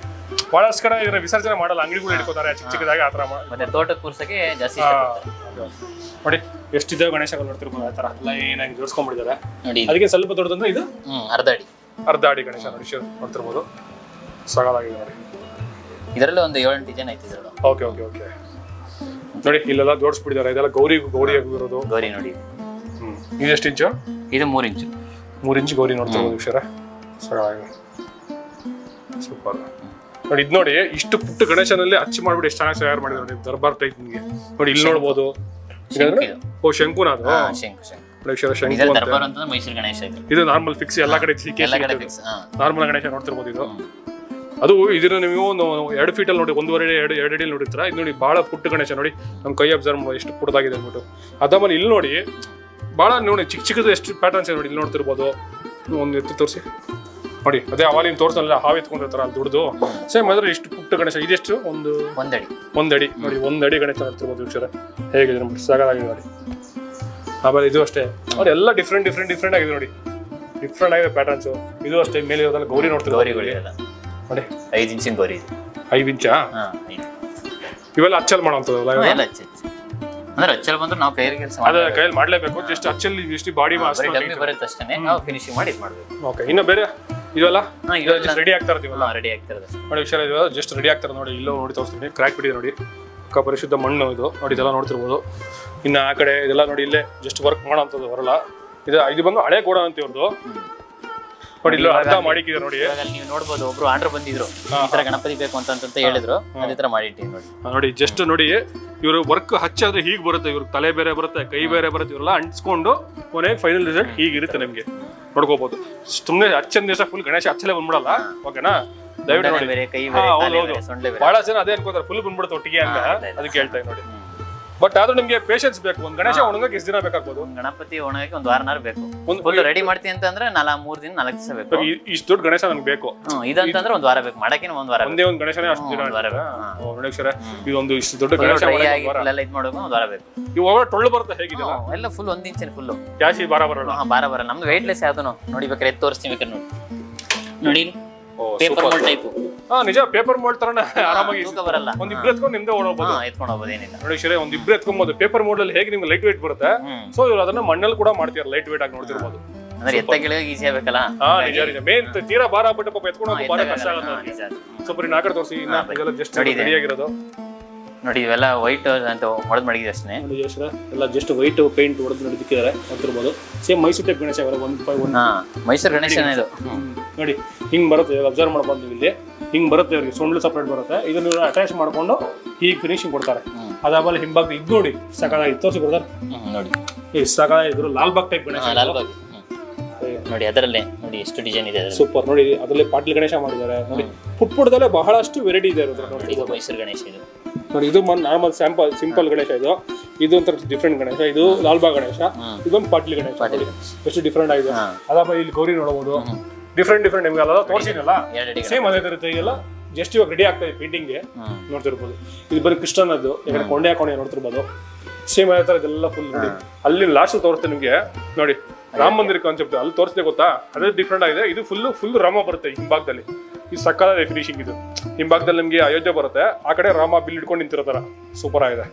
ಬಹಳಷ್ಟು ಕಡೆ ಇದನ್ನ ವಿಸರ್ಜನೆ ಮಾಡಲ್ಲ ಅಂಗಡಿಗಳು ಇಟ್ಕೋತಾರೆ ಚಿಕ್ಕ ಚಿಕ್ಕದಾಗಿ ಆ ಥರ ಮಾ- ಮತ್ತೆ ತೋಟಕ್ಕೆ ಕೂರ್ಸಕ್ಕೆ ಜಾಸ್ತಿ ಇಷ್ಟಪಡ್ತಾರೆ ನೋಡಿ ಎಷ್ಟಿದ್ದಾವೆ ಗಣೇಶಗಳು ನೋಡ್ತಿರ್ಬೋದು ಆ ಥರ ಲೈನ್ ಆಗಿ ಜೋಡಿಸ್ಕೊಂಡ್ಬಿಟ್ಟಿದ್ದಾರೆ ನೋಡಿ ಇದು. ಅದಕ್ಕೆ ಸ್ವಲ್ಪ ದೊಡ್ಡದಂದ್ರೆ ಇದು ಹ್ಮ್ ಅರ್ಧ ಅಡಿ ಅರ್ಧ ಅಡಿ ಗಣೇಶ ನೋಡಿ ಶಿವ ನೋಡ್ತಿರ್ಬೋದು ಸಗಾಲಾಗಿದೆ ನೋಡಿ ಇದರಲ್ಲಿ ಒಂದು ಏಳೆಂಟು ಡಿಸೈನ್ ಐತಿ ಇದ್ರಲ್ಲೂ ಓಕೆ ಓಕೆ ಓಕೆ ನೋಡಿ ಇಲ್ಲೆಲ್ಲ ಜೋಡಿಸ್ಬಿಟ್ಟಿದ್ದಾರೆ ಇದೆಲ್ಲ ಗೌರಿ ಗೌರಿ ಆಗಿರೋದು ಗೌರಿ ನೋಡಿ ಹ್ಮ್ ಇದು ಎಷ್ಟು ಇಂಚು ಇದು ಮೂರು ಇಂಚು ಮೂರು ಇಂಚ್ ಗೌರಿ ನೋಡ್ತಿರ್ಬೋದು ವೀಕ್ಷರ ಸಗಾಲಾಗಿದೆ ಸೂಪರ್ ನೋಡಿ ಇದು ನೋಡಿ ಇಷ್ಟು ಪುಟ್ಟ ಗಣೇಶನಲ್ಲಿ ಅಚ್ಚು ಮಾಡ್ಬಿಟ್ಟು ಎಷ್ಟು ಚೆನ್ನಾಗಿ ತಯಾರು ಮಾಡಿದ್ರು ನೋಡಿ ದರ್ಬಾರ್ ಟೈಪ್ ನಿಮಗೆ ನೋಡಿ ಇಲ್ಲಿ ನೋಡ್ಬೋದು ಶಂಕು ಇದು. ಓ ಶಂಕುನ ಅದು ಹಾ ಶಂಕು ಶಂಕು ವೀಕ್ಷರ ಶಂಕು ಇದ್ರಲ್ಲಿ ಅಂತ ದರ್ಬಾರ್ ಅಂತಂದ್ರೆ ಮೈಸೂರು ಗಣೇಶ ಇದು ಇದು ನಾರ್ಮಲ್ ಫಿಕ್ಸ್ ಎಲ್ಲಾ ಕಡೆ ಸಿ ಎಲ್ಲ ಕಡೆ ಫಿಕ್ಸ್ ಹಾ ನಾರ್ಮಲ್ ಗಣೇಶ ನೋಡ್ತಿರ್ಬೋದು ಇದು ಅದು ಇದನ್ನ ನೀವು ಒಂದು ಎರಡು ಫೀಟಲ್ಲಿ ನೋಡಿ ಒಂದೂವರೆ ಅಡಿ, ಎರಡು ಎರಡು ಅಡಿಯಲ್ಲಿ ನೋಡಿರ್ತೀರ ಇದು ನೋಡಿ ಬಹಳ ಪುಟ್ಟ ಗಣೇಶ ನೋಡಿ ನಮ್ಮ ಕೈ ಅಬ್ಸರ್ವ್ ಮಾಡಿ ಎಷ್ಟು ಪುಟ್ಟದಾಗಿದೆ ಅಂದ್ಬಿಟ್ಟು ಅದಾದ್ಮೇಲೆ ಇಲ್ಲಿ ನೋಡಿ ಬಹಳ ನೋಡಿ ಚಿಕ್ಕ ಚಿಕ್ಕದು ಎಷ್ಟು ಪ್ಯಾಟರ್ನ್ಸ್ ಇದೆ ನೋಡಿ ಇಲ್ಲಿ ನೋಡ್ತಿರ್ಬೋದು ಒಂದು ಎತ್ತಿ ತೋರಿಸಿ ನೋಡಿ ಅದೇ ಅವಾಲಿನ ತೋರ್ಸಲ್ಲ ಹಾವು ಎತ್ಕೊಂಡಿರ್ತಾರ ಅಲ್ಲಿ ದುಡ್ದು ಸೇಮ್ ಅದ್ರ ಇಷ್ಟು ಪುಟ್ಟ ಗಣೇಶ ಇದೆಷ್ಟು ಒಂದು ಒಂದಡಿ ಒಂದಡಿ ನೋಡಿ ಒಂದಡಿ ಗಣೇಶ ನೋಡ್ತಿರ್ಬೋದು ವೀಕ್ಷರ ಹೇಗಿದೆ ನೋಡಿ ಸಾಕಾಗಿದೆ ನೋಡಿ ಆಮೇಲೆ ಇದು ಅಷ್ಟೇ ನೋಡಿ ಎಲ್ಲ ಡಿಫ್ರೆಂಟ್ ಡಿಫ್ರೆಂಟ್ ಡಿಫ್ರೆಂಟ್ ಆಗಿದೆ ನೋಡಿ ಡಿಫ್ರೆಂಟ್ ಆಗಿದೆ ಪ್ಯಾಟರ್ನ್ಸ್ ಇದು ಅಷ್ಟೇ ಮೇಲೆ ಇರೋದಲ್ಲ ಗೌರಿ ನೋಡ್ತಿರ್ಬೋದು ಗೌರಿಗಳು ಎಲ್ಲ ನೋಡಿ ಐದು ಇಂಚಿನ ಗೌರಿ ಇದು ಐದು ಇಂಚಾ ಹಾ ಐದು ಇವೆಲ್ಲ ಅಚ್ಚಲ್ ಮಾಡೋಂಥದ್ದಲ್ಲ ಹ್ಮ್, ಎಲ್ಲ ಹಚ್ಚಿ ಹಚ್ಚಿ ಅಂದ್ರೆ ಹಚ್ಚಲ್ ಬಂದ್ರೆ ನಾವು ಕೈಯಲ್ಲಿ ಕೆಲಸ ಅದ ಕೈಯಲ್ಲಿ ಮಾಡ್ಲೇಬೇಕು ಜಸ್ಟ್ ಅಚ್ಚಲ್ಲಿ ಇಷ್ಟು ಬಾಡಿ ಬರೀ ಡಮ್ಮಿ ಬರುತ್ತೆ ಅಷ್ಟೇ ನಾವು ಫಿನಿಶಿಂಗ್ ಮಾಡಿ ಇದು ಮಾಡ್ಬೇಕು ಓಕೆ ಇನ್ನು ಬೇರೆ ಇವೆಲ್ಲ ಹಾ ಇವೆಲ್ಲ ರೆಡಿ ಆಗ್ತಾ ಇರ್ತೀವಲ್ಲ ರೆಡಿ ಆಗ್ತಿರೋದು ನೋಡಿ ವಿಷಯ ಇದು ಜಸ್ಟ್ ರೆಡಿ ಆಗ್ತಾರೆ ನೋಡಿ ಇಲ್ಲೋ ನೋಡಿ ತೋರಿಸ್ತೀನಿ ಕ್ರ್ಯಾಕ್ ಬಿಟ್ಟಿದೆ ನೋಡಿ ಅಕ್ಕ ಪರಿಶುದ್ಧ ಮಣ್ಣು ಇದು ನೋಡಿ ಇದೆಲ್ಲ ನೋಡ್ತಿರ್ಬೋದು ಇನ್ನು ಆ ಕಡೆ ಇದೆಲ್ಲ ನೋಡಿ ಇಲ್ಲೇ ಜಸ್ಟ್ ವರ್ಕ್ ಮಾಡೋಂಥದ್ದು ಬರಲ್ಲ ಇದು ಇದು ಬಂದು ಹಳೆ ಗೋಡ ಅಂತ ಇವ್ರದ್ದು ನೋಡಿ ಇಲ್ಲ ಅರ್ಧ ಮಾಡಿಕ್ಕಿದೆ ನೋಡಿ ಇವಾಗ ಅಲ್ಲಿ ನೀವು ನೋಡ್ಬೋದು ಒಬ್ರು ಆರ್ಡರ್ ಬಂದಿದ್ರು ಈ ತರ ಗಣಪತಿ ಬೇಕು ಅಂತ ಅಂತ ಹೇಳಿದ್ರು ಅದೇ ತರ ಮಾಡಿಟ್ಟಿವಿ ನೋಡಿ ಆ, ನೋಡಿ ಜಸ್ಟ್ ನೋಡಿ ಇವರು ವರ್ಕ್ ಹಚ್ಚಾದ್ರೆ ಹೀಗೆ ಬರುತ್ತೆ ಇವ್ರ ತಲೆ ಬೇರೆ ಬರುತ್ತೆ ಕೈ ಬೇರೆ ಬರುತ್ತೆ ಇವರೆಲ್ಲ ಅಂಟಿಸ್ಕೊಂಡು ಕೊನೆಗೆ ಫೈನಲ್ ರಿಸಲ್ಟ್ ಹೀಗಿರುತ್ತೆ ನಿಮಗೆ ನೋಡ್ಕೋಬಹುದು ಸುಮ್ಮನೆ ಹಚ್ಚನ್ ದಿವಸ ಫುಲ್ ಗಣೇಶ ಹಚ್ಚಲೇ ಬಂದ್ಬಿಡಲ್ಲ ಓಕೆನಾ ದಯವಿಟ್ಟು ನೋಡಿ ಬೇರೆ ಕೈ ಹಾ, ಬೇರೆ ಹೌದು, ಕಾಲೇ ಹೌದು. ಬೇರೆ ಸೊಂಡ್ಲೆ ಬೇರೆ ಬಹಳ ಜನ ಅದೇ ಅನ್ಕೋತಾರೆ ಫುಲ್ ಬಂದ್ಬಿಡುತ್ತೆ ಒಟ್ಟಿಗೆ ಅಂತ ಹಾ, ಇಲ್ಲ, ಇಲ್ಲ. ಅದಕ್ಕೆ ಹೇಳ್ತಾ ಇದ್ದೀನಿ ನೋಡಿ ಬಟ್ ಆದ್ರೂ ನಿಮ್ಗೆ ಪೇಷನ್ಸ್ ಬೇಕು ಒಂದು ಗಣೇಶ ಒಣಗಕ್ಕೆ ಎಷ್ಟು ದಿನ ಬೇಕಾಗ್ಬೋದು ಒಂದ್ ಗಣಪತಿ ಒಣಗಕ್ಕೆ ಒಂದ್ ವಾರನಾರು ಬೇಕು ಒಂದು ಫುಲ್ ರೆಡಿ ಮಾಡ್ತೀನಿ ಅಂತಂದ್ರೆ ನಾಲ ಮೂರ್ ದಿನ ನಾಲ್ಕು ದಿವಸ ಬೇಕು ಈ- ಇಷ್ಟು ದೊಡ್ಡ ಗಣೇಶ ನನ್ಗೆ ಬೇಕು ಹ್ಮ್ ಇದಂತಂದ್ರೆ ಒಂದ್ ವಾರ ಬೇಕು ಮಾಡಕ್ಕೆ ಒಂದ್ ವಾರ ಬೇಕು ಒಂದೇ ಒಂದು ಗಣೇಶನೇ ಅಷ್ಟು ದಿನ ಒಂದ್ ವಾರ ಆಯ್ತಾ? ಬೇಕು. ಹಾ. ಓ, ಗಣೇಶರೇ ಇದೊಂದು ಇಷ್ಟು ದೊಡ್ಡ ಗಣೇಶ ಡ್ರೈ ಒಣಗಕ್ಕೆ ಆಗಿ ಒಂದ್ ವಾರ. full ಎಲ್ಲ ಇದು ಮಾಡೋಕೆ ಒಂದ್ ವಾರ ಬೇಕು ಇವಾಗ ಟೊಳ್ಳು ಬರುತ್ತೆ ಹೇಗಿದೆ ಹ್ಮ್, ಎಲ್ಲ ಫುಲ್ ಒಂದ್ ಇಂಚಿನ ಫುಲ್ ಜಾಸ್ತಿ ಭಾರ ಬರಲ್ಲ ಹಾ ಬಾರ ಬರ ನಮ್ದು ವೆಯ್ಟ್ಲೆಸ್ ಯಾವ್ದು ನೋಡಿ ಬೇಕಾದ್ರೆ ಎದ್ದು ತೋರಿಸ್ತೀವಿ ಬೇಕಾದ್ರೆ ನೋಡಿ ನೋಡಿ ಓ, ಪೇಪರ್ ಮೋಲ್ ಟೈಪ್ ಹಾ ನಿಜ ಪೇಪರ್ ಮೋಡ್ ತರನ ಆರಾಮಾಗಿ ತೂಕ ಬರಲ್ಲ ಒಂದ್ ಇಬ್ರು ಎತ್ಕೊಂಡು ನಿಮ್ದೆ ಓಡೋಗ್ಬೋದು ಹಾ ಎತ್ಕೊಂಡು ಹೋಗ್ಬೋದು ಏನಿಲ್ಲ ನೋಡಿ ಶರೇ ಒಂದ್ ಇಬ್ರು ಎತ್ಕೊಬಹುದು ಪೇಪರ್ ಮೋಡ್ ಅಲ್ಲಿ ಹೇಗೆ ನಿಮ್ಗೆ ಲೈಟ್ ವೇಟ್ ಬರುತ್ತೆ ಹ್ಮ್ ಸೊ ಇವ್ರು ಅದನ್ನ ಮಣ್ಣಲ್ಲಿ ಕೂಡ ಮಾಡ್ತಾರೆ ಲೈಟ್ ವೇಟ್ ಆಗಿ ನೋಡ್ತಿರ್ಬೋದು ಅಂದ್ರೆ ಎತ್ತ ಗಿಳಿಯೋಕೆ ಈಸಿ ಆಗ್ಬೇಕಲ್ಲ ಹಾ ನಿಜ ನಿಜ ಮೇನ್ ತೀರಾ ಭಾರ ಆಗ್ಬಿಟ್ಟು ಪಾಪ ಎತ್ಕೊಂಡು ಹಾ, ಹೋಗೋ ಭಾರ ಕಷ್ಟ ಎತ್ತಕ್ಕಾಗಲ್ಲ. ಆಗುತ್ತೆ ಹಾ, ಅವ್ರಿಗೆ. ನಿಜ ಅದು. ಸ್ವಲ್ಪ ನೀನ್ ಆ ಕಡೆ ತೋರಿಸಿ ಇನ್ನ ಇದೆಲ್ಲ ಜಸ್ಟ್ ನೋಡಿ ಇದೆ. ರೆಡಿ ಆಗಿರೋದು ನೋಡಿ ಇವೆಲ್ಲ ವೈಟ್ ಅಂತ ಹೊಡೆದ್ ಮಡಗಿದೆ ಅಷ್ಟೇ ನೋಡಿ ಜಸ್ಟ್ ಎಲ್ಲ ಜಸ್ಟ್ ವೈಟ್ ಪೇಂಟ್ ಹೊಡೆದು ನಡೀತಿದ್ದಾರೆ ನೋಡ್ತಿರ್ಬೋದು ಸೇಮ್ ಮೈಸೂರು ಟೈಪ್ ಗಣೇಶ ಇವೆಲ್ಲ ಒಂದು ಫೈವ್ ಒಂದು ಹಾ ಮೈಸೂರು ಗಣೇಶನ ಇದು ನೋಡಿ ಹಿಂಗ್ ಬರುತ್ತೆ ಅಬ್ಸರ್ವ್ ಮಾಡ್ಬೋದು ನೀವು ಇಲ್ಲಿ ಹಿಂಗ್ ಬರುತ್ತೆ ಅವ್ರಿಗೆ ಸೊಂಡ್ಲು ಸಪ್ರೇಟ್ ಬರುತ್ತೆ ಇದನ್ನ ಅಟ್ಯಾಚ್ ಮಾಡ್ಕೊಂಡು ಹೀಗೆ ಫಿನಿಶಿಂಗ್ ಕೊಡ್ತಾರೆ ಹ್ಮ್. ಅದಾದ್ಮೇಲೆ ಹಿಂಬಾಗ ಇದು ನೋಡಿ ಸಕಾಲಾಗಿ ತೋರಿಸಿ ಕೊಡ್ತಾರೆ ಹ್ಮ್, ನೋಡಿ ಈ ಸಕಾಲಾಗಿ ಇದ್ರು ಲಾಲ್ ಬಾಗ್ ಟೈಪ್ ಗಣೇಶ ಹಾ, ಲಾಲ್ಬಾಗ್ ಹ್ಮ್. ನೋಡಿ ಅದರಲ್ಲೇ ನೋಡಿ ಎಷ್ಟು ಡಿಸೈನ್ ಇದೆ ಅದರಲ್ಲಿ ಸೂಪರ್ ನೋಡಿ ಅದರಲ್ಲಿ ಪಾಟ್ಲಿ ಗಣೇಶ ಮಾಡಿದ್ದಾರೆ ನೋಡಿ ಪುಟ್ ಪುಟ್ಟದಲ್ಲೇ ಬಹಳಷ್ಟು ವೆರೈಟಿ ಇದೆ ಇರೋದು ನೋಡಿ ಇದು ಮೈಸೂರು ಗಣೇಶ ಇದು ನೋಡಿ ಇದು ನಾರ್ಮಲ್ ಸ್ಯಾಂಪಲ್ ಸಿಂಪಲ್ ಗಣೇಶ ಇದು ಇದು ಒಂಥರ ಡಿಫ್ರೆಂಟ್ ಗಣೇಶ ಇದು ಲಾಲ್ಬಾಗ್ ಗಣೇಶ ಹ್ಮ್. ಇದೊಂದು ಪಾಟ್ಲಿ ಗಣೇಶ ಪಾಟೀಲ್ ನೋಡಿ. ಗಣೇಶ ಎಷ್ಟು ಡಿಫ್ರೆಂಟ್ ಆಗಿದೆ ಹಾ. ಅದಾದ್ಮೇಲೆ ಇಲ್ಲಿ ಗೌರಿ ನೋಡಬಹುದು ಡಿಫ್ರೆಂಟ್ ಡಿಫ್ರೆಂಟ್ ನಿಮ್ಗೆ ಅಲ್ಲ ತೋರಿಸಿನಲ್ಲ ಎರಡು ಅಡಿ ಸೇಮ್ ಅದೇ ತರ ಇದೆಲ್ಲ ಜಸ್ಟ್ ಇವಾಗ ರೆಡಿ ಆಗ್ತಾ ಇದೆ ಪೇಂಟಿಂಗ್ಗೆ ಹ್ಮ್ ನೋಡ್ತಿರ್ಬೋದು ಇದು ಬರೀ ಕೃಷ್ಣನದ್ದು ಯಾಕಂದ್ರೆ ಕೊಂಡೆ ಹಾಕೊಂಡು ನೋಡ್ತಿರ್ಬೋದು ಸೇಮ್ ಅದೇ ತರ ಇದೆಲ್ಲ ಫುಲ್ ನೋಡಿ ಅಲ್ಲಿ ಲಾಸ್ಟ್ ತೋರಿಸ್ತೇನೆ ನಿಮ್ಗೆ ನೋಡಿ ರಾಮ ಮಂದಿರ ಕಾನ್ಸೆಪ್ಟ್ ಅಲ್ಲಿ ತೋರಿಸ್ದೆ ಗೊತ್ತಾ ಅದೇ ಡಿಫ್ರೆಂಟ್ ಆಗಿದೆ ಇದು ಫುಲ್ ಫುಲ್ ರಾಮ ಬರುತ್ತೆ ಹಿಂಭಾಗದಲ್ಲಿ ಈ ಸಕ್ಕದ ಫಿನಿಶಿಂಗ್ ಇದು ಹಿಂಭಾಗದಲ್ಲಿ ನಿಮ್ಗೆ ಅಯೋಧ್ಯೆ ಬರುತ್ತೆ ಆ ಕಡೆ ರಾಮ ಬಿಲ್ ಇಟ್ಕೊಂಡು ನಿಂತಿರೋ ತರ ಸೂಪರ್ ಆಗಿದೆ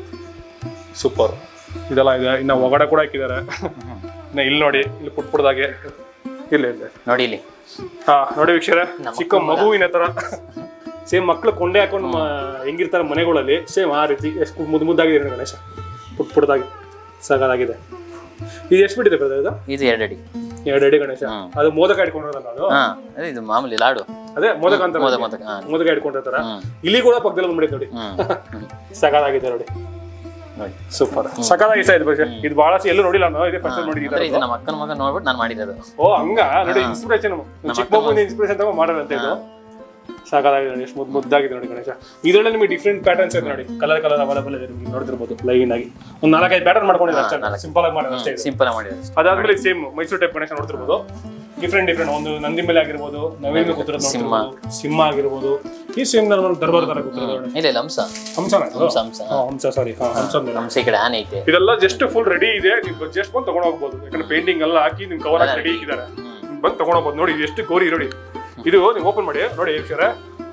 ಸೂಪರ್ ಇದೆಲ್ಲ ಇದೆ ಇನ್ನ ಒಗಡೆ ಕೂಡ ಹಾಕಿದ್ದಾರೆ ಇನ್ನ ಇಲ್ಲಿ ನೋಡಿ ಇಲ್ಲಿ ಪುಟ್ ಪುಟ್ದಾಗೆ ಇಲ್ಲ ಇಲ್ಲ ನೋಡಿ ಇಲ್ಲಿ ಹಾ ನೋಡಿ ವೀಕ್ಷರ ಚಿಕ್ಕ ಮಗುವಿನ ತರ ಸೇಮ್ ಮಕ್ಳು ಕೊಂಡೆ ಹಾಕೊಂಡು ಮ- ಹೆಂಗಿರ್ತಾರೆ ಮನೆಗಳಲ್ಲಿ ಸೇಮ್ ಆ ರೀತಿ ಎಷ್ಟು ಮುದ್ದು ಮುದ್ದಾಗಿದೆ ನೋಡಿ ಗಣೇಶ ಪುಟ್ ಪುಟ್ಟದಾಗಿ ಸಾಕಾಗಿದೆ ಇದು ಎಷ್ಟು ಬಿಟ್ಟಿದೆ ಬ್ರದರ್ ಇದು ಇದು ಎರಡು ಅಡಿ ಎರಡು ಅಡಿ ಗಣೇಶ ಹ್ಮ್. ಅದು ಮೋದಕ ಇಟ್ಕೊಂಡಿರೋದಲ್ಲ ಅದು ಹಾ ಅದೇ ಇದು ಮಾಮೂಲಿ ಲಾಡು ಅದೇ ಮೋದಕ ಅಂತ ಮೋದಕ ಮೋದಕ ಹಾ ಮೋದಕ ಇಟ್ಕೊಂಡಿರ್ತಾರ ಹ್ಮ್ ಇಲ್ಲಿ ಕೂಡ ಪಕ್ಕದಲ್ಲಿ ಬಂದ್ಬಿಟ್ಟಿದೆ ನೋಡಿ ಹ್ಮ್ ಸಕಾಲಾಗಿದೆ ನೋಡಿ ನೋಡಿ ಸೂಪರ್ ಸಕಾಲಾಗಿ ಇದು ಬಗ್ಗೆ ಇದು ಬಹಳಷ್ಟು ಎಲ್ಲೂ ನೋಡಿಲ್ಲ ನಾನು ಇದೇ ಫಸ್ಟ್ ಅಂದ್ರೆ ನೋಡಿದ್ದೀನಿ ಇದು ನಮ್ಮ ಅಕ್ಕನ ಮಗ ನೋಡ್ಬಿಟ್ಟು ನಾನು ಮಾಡಿರೋದು ಓ ಹಂಗ ನೋಡಿ ಇನ್ಸ್ಪಿರೇಷನ್ ಚಿಕ್ಕ ಮಗುವಿನ ಇನ್ಸ್ಪಿರೇಷನ್ ತಗೊಂಡು ಮಾಡೋದಂತೆ ಇದು ಸಾಕಾಗಿದೆ ನೋಡಿ ಎಷ್ಟು ಮುದ್ದು ಮುದ್ದಾಗಿದೆ ನೋಡಿ ಗಣೇಶ ಇದರಲ್ಲಿ ನಿಮಗೆ ಡಿಫ್ರೆಂಟ್ ಪ್ಯಾಟರ್ನ್ಸ್ ಇದೆ ನೋಡಿ ಕಲರ್ ಕಲರ್ ಅವೈಲೇಬಲ್ ಇದೆ ನಿಮ್ಗೆ ನೋಡ್ತಿರ್ಬೋದು ಲೈನ್ ಆಗಿ ಒಂದು ನಾಲ್ಕೈದು ಪ್ಯಾಟರ್ನ್ ಮಾಡ್ಕೊಂಡಿದ್ದಾರೆ ಅಷ್ಟೇ ಸಿಂಪಲ್ ಆಗಿ ಮಾಡೋದು ಅಷ್ಟೇ ಇದು. ಸಿಂಪಲ್ ಆಗಿ ಮಾಡಿರೋದು ಅಷ್ಟೇ. ಅದಾದ್ಮೇಲೆ ಸೇಮ್ ಮೈಸೂರು ಟೈಪ್ ಗಣೇಶ ನೋಡ್ತಿರ್ಬೋದು ಡಿಫ್ರೆಂಟ್ ಡಿಫ್ರೆಂಟ್ ಒಂದು ನಂದಿ ಮೇಲೆ ಆಗಿರ್ಬೋದು ನವೀನ ಕೂತಿರೋದು ನೋಡ್ತಿರ್ಬೋದು ಸಿಂಹ ಆಗಿರ್ಬೋದು ಈ ಸೇಮ್ ನಾನು ದರ್ಬಾರ್ ತರ ಕೂತಿರೋದು ನೋಡಿ ಇಲ್ಲ ಇಲ್ಲ ಹಂಸ ಹಂಸನ ಇದು? ಹಂಸ ಹಂಸ ಹಾ, ಹಂಸ ಸಾರಿ ಹಂಸ ಮೇಲೆ. ಹಂಸ ಈ ಕಡೆ ಆನೆ ಐತೆ ಇದೆಲ್ಲ ಜಸ್ಟ್ ಫುಲ್ ರೆಡಿ ಇದೆ ನೀವು ಜಸ್ಟ್ ಬಂದು ತಗೊಂಡು ಹೋಗ್ಬೋದು ಯಾಕಂದ್ರೆ ಪೇಂಟಿಂಗ್ ಎಲ್ಲ ಹಾಕಿ ನಿಮ್ ಕವರ್ ಹಾಕಿ ರೆಡಿ ಇದ್ದಾರೆ ಬಂದು ತಗೊಂಡು ಹೋಗ್ಬೋದು ನೋಡಿ ಇದು ಎಷ್ಟು ಗೋರಿ ನೋಡಿ ಇದು ನೀವು ಓಪನ್ ಮಾಡಿ ನೋಡಿ ವೀಕ್ಷರ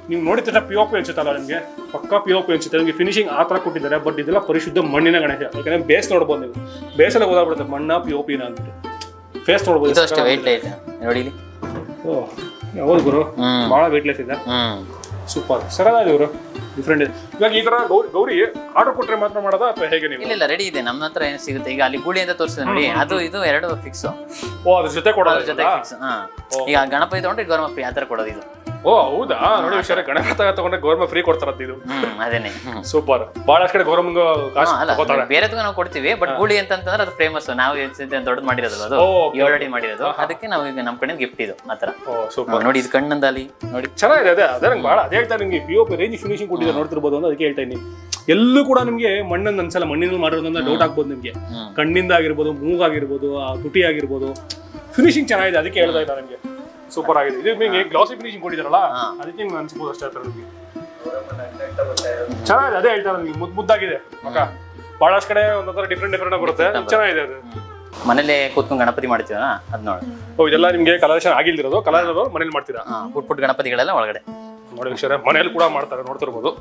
ನೀವು ನೋಡಿದ ತಕ್ಷಣ ಪಿ ಒ ಪಿ ಅನ್ಸುತ್ತಲ್ಲ ನಿಮಗೆ ಪಕ್ಕಾ ಪಿ ಒ ಪಿ ಅನ್ಸುತ್ತೆ ನಿಮಗೆ ಫಿನಿಶಿಂಗ್ ಆ ಥರ ಕೊಟ್ಟಿದ್ದಾರೆ ಬಟ್ ಇದೆಲ್ಲ ಪರಿಶುದ್ಧ ಮಣ್ಣಿನ ಗಣೇಶ ಯಾಕಂದ್ರೆ ಬೇಸ್ ನೋಡ್ಬೋದು ನೀವು ಬೇಸೆಲ್ಲ ಗೊತ್ತಾಗ್ಬಿಡುತ್ತೆ ಮಣ್ಣ ಪಿ ಒ ಪಿನ ಅಂದ್ಬಿಟ್ಟು ಫೇಸ್ ನೋಡ್ಬೋದು ಇದು ಅಷ್ಟೇ ವೆಯ್ಟ್ ಲೈಟ್ ನೋಡಿ ಇಲ್ಲಿ ಓ ಹೌದು ಗುರು ಹ್ಮ್. ಭಾಳ ವೆಯ್ಟ್ಲೆಸ್ ಇದೆ ಹ್ಮ್ ಸೂಪರ್ ಸರದಾಗಿ ಇವರು ಡಿಫ್ರೆಂಟ್ ಇವಾಗ ಈ ತರ ಗೌರಿ ಗೌರಿ ಆರ್ಡರ್ ಕೊಟ್ರೆ ಮಾತ್ರ ಮಾಡೋದಾ ಅಥವಾ ಹೇಗೆ ನೀವು ಇಲ್ಲ ಇಲ್ಲ ರೆಡಿ ಇದೆ ನಮ್ಮ ಹತ್ರ ಏನು ಸಿಗುತ್ತೆ ಈಗ ಅಲ್ಲಿ ಗೂಳಿ ಅಂತ ತೋರಿಸಿದೆ ನೋಡಿ ಅದು ಇದು ಎರಡು ಫಿಕ್ಸ್ ಓ ಅದ್ರ ಜೊತೆ ಕೊಡೋದ್ರ ಜೊತೆ ಫಿಕ್ಸ್ ಹಾ ಈಗ ಗಣಪತಿ ತಗೊಂಡ್ರೆ ಗೌರ್ಮೆಂಟ್ ಫ್ರೀ ಆ ಥರ ಕೊಡೋದು ಇದು ಓ ಹೌದಾ ನೋಡಿ ವಿಷಯ ಗಣಪತ ತಗೊಂಡ್ರೆ ಗೌರ್ಮೆಂಟ್ ಫ್ರೀ ಕೊಡ್ತಾರಂತ ಇದು ಹ್ಮ್ ಅದೇನೆ ಹ್ಮ್ ಸೂಪರ್ ಬಹಳಷ್ಟು ಕಡೆ ಗೌರ್ಮೆಂಟ್ ಕಾಸು ಹಾ, ಅಲ್ಲ ತಗೋತಾರೆ ಬೇರೆದಕ್ಕೂ ನಾವು ಕೊಡ್ತೀವಿ ಬಟ್ ಗೂಳಿ ಅಂತಂತಂದ್ರೆ ಅದು ಫೇಮಸ್ ನಾವು ದೊಡ್ಡದು ಮಾಡಿರೋದು ಅದು ಓ, okay, ಏಳು ಅಡಿ ಮಾಡಿರೋದು ಅದಕ್ಕೆ ನಾವು ಈಗ ನಮ್ಮ ಕಡೆ ಗಿಫ್ಟ್ ಇದು ಆತರ ಓ ಸೂಪರ್ ನೋಡಿ ಇದು ಕಣ್ಣಂದಲ್ಲಿ ನೋಡಿ ಚೆನ್ನಾಗಿದೆ ಅದೇ ಅದೇ ನಂಗೆ ಭಾಳ ಅದೇ ಹೇಳ್ತಾ ನಿಮಗೆ P O P range finishing ಕೊಟ್ಟಿದ್ದಾರೆ ನೋಡ್ತಿರ್ಬೋದು ಅಂತ ಅದಕ್ಕೆ ಹೇಳ್ತಾ ಇದ್ದೀನಿ ಎಲ್ಲೂ ಕೂಡ ನಿಮಗೆ ಮಣ್ಣನ್ನು ಅನ್ಸಲ್ಲ ಮಣ್ಣಿನಲ್ಲಿ ಮಾಡಿರೋದ್ರಿಂದ ಡೌಟ್ ಆಗ್ಬೋದು ನಿಮಗೆ ಹ್ಮ್. ಕಣ್ಣಿಂದ ಆಗಿರ್ಬೋದು ಮೂಗಾಗಿರ್ಬೋದು ಆ ತುಟಿ ಆಗಿರ್ಬೋದು ಫಿನಿಶಿಂಗ್ ಚೆನ್ನಾಗಿದೆ ಅದಕ್ಕೆ ಹೇಳ್ತಾ ಇದ್ದ ನಿಮಗೆ ಸೂಪರ್ ಆಗಿದೆ ಇದು ನಿಮಗೆ ಗ್ಲಾಸಿ ಫಿನಿಶಿಂಗ್ ಕೊಟ್ಟಿದ್ದಾರಲ್ಲ ಹಾ. ಅದಕ್ಕೆ ನಿಮ್ಗೆ ಅನ್ಸ್ಬೋದು ಅಷ್ಟೇ ಆ ಥರ ನಿಮಗೆ ಚೆನ್ನಾಗಿದೆ ಅದೇ ಹೇಳ್ತಾ ನಿಮಗೆ ಮುದ್ದು ಮುದ್ದಾಗಿದೆ ಮಕ್ಕ ಬಹಳಷ್ಟು ಕಡೆ ಒಂದೊಂಥರ ಡಿಫ್ರೆಂಟ್ ಡಿಫ್ರೆಂಟ್ ಬರುತ್ತೆ ಚೆನ್ನಾಗಿದೆ ಅದು ಮನೇಲೆ ಕೂತ್ಕೊಂಡು ಗಣಪತಿ ಮಾಡ್ತೀವಲ್ಲ ಅದ್ ನೋಡಿ ಓ ಇದೆಲ್ಲ ನಿಮಗೆ ಕಲರ್ಷನ್ ಆಗಿಲ್ದಿರೋದು ಕಲರ್ ಇರೋದು ಮನೇಲಿ ಮಾಡ್ತೀರಾ ಹಾ ಪುಟ್ ಪುಟ್ ಗಣಪತಿಗಳೆಲ್ಲ ಒಳಗಡೆ ನೋಡಿ ವಿಷಯ ಮನೇಲಿ ಕೂಡ ಮಾಡ್ತಾರೆ ನೋಡ್ತಿರ್ಬೋದು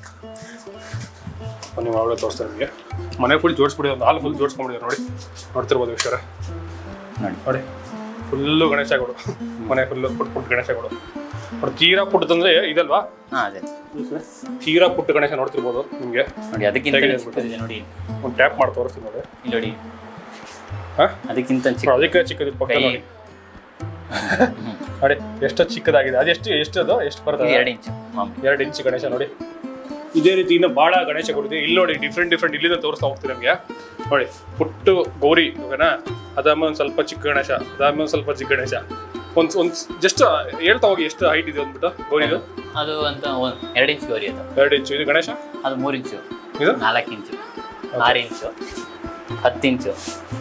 ನೀವು ಅವಳೇ ತೋರಿಸ್ತಾರೆ ನಿಮಗೆ ಮನೆ ಫುಲ್ ಜೋಡಿಸ್ಬಿಡಿ ಒಂದು ಹಾಲು ಫುಲ್ ಜೋಡಿಸ್ಕೊಂಡ್ಬಿಡಿದ್ದಾರೆ ನೋಡಿ ನೋಡ್ತಿರ್ಬೋದು ವಿಷಯ ನೋಡಿ ನೋಡಿ ಫುಲ್ಲು ಗಣೇಶಗಳು ಮನೆ ಫುಲ್ಲು ಪುಟ್ ಪುಟ್ ಗಣೇಶಗಳು ನೋಡಿ ತೀರಾ ಪುಟ್ಟದಂದ್ರೆ ಇದಲ್ವಾ ಹಾ ಅದೇ ತೀರಾ ಪುಟ್ಟ ಗಣೇಶ ನೋಡ್ತಿರ್ಬೋದು ನಿಮಗೆ ನೋಡಿ ಅದಕ್ಕಿಂತ ಹೇಗಿದೆ ಚಿಕ್ಕದಿದೆ ನೋಡಿ ಒಂದು ಟ್ಯಾಪ್ ಮಾಡಿ ತೋರಿಸ್ತೀನಿ ನೋಡಿ ಇಲ್ಲಿ ನೋಡಿ ಹಾ ಅದಕ್ಕಿಂತ ಚಿಕ್ಕ ಅದಕ್ಕೆ ಚಿಕ್ಕದಿದ್ದು ಪಕ್ಕ ಕೈ ನೋಡಿ ನೋಡಿ ಎಷ್ಟು ಚಿಕ್ಕದಾಗಿದೆ ಅದೆಷ್ಟು ಎಷ್ಟು ಅದು ಎಷ್ಟು ಇದು ಬರ್ತದೆ ಎರಡು ಇಂಚು ಮಾಮೂಲಿ ಎರಡು ಇಂಚ್ ಗಣೇಶ ನೋಡಿ ಇದೇ ರೀತಿ ಇನ್ನು ಬಹಳ ಗಣೇಶಗಳಿದೆ ಇಲ್ಲಿ ನೋಡಿ ಡಿಫ್ರೆಂಟ್ ಡಿಫ್ರೆಂಟ್ ಇಲ್ಲಿಂದ ತೋರಿಸ್ತಾ ಹೋಗ್ತೀನಿ ನಮಗೆ ನೋಡಿ ಪುಟ್ಟು ಗೌರಿ ಓಕೆನಾ ಅದಾದ್ಮೇಲೆ ಒಂದು ಸ್ವಲ್ಪ ಚಿಕ್ಕ ಗಣೇಶ ಅದಾದ್ಮೇಲೆ ಒಂದು ಸ್ವಲ್ಪ ಚಿಕ್ಕ ಗಣೇಶ ಒಂದು ಒಂದು ಜಸ್ಟ್ ಹೇಳ್ತಾ ಹೋಗಿ ಎಷ್ಟು ಹೈಟ್ ಇದೆ ಅಂದ್ಬಿಟ್ಟು ಗೌರಿದು ಅದು ಅಂತ ಒಂದ್ ಎರಡು ಇಂಚು ಗೌರಿ ಅದು ಎರಡು ಇಂಚು ಇದು ಗಣೇಶ ಅದು ಮೂರು ಇಂಚು ಇದು ನಾಲ್ಕು ಇಂಚು ಆರು ಇಂಚು ಹತ್ತು ಇಂಚು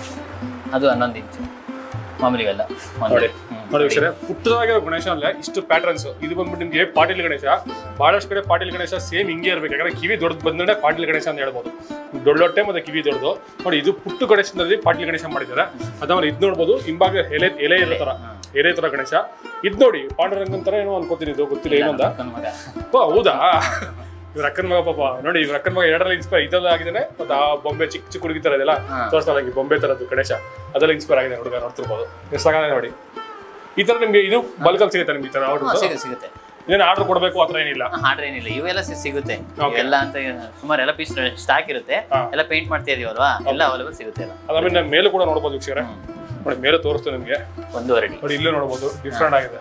ಅದು ಹನ್ನೊಂದು ಇಂಚು ಮಾಮೂಲಿ ಇವೆಲ್ಲ ಒಂದು ನೋಡಿ ಹ್ಮ್. ನೋಡಿ ವಿಷಯ ಪುಟ್ಟದಾಗಿರೋ ಗಣೇಶ ಅಲ್ಲ ಇಷ್ಟು ಪ್ಯಾಟರ್ನ್ಸ್ ಇದು ಬಂದ್ಬಿಟ್ಟು ನಿಮಗೆ ಪಾಟೀಲ್ ಗಣೇಶ ಬಹಳಷ್ಟು ಕಡೆ ಪಾಟೀಲ್ ಗಣೇಶ ಸೇಮ್ ಹಿಂಗೆ ಇರ್ಬೇಕು ಯಾಕಂದ್ರೆ ಕಿವಿ ದೊಡ್ಡದು ಬಂದ್ರೆ ಪಾಟೀಲ್ ಗಣೇಶ ಅಂತ ಹೇಳ್ಬೋದು ದೊಡ್ಡೊಟ್ಟೆ ಮತ್ತೆ ಕಿವಿ ದೊಡ್ಡದು ನೋಡಿ ಇದು ಪುಟ್ಟು ಗಣೇಶದಲ್ಲಿ ಪಾಟೀಲ್ ಗಣೇಶ ಮಾಡಿದ್ದಾರೆ ಅದಾದ್ಮೇಲೆ ಇದು ನೋಡ್ಬೋದು ಹಿಂಭಾಗ ಎಲೆ ಎಲೆ ಇರೋ ತರ ಎಲೆ ತರ ಗಣೇಶ ಇದು ನೋಡಿ ಪಾಂಡುರಂಗನ್ ತರ ಏನೋ ಅನ್ಕೋತೀನಿ ಇದು ಗೊತ್ತಿಲ್ಲ ಏನೊಂದ ಅಕ್ಕನ ಮಗ ಓ ಹೌದಾ ಇವ್ರ ಅಕ್ಕನ ಮಗ ಪಾಪ ನೋಡಿ ಇವ್ರ ಅಕ್ಕನ ಮಗ ಎರಡರಲ್ಲಿ ಇನ್ಸ್ಪೈರ್ ಇದೆಲ್ಲ ಆಗಿದ್ದಾನೆ ಮತ್ತೆ ಆ ಬೊಂಬೆ ಚಿಕ್ಕ ಚಿಕ್ಕ ಹುಡುಗಿ ತರ ಇದೆಲ್ಲ ಹಾ. ತೋರಿಸ್ತಾ ಇದ್ದಂಗೆ ಬೊಂಬೆ ತರದ್ದು ಗಣೇಶ ಅದೆಲ್ಲ ಇನ್ಸ್ಪೈರ್ ಆಗಿದೆ ಹುಡುಗ ನೋಡ್ತಿರ್ಬೋದು ಎಷ್ಟಾಗದೆ ನೋಡಿ ಈ ತರ ನಿಮ್ಗೆ ಇದು ಬಲ್ಕಲ್ ಸಿಗುತ್ತೆ ನಿಮ್ಗೆ ಈ ತರ ಹಾ, ಆರ್ಡರ್ ಸಿಗುತ್ತೆ ಸಿಗುತ್ತೆ ಏನು ಆರ್ಡರ್ ಕೊಡಬೇಕು ಆ ಥರ ಏನಿಲ್ಲ ಆರ್ಡರ್ ಏನಿಲ್ಲ ಇವೆಲ್ಲ ಸಿ- ಸಿಗುತ್ತೆ ಇವೆಲ್ಲ ಅಂತ ಸುಮಾರು ಎಲ್ಲ ಪೀಸ್ ಸ್ಟಾಕ್ ಇರುತ್ತೆ ಹಾ. ಎಲ್ಲ ಪೇಂಟ್ ಮಾಡ್ತಾ ಇದೀವಲ್ವಾ ಎಲ್ಲ ಅವೈಲೇಬಲ್ ಸಿಗುತ್ತೆ ಎಲ್ಲ ಅದಾದ್ಮೇಲೆ ನಾನು ಮೇಲೂ ಕೂಡ ನೋಡ್ಬೋದು ವೀಕ್ಷಕರೇ ನೋಡಿ ಮೇಲೆ ತೋರಿಸ್ತೇನೆ ನಿಮಗೆ ಒಂದೂವರೆ ಅಡಿ ನೋಡಿ ಇಲ್ಲೇ ನೋಡ್ಬೋದು ಡಿಫ್ರೆಂಟ್ ಆಗಿದೆ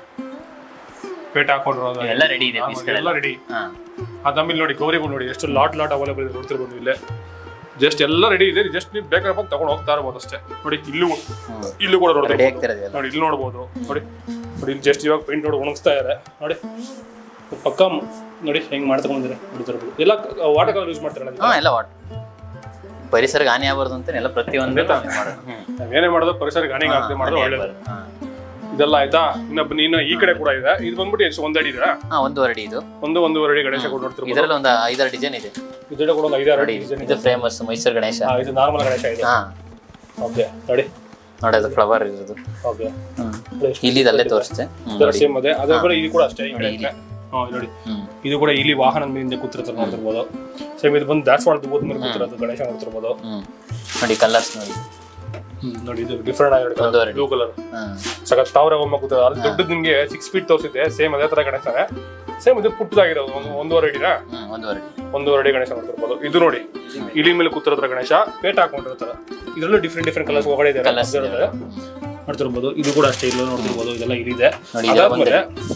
ಪೇಟ ಹಾಕೊಂಡಿರೋದು ಎಲ್ಲ ರೆಡಿ ಇದೆ ಎಲ್ಲ ಪೀಸ್ಗಳೆಲ್ಲ ರೆಡಿ ಹಾ ಅದಾದ್ಮೇಲೆ ನೋಡಿ ಗೌರಿಗಳು ನೋಡಿ ಎಷ್ಟು ಲಾಟ್ ಲಾಟ್ ಅವೈಲೇಬಲ್ ಇದೆ ನೋಡ್ತಿರ್ಬೋದು ಇಲ್ಲೇ ಜಸ್ಟ್ ಎಲ್ಲ ರೆಡಿ ಇದೆ ಜಸ್ಟ್ ನೀವು ಬೇಕಾದ್ರೆ ಬಂದು ತಗೊಂಡು ಹೋಗ್ತಾ ಇರ್ಬೋದು ಅಷ್ಟೇ ನೋಡಿ ಇಲ್ಲೂ ಇಲ್ಲೂ ಕೂಡ ರೆಡಿ ನೋಡ್ಬೋದು ಆಗ್ತಿರೋದು ಎಲ್ಲ ನೋಡಿ ಇಲ್ಲಿ ನೋಡ್ಬೋದು ನೋಡಿ ನೋಡಿ ಇಲ್ಲಿ ಜಸ್ಟ್ ಇವಾಗ ಪೇಂಟ್ ನೋಡಿ ಒಣಗಿಸ್ತಾ ಇದ್ದಾರೆ ನೋಡಿ ಪಕ್ಕ ಮ್- ನೋಡಿ ಹೆಂಗ್ ಮಾಡ್ತಕೊಂಡಿದ್ದಾರೆ ನೋಡ್ತಿರ್ಬೋದು ಎಲ್ಲ ವಾಟರ್ ಕಲರ್ ಯೂಸ್ ಮಾಡ್ತಾರೆ ಹಾ ಎಲ್ಲ ವಾಟ್ ಪರಿಸರಕ್ಕೆ ಹಾನಿ ಆಗಬಾರ್ದು ಅಂತ ಎಲ್ಲ ಪ್ರತಿಯೊಂದು ಖಂಡಿತ. ಇದು ಮಾಡೋದು ಹ್ಮ್. ನಾವೇನೇ ಮಾಡೋದು ಪರಿಸರಕ್ಕೆ ಹಾನಿ ಆಗದೆ ಮಾಡೋದು ಹಾನಿ ಒಳ್ಳೇದು ಆಗ್ಬಾರ್ದು. ಹಾ. ಇದೆಲ್ಲ ಆಯ್ತಾ ಇನ್ನೊಬ್ಬ ನೀನು ಈ ಕಡೆ ಕೂಡ ಇದೆ ಇದು ಬಂದ್ಬಿಟ್ಟು ಎಷ್ಟು ಒಂದ್ ಅಡಿ ಇದೆ ಹಾ ಒಂದೂವರೆ ಅಡಿ ಇದು ಒಂದು ಒಂದೂವರೆ ಅಡಿ ಗಣೇಶ ಕೂಡ ನೋಡ್ತಿರ್ಬೋದು ಇದರಲ್ಲಿ ಒಂದು ಐದಾರು ಡಿಸೈನ್ ಇದೆ ಇದ್ರಲ್ಲಿ ಕೂಡ ಒಂದು ಐದಾರು ಅಡಿ ನೋಡಿ design ಇದೆ. ಇದು ಫೇಮಸ್ ಮೈಸೂರು ಗಣೇಶ ಹಾ, ಇದು ನಾರ್ಮಲ್ ಗಣೇಶ ಇದೆ ಹಾ ಓಕೆ ನೋಡಿ ನೋಡಿ ಅದು ಫ್ಲವರ್ ಇರೋದು ಓಕೆ ಹ್ಮ್ ಇಲ್ಲಿ ಅಲ್ಲೇ ತೋರಿಸ್ತೆ ಹ್ಮ್, ನೋಡಿ ಸೇಮ್ ಅದೇ ಅದ್ರ ಕೂಡ ಇದು ಕೂಡ ಅಷ್ಟೇ ಈ ಕಡೆ ಇಲ್ಲಿ. ಹಾ ನೋಡಿ ಹ್ಮ್ ಇದು ಕೂಡ ಇಲ್ಲಿ ವಾಹನ ಮೇಲೆ ಕೂತಿರ್ತಾರೆ ನೋಡ್ತಿರ್ಬೋದು ಸೇಮ್ ಇದು ಬಂದು ದಾಸವಾಳದ ಬೋದ್ ಮೇಲೆ ಕೂತಿರೋದು ಗಣೇಶ ನೋಡ್ತಿರ್ಬೋದು ಹ್ಮ್ ನೋಡಿ ಕಲರ್ಸ್ ನೋಡಿ ನೋಡಿ ಇದು ಡಿಫ್ರೆಂಟ್ ಆಗಿ ಒಂದೂವರೆ ಬ್ಲೂ ಕಲರ್ ಹ್ಮ್ ಸಖತ್ ತಾವರೆ ಒಮ್ಮ ಕೂತಿರೋ ಅಲ್ಲಿ ದೊಡ್ಡದು ನಿಮಗೆ ಸಿಕ್ಸ್ ಫೀಟ್ ತೋರಿಸಿದ್ದೆ ಸೇಮ್ ಅದೇ ತರ ಗಣೇಶನೇ ಸೇಮ್ ಇದು ಪುಟ್ಟದಾಗಿರೋದು ಒಂದು ಒಂದೂವರೆ ಅಡಿನಾ ಹ್ಮ್ ಒಂದೂವರೆ ಅಡಿ ಒಂದೂವರೆ ಅಡಿ ಗಣೇಶ ನೋಡ್ತಿರ್ಬೋದು ಇದು ನೋಡಿ ಇಲಿ ಮೇಲೆ ಕೂತಿರೋದ್ರ ಗಣೇಶ ಪೇಟ ಹಾಕೊಂಡಿರ್ತಾರೆ ಇದರಲ್ಲೂ ಡಿಫ್ರೆಂಟ್ ಡಿಫ್ರೆಂಟ್ ಕಲರ್ಸ್ ಒಳಗಡೆ ಇದೆ ಕಲರ್ಸ್ ಇರುತ್ತೆ. ನೋಡ್ತಿರ್ಬೋದು ಇದು ಕೂಡ ಅಷ್ಟೇ ಇಲ್ಲ ನೋಡ್ತಿರ್ಬೋದು ಇದೆಲ್ಲ ಇಲ್ಲಿದೆ ನೋಡಿ, ಇದೆಲ್ಲ ಅದಾದ್ಮೇಲೆ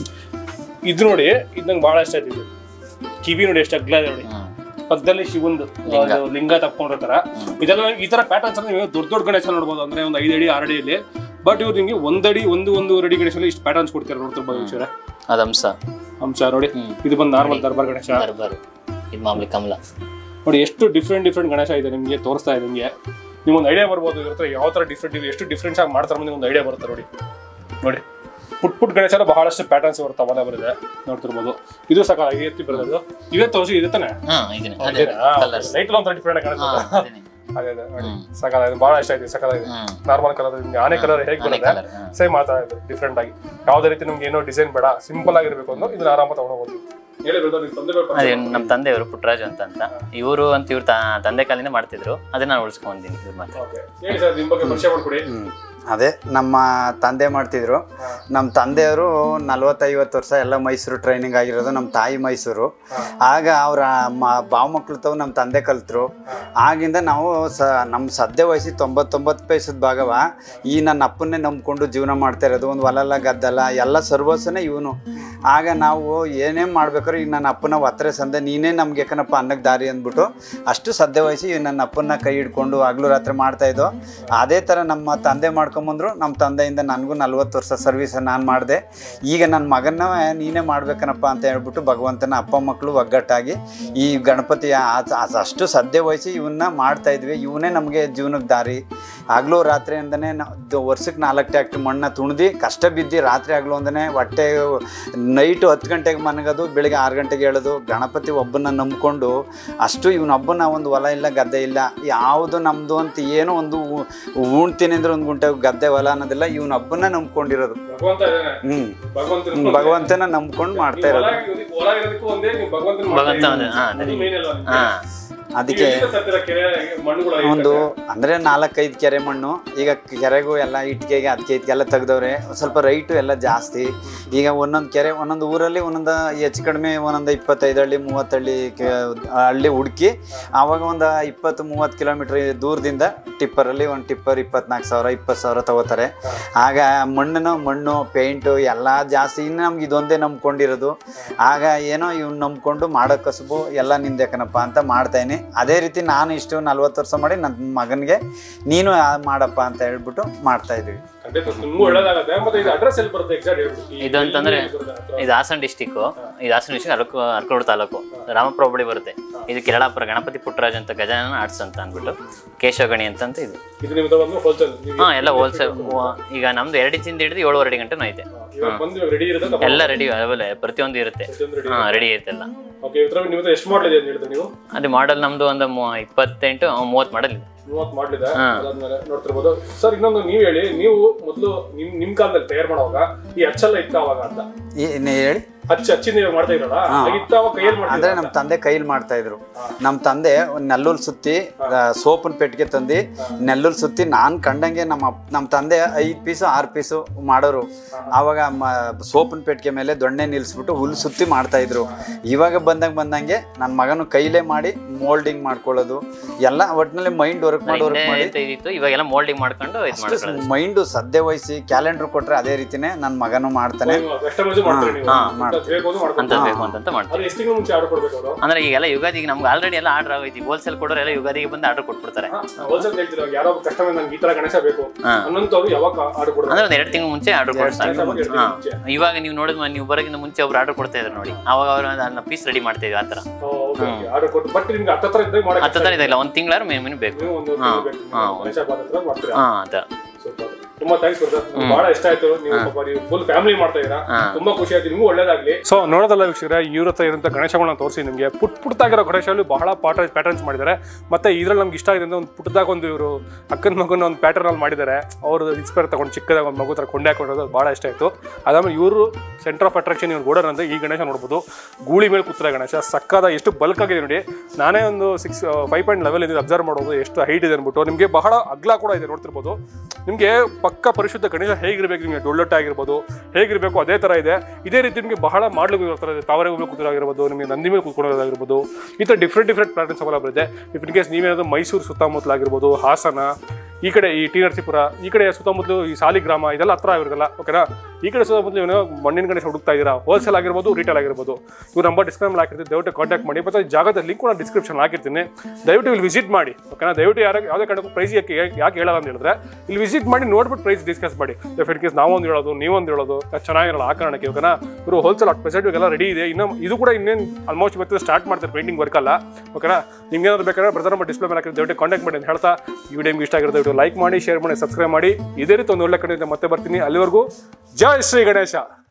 ಇದು ನೋಡಿ ಇದು ನಂಗೆ ಬಹಳ ಇಷ್ಟ ಆಯ್ತು ಇದು ಕಿವಿ ನೋಡಿ ಎಷ್ಟು ಅಗ್ಲ ಇದೆ ನೋಡಿ ಹ್ಮ್ ಪಕ್ಕದಲ್ಲಿ ಶಿವಂದು ಅದು ಲಿಂಗ ತಕ್ಕೊಂಡಿರ್ತಾರ ಇದೆಲ್ಲ ಈ ತರ ಪ್ಯಾಟರ್ನ್ಸ್ ನೀವು ದೊಡ್ಡ ದೊಡ್ಡ ಗಣೇಶ ನೋಡ್ಬೋದು ಅಂದ್ರೆ ಒಂದು ಐದು ಅಡಿ ಆರು ಅಡಿಯಲ್ಲಿ ಬಟ್ ಇವ್ರು ನಿಮಗೆ ಒಂದಡಿ ಒಂದು ಒಂದೂವರೆ ಅಡಿ ಗಣೇಶಲ್ಲಿ ಇಷ್ಟು ಪ್ಯಾಟರ್ನ್ಸ್ ಕೊಡ್ತಾರೆ ನೋಡ್ತಿರ್ಬೋದು ವೀಕ್ಷಕರೇ ಅದು ಅಂಶ ಅಂಶ ನೋಡಿ ಹ್ಮ್. ಇದು ಬಂದು ನಾರ್ಮಲ್ ದರ್ಬಾರ್ ಗಣೇಶ ದರ್ಬಾರು ಇದು ಮಾಮೂಲಿ ಕಮಲ ನೋಡಿ ಎಷ್ಟು ಡಿಫ್ರೆಂಟ್ ಡಿಫ್ರೆಂಟ್ ಗಣೇಶ ಇದೆ ನಿಮಗೆ ತೋರಿಸ್ತಾ ಇದೆ ನಿಮಗೆ ನಿಮ್ಗೊಂದು ಐಡಿಯಾ ಬರ್ಬೋದು ಇದ್ರ ಹತ್ರ ಯಾವ ಥರ ಡಿಫ್ರೆಂಟ್ ಇದೆ ಎಷ್ಟು ಡಿಫ್ರೆನ್ಸ್ ಆಗಿ ಮಾಡ್ತಾರೆ ನಿಮ್ಗೆ ಒಂದು ಐಡಿಯಾ ಬರುತ್ತೆ ನೋಡಿ ನೋಡಿ ಪುಟ್ ಪುಟ್ ಗಣೇಶ ಬಹಳಷ್ಟು ಪ್ಯಾಟರ್ನ್ಸ್ ಬರುತ್ತೆ ಅವಲ್ಲ ಬರುತ್ತೆ ನೋಡ್ತಿರ್ಬೋದು ಇದು ಸಾಕ ಎತ್ತಿ ಬರೋದು ಇದೇ ತೋರಿಸಿ ಇದೆ ತಾನೆ ಹಾ ಇದನ್ನೇ ಅದೇ ಕಲರ್ಸ್ ಲೈಟ್ ಒಂಥರ ಡಿಫ್ರೆಂಟ್ ಆಗಿ ಹಾ ಕಾಣಿಸುತ್ತೆ ಅದೇನೆ ಅದೇ ಅದೇ ನೋಡಿ ಸಕಾಲ ಬಹಳ ಇಷ್ಟ ಆಯ್ತು ಸಕಾಲ ಇದೆ ಹ್ಮ್ ನಾರ್ಮಲ್ ಕಲರ್ ನಿಮ್ಗೆ ಆನೆ ಕಲರ್ ಹೇಗೆ ಆನೆ ಬರುತ್ತೆ colour, ಹಾ. ಸೇಮ್ ಮಾತಾ ಇದು ಡಿಫ್ರೆಂಟ್ ಆಗಿ ಯಾವುದೇ ರೀತಿ ನಿಮ್ಗೆ ಏನೋ ಡಿಸೈನ್ ಬೇಡ ಸಿಂಪಲ್ ಆಗಿರ್ಬೇಕು ಅಂದ್ರೆ ಇದನ್ನ ಆರಾಮ ತಗೊಂಡೋಗ್ಬೋದು ಹೇಳಿ brother, ನಿಮ್ ತಂದೆಗಳ ಅದೇ ಪರಿಚಯ ನಮ್ಮ ತಂದೆಯವರು ಪುಟ್ಟರಾಜು ಅಂತ ಅಂತ ಇವರು ಅಂತ ಇವ್ರ ತಂದೆ ಕಾಲಿಂದ ಮಾಡ್ತಿದ್ರು ಅದನ್ನ ನಾನು ಉಳಿಸ್ಕೊಂಡಿದ್ದೀನಿ ಇವ್ರ ಮಾತ್ರ Okay. ಹೇಳಿ ಸರ್ ನಿಮ್ ಬಗ್ಗೆ ಪರಿಚಯ ಮಾಡ್ಕೊಡಿ ಹ್ಮ್. ಅದೇ ನಮ್ಮ ತಂದೆ ಮಾಡ್ತಿದ್ರು ನಮ್ಮ ತಂದೆಯವರು ನಲ್ವತ್ತೈವತ್ತು ವರ್ಷ ಎಲ್ಲ ಮೈಸೂರು ಟ್ರೈನಿಂಗ್ ಆಗಿರೋದು ನಮ್ಮ ತಾಯಿ ಮೈಸೂರು ಆಗ ಅವರ ಬಾವು ಮಕ್ಳು ತಾವು ನಮ್ಮ ತಂದೆ ಕಲ್ತರು ಆಗಿಂದ ನಾವು ಸ ನಮ್ಮ ಸದ್ಯ ವಯಸ್ಸಿ ತೊಂಬತ್ತೊಂಬತ್ತು ಪೈಸದ ಭಾಗವ ಈ ನನ್ನ ಅಪ್ಪನ್ನೇ ನಂಬ್ಕೊಂಡು ಜೀವನ ಮಾಡ್ತಾ ಇರೋದು ಒಂದು ಹೊಲಲ್ಲ ಗದ್ದಲ ಎಲ್ಲ ಸರ್ವಸ್ವನೇ ಇವನು ಆಗ ನಾವು ಏನೇ ಮಾಡ್ಬೇಕಾದ್ರೆ ಈಗ ನನ್ನ ಅಪ್ಪನ ಒತ್ತರೆ ಸಂದೆ ನೀನೇ ನಮ್ಗೆ ಯಾಕನಪ್ಪ ಅನ್ನಕ್ಕೆ ದಾರಿ ಅಂದ್ಬಿಟ್ಟು ಅಷ್ಟು ಸದ್ಯ ವಹಿಸಿ ನನ್ನ ಅಪ್ಪನ ಕೈ ಹಿಡ್ಕೊಂಡು ಹಗ್ಲು ರಾತ್ರಿ ಮಾಡ್ತಾ ಇದ್ದೋ ಅದೇ ಥರ ನಮ್ಮ ತಂದೆ ಮಾಡ್ಕೊಂಬಂದ್ರು ನಮ್ಮ ತಂದೆಯಿಂದ ನನಗೂ ನಲ್ವತ್ತು ವರ್ಷ ಸರ್ವಿಸ್ ನಾನು ಮಾಡಿದೆ ಈಗ ನನ್ನ ಮಗನ ನೀನೇ ಮಾಡ್ಬೇಕನಪ್ಪ ಅಂತ ಹೇಳ್ಬಿಟ್ಟು ಭಗವಂತನ ಅಪ್ಪ ಮಕ್ಕಳು ಒಗ್ಗಟ್ಟಾಗಿ ಈ ಗಣಪತಿ ಆ- ಆ- ಅಷ್ಟು ಸದ್ಯ ವಹಿಸಿ ಇವನ್ನ ಮಾಡ್ತಾ ಇದ್ವಿ ಇವನೇ ನಮಗೆ ಜೀವನಕ್ಕೆ ದಾರಿ ಹಗಲು ರಾತ್ರಿಯಿಂದನೇ ನಾವು ವರ್ಷಕ್ಕೆ ನಾಲ್ಕು ಟ್ಯಾಕ್ಟ್ರಿ ಮಣ್ಣ ತುಣ್ದು ಕಷ್ಟ ಬಿದ್ದು ರಾತ್ರಿ ಆಗಲು ಅಂದನೇ ಹೊಟ್ಟೆ ನೈಟು ಹತ್ತು ಗಂಟೆಗೆ ಮನಗೋದು ಬೆಳಿಗ್ಗೆ ಆರು ಗಂಟೆಗೆ ಹೇಳೋದು ಗಣಪತಿ ಒಬ್ಬನ ನಂಬ್ಕೊಂಡು ಅಷ್ಟು ಇವನೊಬ್ಬನ ಒಂದು ಹೊಲ ಇಲ್ಲ ಗದ್ದೆ ಇಲ್ಲ ಯಾವುದು ನಮ್ಮದು ಅಂತ ಏನೋ ಒಂದು ಉ- ಉಣ್ತೀನಿ ಅಂದ್ರೆ ಒಂದು ಗುಂಟೆ ಗದ್ದೆ ಹೊಲ ಅನ್ನೋದಿಲ್ಲ ಇವನೊಬ್ಬನ ನಂಬ್ಕೊಂಡಿರೋದು ಭಗವಂತ ಇದಾನೆ ಹ್ಞೂ ಭಗವಂತನ ಭಗವಂತನ ನಂಬ್ಕೊಂಡು ಮಾಡ್ತಾ ಇರೋದು ಹೊಲ ಇರೋದಕ್ಕೂ ಒಂದೇ ನೀವು ಭಗವಂತನ ಭಗವಂತ ಮಾಡ್ತಾ ಒಂದೇ, ಹಾ, ಇರೋದು. ಅದು main ಅಲ್ವಾ ನಿಮ್ಗೆ? ಹಾ ಅದಕ್ಕೆ ನೀವು ಎಲ್ಲಿಂದ ತರ್ತೀರಾ ಕೆರೆ ಮಣ್ಣುಗಳು ಒಂದು ಅಂದರೆ ನಾಲ್ಕೈದು ಕೆರೆ ಮಣ್ಣು ಈಗ ಕೆರೆಗೂ ಎಲ್ಲ ಇಟ್ಟಿಗೆಗೆ ಅದಕ್ಕೆ ಇದಕ್ಕೆಲ್ಲ ತೆಗ್ದವ್ರೆ ಸ್ವಲ್ಪ ರೈಟು ಎಲ್ಲ ಜಾಸ್ತಿ ಈಗ ಒಂದೊಂದು ಕೆರೆ ಒಂದೊಂದು ಊರಲ್ಲಿ ಒಂದೊಂದು ಹೆಚ್ಚು ಕಡಿಮೆ ಒಂದೊಂದು ಇಪ್ಪತ್ತೈದು ಹಳ್ಳಿ ಮೂವತ್ತು ಹಳ್ಳಿ ಕೆ- ಹಳ್ಳಿ ಹುಡುಕಿ ಆವಾಗ ಒಂದು ಇಪ್ಪತ್ತು ಮೂವತ್ತು ಕಿಲೋಮೀಟ್ರ್ ದೂರದಿಂದ ಟಿಪ್ಪರಲ್ಲಿ ಒಂದು ಟಿಪ್ಪರ್ ಇಪ್ಪತ್ನಾಲ್ಕು ಸಾವಿರ ಇಪ್ಪತ್ತು ಸಾವಿರ ತಗೋತಾರೆ ಆಗ ಮಣ್ಣು ಮಣ್ಣು ಪೇಂಟು ಎಲ್ಲ ಜಾಸ್ತಿ ಇನ್ನು ನಮ್ಗೆ ಇದೊಂದೇ ನಂಬ್ಕೊಂಡಿರೋದು ಆಗ ಏನೋ ಇವ್ನು ನಂಬ್ಕೊಂಡು ಮಾಡೋ ಕಸುಬು ಎಲ್ಲ ನಿಂದೆಕನಪ್ಪ ಅಂತ ಮಾಡ್ತಾಯಿನಿ ಅದೇ ರೀತಿ ನಾನು ಇಷ್ಟು ನಲ್ವತ್ತು ವರ್ಷ ಮಾಡಿ ನನ್ನ ಮಗನಿಗೆ ನೀನು ಆ ಮಾಡಪ್ಪ ಅಂತ ಹೇಳ್ಬಿಟ್ಟು ಮಾಡ್ತಾ ಇದೀವಿ ಖಂಡಿತ ನಿಮ್ಗೂ ಒಳ್ಳೇದಾಗತ್ತೆ ಮತ್ತೆ ಇದು ಅಡ್ರೆಸ್ ಎಲ್ಲಿ ಬರುತ್ತೆ ಎಕ್ಸಾಕ್ಟ್ ಹೇಳ್ಬಿಟ್ಟು ಈ- ಇದು ಅಂತಂದ್ರೆ ಎಲ್ಲಿ ಬರುತ್ತೆ ಹತ್ರ? ಇದು ಹಾಸನ ಡಿಸ್ಟಿಕ್ ಇದು ಹಾಸನ ಡಿಸ್ಟಿಕ್ ಅರಕು ಅರ್ಕೋಡು ತಾಲೂಕು ರಾಮಪುರ ಹೋಬಳಿ ಬರುತ್ತೆ ಇದು ಕೇರಳಾಪುರ ಗಣಪತಿ ಪುಟ್ಟರಾಜ್ ಅಂತ ಗಜಾನನ ಆರ್ಟ್ಸ್ ಅಂತ ಅಂದ್ಬಿಟ್ಟು ಕೇಶವಗಣಿ ಅಂತ ಅಂತ ಇದು ಇದು ನಿಮ್ದು ಬಂದು ಹೋಲ್ಸೇಲ್ ನೀವು ಹಾ ಎಲ್ಲ ಹೋಲ್ಸೇಲ್ ಈಗ ನಮ್ದು ಎರಡು ಇಂಚಿಂದ ಹಿಡಿದು ಏಳುವರೆ ಗಂಟೆನೂ ಐತೆ ಇವಾಗ ಬಂದು ರೆಡಿ ಇರುತ್ತೆ ತಗೊಂಡು ಎಲ್ಲ ರೆಡಿ ಅವೈಲೇಬಲ್ ಪ್ರತಿಯೊಂದು ಇರುತ್ತೆ ಪ್ರತಿಯೊಂದು ready ಹಾ ರೆಡಿ ಇರುತ್ತೆ ಎಲ್ಲ ಓಕೆ ಇದ್ರ ನಿಮ್ಮ ಹತ್ರ ಎಷ್ಟು ಮಾಡಲ್ ಇದೆ ಅಂತ ಹೇಳಿದ್ರೆ ನೀವು ಅದೇ ಮಾಡಲ್ ನಮ್ದು ಒಂದು ಮೂ- ಇಪ್ಪತ್ತೆಂಟು ಮೂವತ್ತು ಮಾಡಲ್ ಇದೆ ಮೂವತ್ತು ಮಾಡಲಿದೆ ಅದಾದ್ಮೇಲೆ ನೋಡ್ತಿರ್ಬೋದು ಸರ್ ಇನ್ನೊಂದು ನೀವು ಹೇಳಿ ನೀವು ಮೊದಲು ನಿಮ್ ನಿಮ್ ಕಾಲದಲ್ಲಿ ತಯಾರು ಮಾಡುವಾಗ ಈ ಅಚ್ಚೆಲ್ಲ ಇತ್ತ ಅವಾಗ ಅಂತ ಈ ನೀ ಹೇಳಿ ಹಚ್ಚ ಹಚ್ಚಿಂದ ನೀವು ಮಾಡ್ತಾ ಇದ್ರಲ್ಲ ಇತ್ತ ಅವಾಗ ಕೈಯಲ್ಲಿ ಅಂದ್ರೆ ಮಾಡ್ತಾ ನಮ್ಮ ತಂದೆ ಕೈಲಿ ಮಾಡ್ತಾ ಇದ್ರು ನಮ್ಮ ತಂದೆ ಒಂದು ನೆಲ್ಲೂಲ್ ಸುತ್ತಿ ಸೋಪಿನ ಪೆಟ್ಟಿಗೆ ತಂದು ನೆಲ್ಲೂಲ್ ಸುತ್ತಿ ನಾನು ಕಂಡಂಗೆ ನಮ್ಮ ಅಪ್- ನಮ್ಮ ತಂದೆ ಐದು ಪೀಸು ಆರು ಪೀಸು ಮಾಡೋರು ಆವಾಗ ಮ ಸೋಪಿನ ಪೆಟ್ಟಿಗೆ ಮೇಲೆ ದೊಣ್ಣೆ ನಿಲ್ಲಿಸ್ಬಿಟ್ಟು ಹುಲ್ಲು ಸುತ್ತಿ ಮಾಡ್ತಾ ಇದ್ರು ಇವಾಗ ಬಂದಂಗೆ ಬಂದಂಗೆ ನನ್ನ ಮಗನು ಕೈಲೇ ಮಾಡಿ ಮೋಲ್ಡಿಂಗ್ ಮಾಡ್ಕೊಳ್ಳೋದು ಎಲ್ಲ ಒಟ್ಟಿನಲ್ಲಿ ಮೈಂಡ್ ವರ್ಕ್ ಮಾಡಿ ವರ್ಕ್ ಮಾಡಿ ಹಿಂದೆ ಇದಿತ್ತು ಇವಾಗೆಲ್ಲ ಮೋಲ್ಡಿಂಗ್ ಮಾಡ್ಕೊಂಡು ಇದು ಮಾಡ್ಕೊಳ್ಳೋದು ಮೈಂಡು ಸದ್ಯ ವಹಿಸಿ ಕ್ಯಾಲೆಂಡರ್ ಕೊಟ್ರೆ ಅದೇ ರೀತಿನೇ ನನ್ನ ಮಗನು ಮಾಡ್ತಾನೆ ಕಸ್ಟಮೈಸ್ ಮಾಡ್ತೀರಿ ನೀವು ಹಾ, ಅಂತ ಬೇಕು ಅಂದ್ರೆ ಅಂತ ಮಾಡ್ಕೊಂಡು ಬೇಕು ಅಂತ ಮಾಡ್ತೀವಿ ಅದು ಎಷ್ಟು ತಿಂಗಳು ಮುಂಚೆ ಆರ್ಡರ್ ಕೊಡ್ಬೇಕು ಅವರು ಅಂದ್ರೆ ಈಗೆಲ್ಲ ಯುಗಾದಿಗೆ ನಮ್ಗೆ ಆಲ್ರೆಡಿ ಎಲ್ಲ ಆರ್ಡರ್ ಆಗೈತಿ ಹೋಲ್ಸೇಲ್ ಕೊಡೋರು ಎಲ್ಲ ಯುಗಾದಿಗೆ ಬಂದು ಆರ್ಡರ್ ಕೊಟ್ಬಿಡ್ತಾರೆ ಹೋಲ್ಸೇಲ್ ಹೇಳ್ತೀರ ಯಾರೋ ಕಸ್ಟಮರ್ ನಂಗೆ ಈ ತರ ಗಣೇಶ ಬೇಕು ಹಾ. ಅನ್ನೋಂಥವ್ರು ಯಾವಾಗ ಆರ್ಡರ್ ಕೊಡ್ಬೇಕು ಅಂದ್ರೆ ಒಂದ್ ಎರಡು ತಿಂಗಳು ಮುಂಚೆ ಆರ್ಡರ್ ಕೊಡ್ತಾರೆ ಗಣೇಶ ಬಗ್ಗೆ ಎರಡು ಹಾ ತಿಂಗಳು ಮುಂಚೆ ಇವಾಗ ನೀವು ನೋಡಿದ್ ನೀವು ಬರೋಕ್ಕಿಂತ ಮುಂಚೆ ಒಬ್ರು ಆರ್ಡರ್ ಕೊಡ್ತಾ ಇದ್ರು ನೋಡಿ ಅವಾಗ ಅವ್ರು ಅದನ್ನ ಪೀಸ್ ರೆಡಿ ಮಾಡ್ತಾ ಇದ್ವಿ ಆತರ ಆರ್ಡರ್ ಕೊಟ್ಟು ಬಟ್ ನಿಮ್ಗೆ ಹತ್ತತ್ರ ಇದ್ದಾಗ ಮಾಡಕ್ಕೆ ಹತ್ತು ತರ ಇದೆಲ್ಲ ಒಂದ್ ತಿಂಗಳಾರು ಮಿನಿಮಮ್ ಬೇಕು ನೀವು ಒಂದು ಹಾ, ಬೇಕು. ಹಾ. ಗಣೇಶ ಹಬ್ಬದ ಹತ್ರ ಮಾಡ್ತೀರಾ ಹಾ ಅದ Super. ತುಂಬಾ ಥ್ಯಾಂಕ್ಸ್ ಬ್ರದರ್ ಬಹಳ ಇಷ್ಟ ಆಯ್ತು ನೀವು ಪಾಪ ನೀವು ಫುಲ್ ಫ್ಯಾಮಿಲಿ ಮಾಡ್ತಾ ಇದ್ದೀರಾ ಹಾ. ತುಂಬಾ ಖುಷಿ ಆಯ್ತು ನಿಮಗೂ ಒಳ್ಳೇದಾಗ್ಲಿ ಸೊ ನೋಡೋದಲ್ಲ ವೀಕ್ಷಕರೇ ಇವ್ರ ಹತ್ರ ಇರೋಂಥ ಗಣೇಶಗಳನ್ನ ತೋರಿಸಿ ನಿಮಗೆ ಪುಟ್ ಪುಟ್ಟದಾಗಿರೋ ಗಣೇಶಲ್ಲಿ ಬಹಳ ಪಾಟ ಪ್ಯಾಟರ್ನ್ಸ್ ಮಾಡಿದ್ದಾರೆ ಮತ್ತೆ ಇದ್ರಲ್ಲಿ ನಮ್ಗೆ ಇಷ್ಟ ಆಗಿದೆ ಅಂದ್ರೆ ಒಂದು ಪುಟ್ಟದಾಗ ಒಂದು ಇವರು ಅಕ್ಕನ ಮಗನ ಒಂದು ಪ್ಯಾಟರ್ನ್ ಅಲ್ಲಿ ಮಾಡಿದ್ದಾರೆ ಅವರು ಇನ್ಸ್ಪೈರ್ ತಗೊಂಡು ಚಿಕ್ಕದಾಗ ಒಂದು ಮಗು ತರ ಕೊಂಡೆ ಹಾಕೊಂಡಿರೋದು ಬಹಳ ಇಷ್ಟ ಆಯ್ತು ಅದಾದ್ಮೇಲೆ ಇವರು ಸೆಂಟರ್ ಆಫ್ ಅಟ್ರಾಕ್ಷನ್ ಇವ್ರು ಗೋಡನ್ ಅಂದ್ರೆ ಈ ಗಣೇಶ ನೋಡ್ಬೋದು ಗೂಳಿ ಮೇಲೆ ಕೂತಿರೋ ಗಣೇಶ ಸಕ್ಕದ ಎಷ್ಟು ಬಲ್ಕ್ ಆಗಿದೆ ನೋಡಿ ನಾನೇ ಒಂದು ಸಿಕ್ಸ್ ಫೈವ್ ಪಾಯಿಂಟ್ ಲೆವೆಲ್ ಇದೆ ಅಬ್ಸರ್ವ್ ಮಾಡೋದು ಎಷ್ಟು ಹೈಟ್ ಇದೆ ಅಂದ್ಬಿಟ್ಟು ನಿಮಗೆ ಬಹಳ ಅಗ್ಲ ಕೂಡ ಇದೆ ನೋಡ್ತಿರ್ಬೋದು ನಿಮಗೆ ಪಕ್ಕ ಪರಿಶುದ್ಧ ಗಣೇಶ ಹೇಗಿರ್ಬೇಕು ನಿಮಗೆ ಡೊಳ್ಳೊಟ್ಟ ಆಗಿರ್ಬೋದು ಹೇಗಿರಬೇಕು ಅದೇ ಥರ ಇದೆ ಇದೇ ರೀತಿ ನಿಮಗೆ ಬಹಳ ಮಾಡಲು ಇರ್ತಾರೆ ತಾವರೆ ಹೂವು ಕೂತಿರೋಗಿರ್ಬೋದು ನಿಮಗೆ ನಂದಿ ಮೇಲೆ ಕೂತ್ಕೊಳ್ಳೋದಾಗಿರ್ಬೋದು ಈ ಥರ ಡಿಫ್ರೆಂಟ್ ಡಿಫ್ರೆಂಟ್ ಪ್ಯಾಟರ್ನ್ಸ್ ಅವೈಲಬಲ್ ಇದೆ ಇಫ್ ಇನ್ ಕೇಸ್ ನೀವೇನಾದ್ರು ಮೈಸೂರು ಸುತ್ತಮುತ್ತಲಾಗಿರ್ಬೋದು ಹಾಸನ ಈ ಕಡೆ ಈ ಟಿ ನರಸೀಪುರ ಈ ಕಡೆ ಸುತ್ತಮುತ್ತಲು ಈ ಸಾಲಿಗ್ರಾಮ ಇದೆಲ್ಲ ಹತ್ರ ಆಗಿರೋದಲ್ಲ ಓಕೆನಾ ಈ ಕಡೆ ಸುತ್ತಮುತ್ತಲು ಏನೋ ಮಣ್ಣಿನ ಗಣೇಶ ಹುಡುಕ್ತಾ ಇದ್ದೀರಾ ಹೋಲ್ಸೇಲ್ ಆಗಿರ್ಬೋದು ರಿಟೇಲ್ ಆಗಿರ್ಬೋದು ಇವ್ರ ನಂಬರ್ ಡಿಸ್ಕ್ರಿಪ್ಷನ್ ಹಾಕಿರ್ತೀನಿ ದಯವಿಟ್ಟು ಕಾಂಟ್ಯಾಕ್ಟ್ ಮಾಡಿ ಮತ್ತು ಈ ಜಾಗದ ಲಿಂಕ್ ಕೂಡ ಡಿಸ್ಕ್ರಿಪ್ಷನ್ ಹಾಕಿರ್ತೀನಿ ದಯವಿಟ್ಟು ಇಲ್ಲಿ ವಿಸಿಟ್ ಮಾಡಿ ಓಕೆನಾ ದಯವಿಟ್ಟು ಯಾರು ಯಾವುದೇ ಕಾರಣಕ್ಕೂ ಪ್ರೈಸ್ ಯಾಕೆ ಯಾಕೆ ಹೇಳಲ್ಲ ಅಂತ ಹೇಳಿದ್ರೆ ಇಲ್ಲಿ ವಿಸಿಟ್ ಮಾಡಿ ನೋಡ್ಬಿಟ್ಟು ಪ್ರೈಸ್ ಡಿಸ್ಕಸ್ ಮಾಡಿ ಇಫ್ ಇನ್ ಕೇಸ್ ನಾವೊಂದು ಹೇಳೋದು ನೀವೊಂದು ಹೇಳೋದು ಅದು ಚೆನ್ನಾಗಿರಲ್ಲ ಆ ಕಾರಣಕ್ಕೆ ಓಕೆನಾ ಇವರು ಹೋಲ್ಸೇಲ್ ಅಟ್ ಪ್ರೆಸೆಂಟ್ ಎಲ್ಲ ರೆಡಿ ಇದೆ ಇನ್ನು ಇದು ಕೂಡ ಇನ್ನೇನು ಆಲ್ಮೋಸ್ಟ್ ಇವತ್ತು ಸ್ಟಾರ್ಟ್ ಮಾಡ್ತಾರೆ ಪೇಂಟಿಂಗ್ ವರ್ಕ್ ಅಲ್ಲ ಓಕೆನಾ ನಿಮ್ಗೆ ಏನಾದ್ರು ಬೇಕಾದ್ರೆ ಬ್ರದರ್ ನಮ್ಮ ಡಿಸ್ಪ್ಲೇ ಮೇಲೆ ಹಾಕಿದ್ರೆ ದಯವಿಟ್ಟು ಕಾಂಟ್ಯಾಕ್ಟ್ ಮಾಡಿ ಅಂತ ಹೇಳ್ತಾ ಈ ವಿಡಿಯೋ ನಿಮ್ಗೆ ಇಷ್ಟ ಆಗಿರೋ ದಯವಿಟ್ಟು ಲೈಕ್ ಮಾಡಿ ಶೇರ್ ಮಾಡಿ ಸಬ್ಸ್ಕ್ರೈಬ್ ಮಾಡಿ ಇದೇ ರೀತಿ ಒಂದು ಒಳ್ಳೆ ಕಡೆ ಮತ್ತೆ ಬರ್ತೀನಿ ಅಲ್ಲಿವರೆಗೂ ಜೈ ಶ್ರೀ ಗಣೇಶ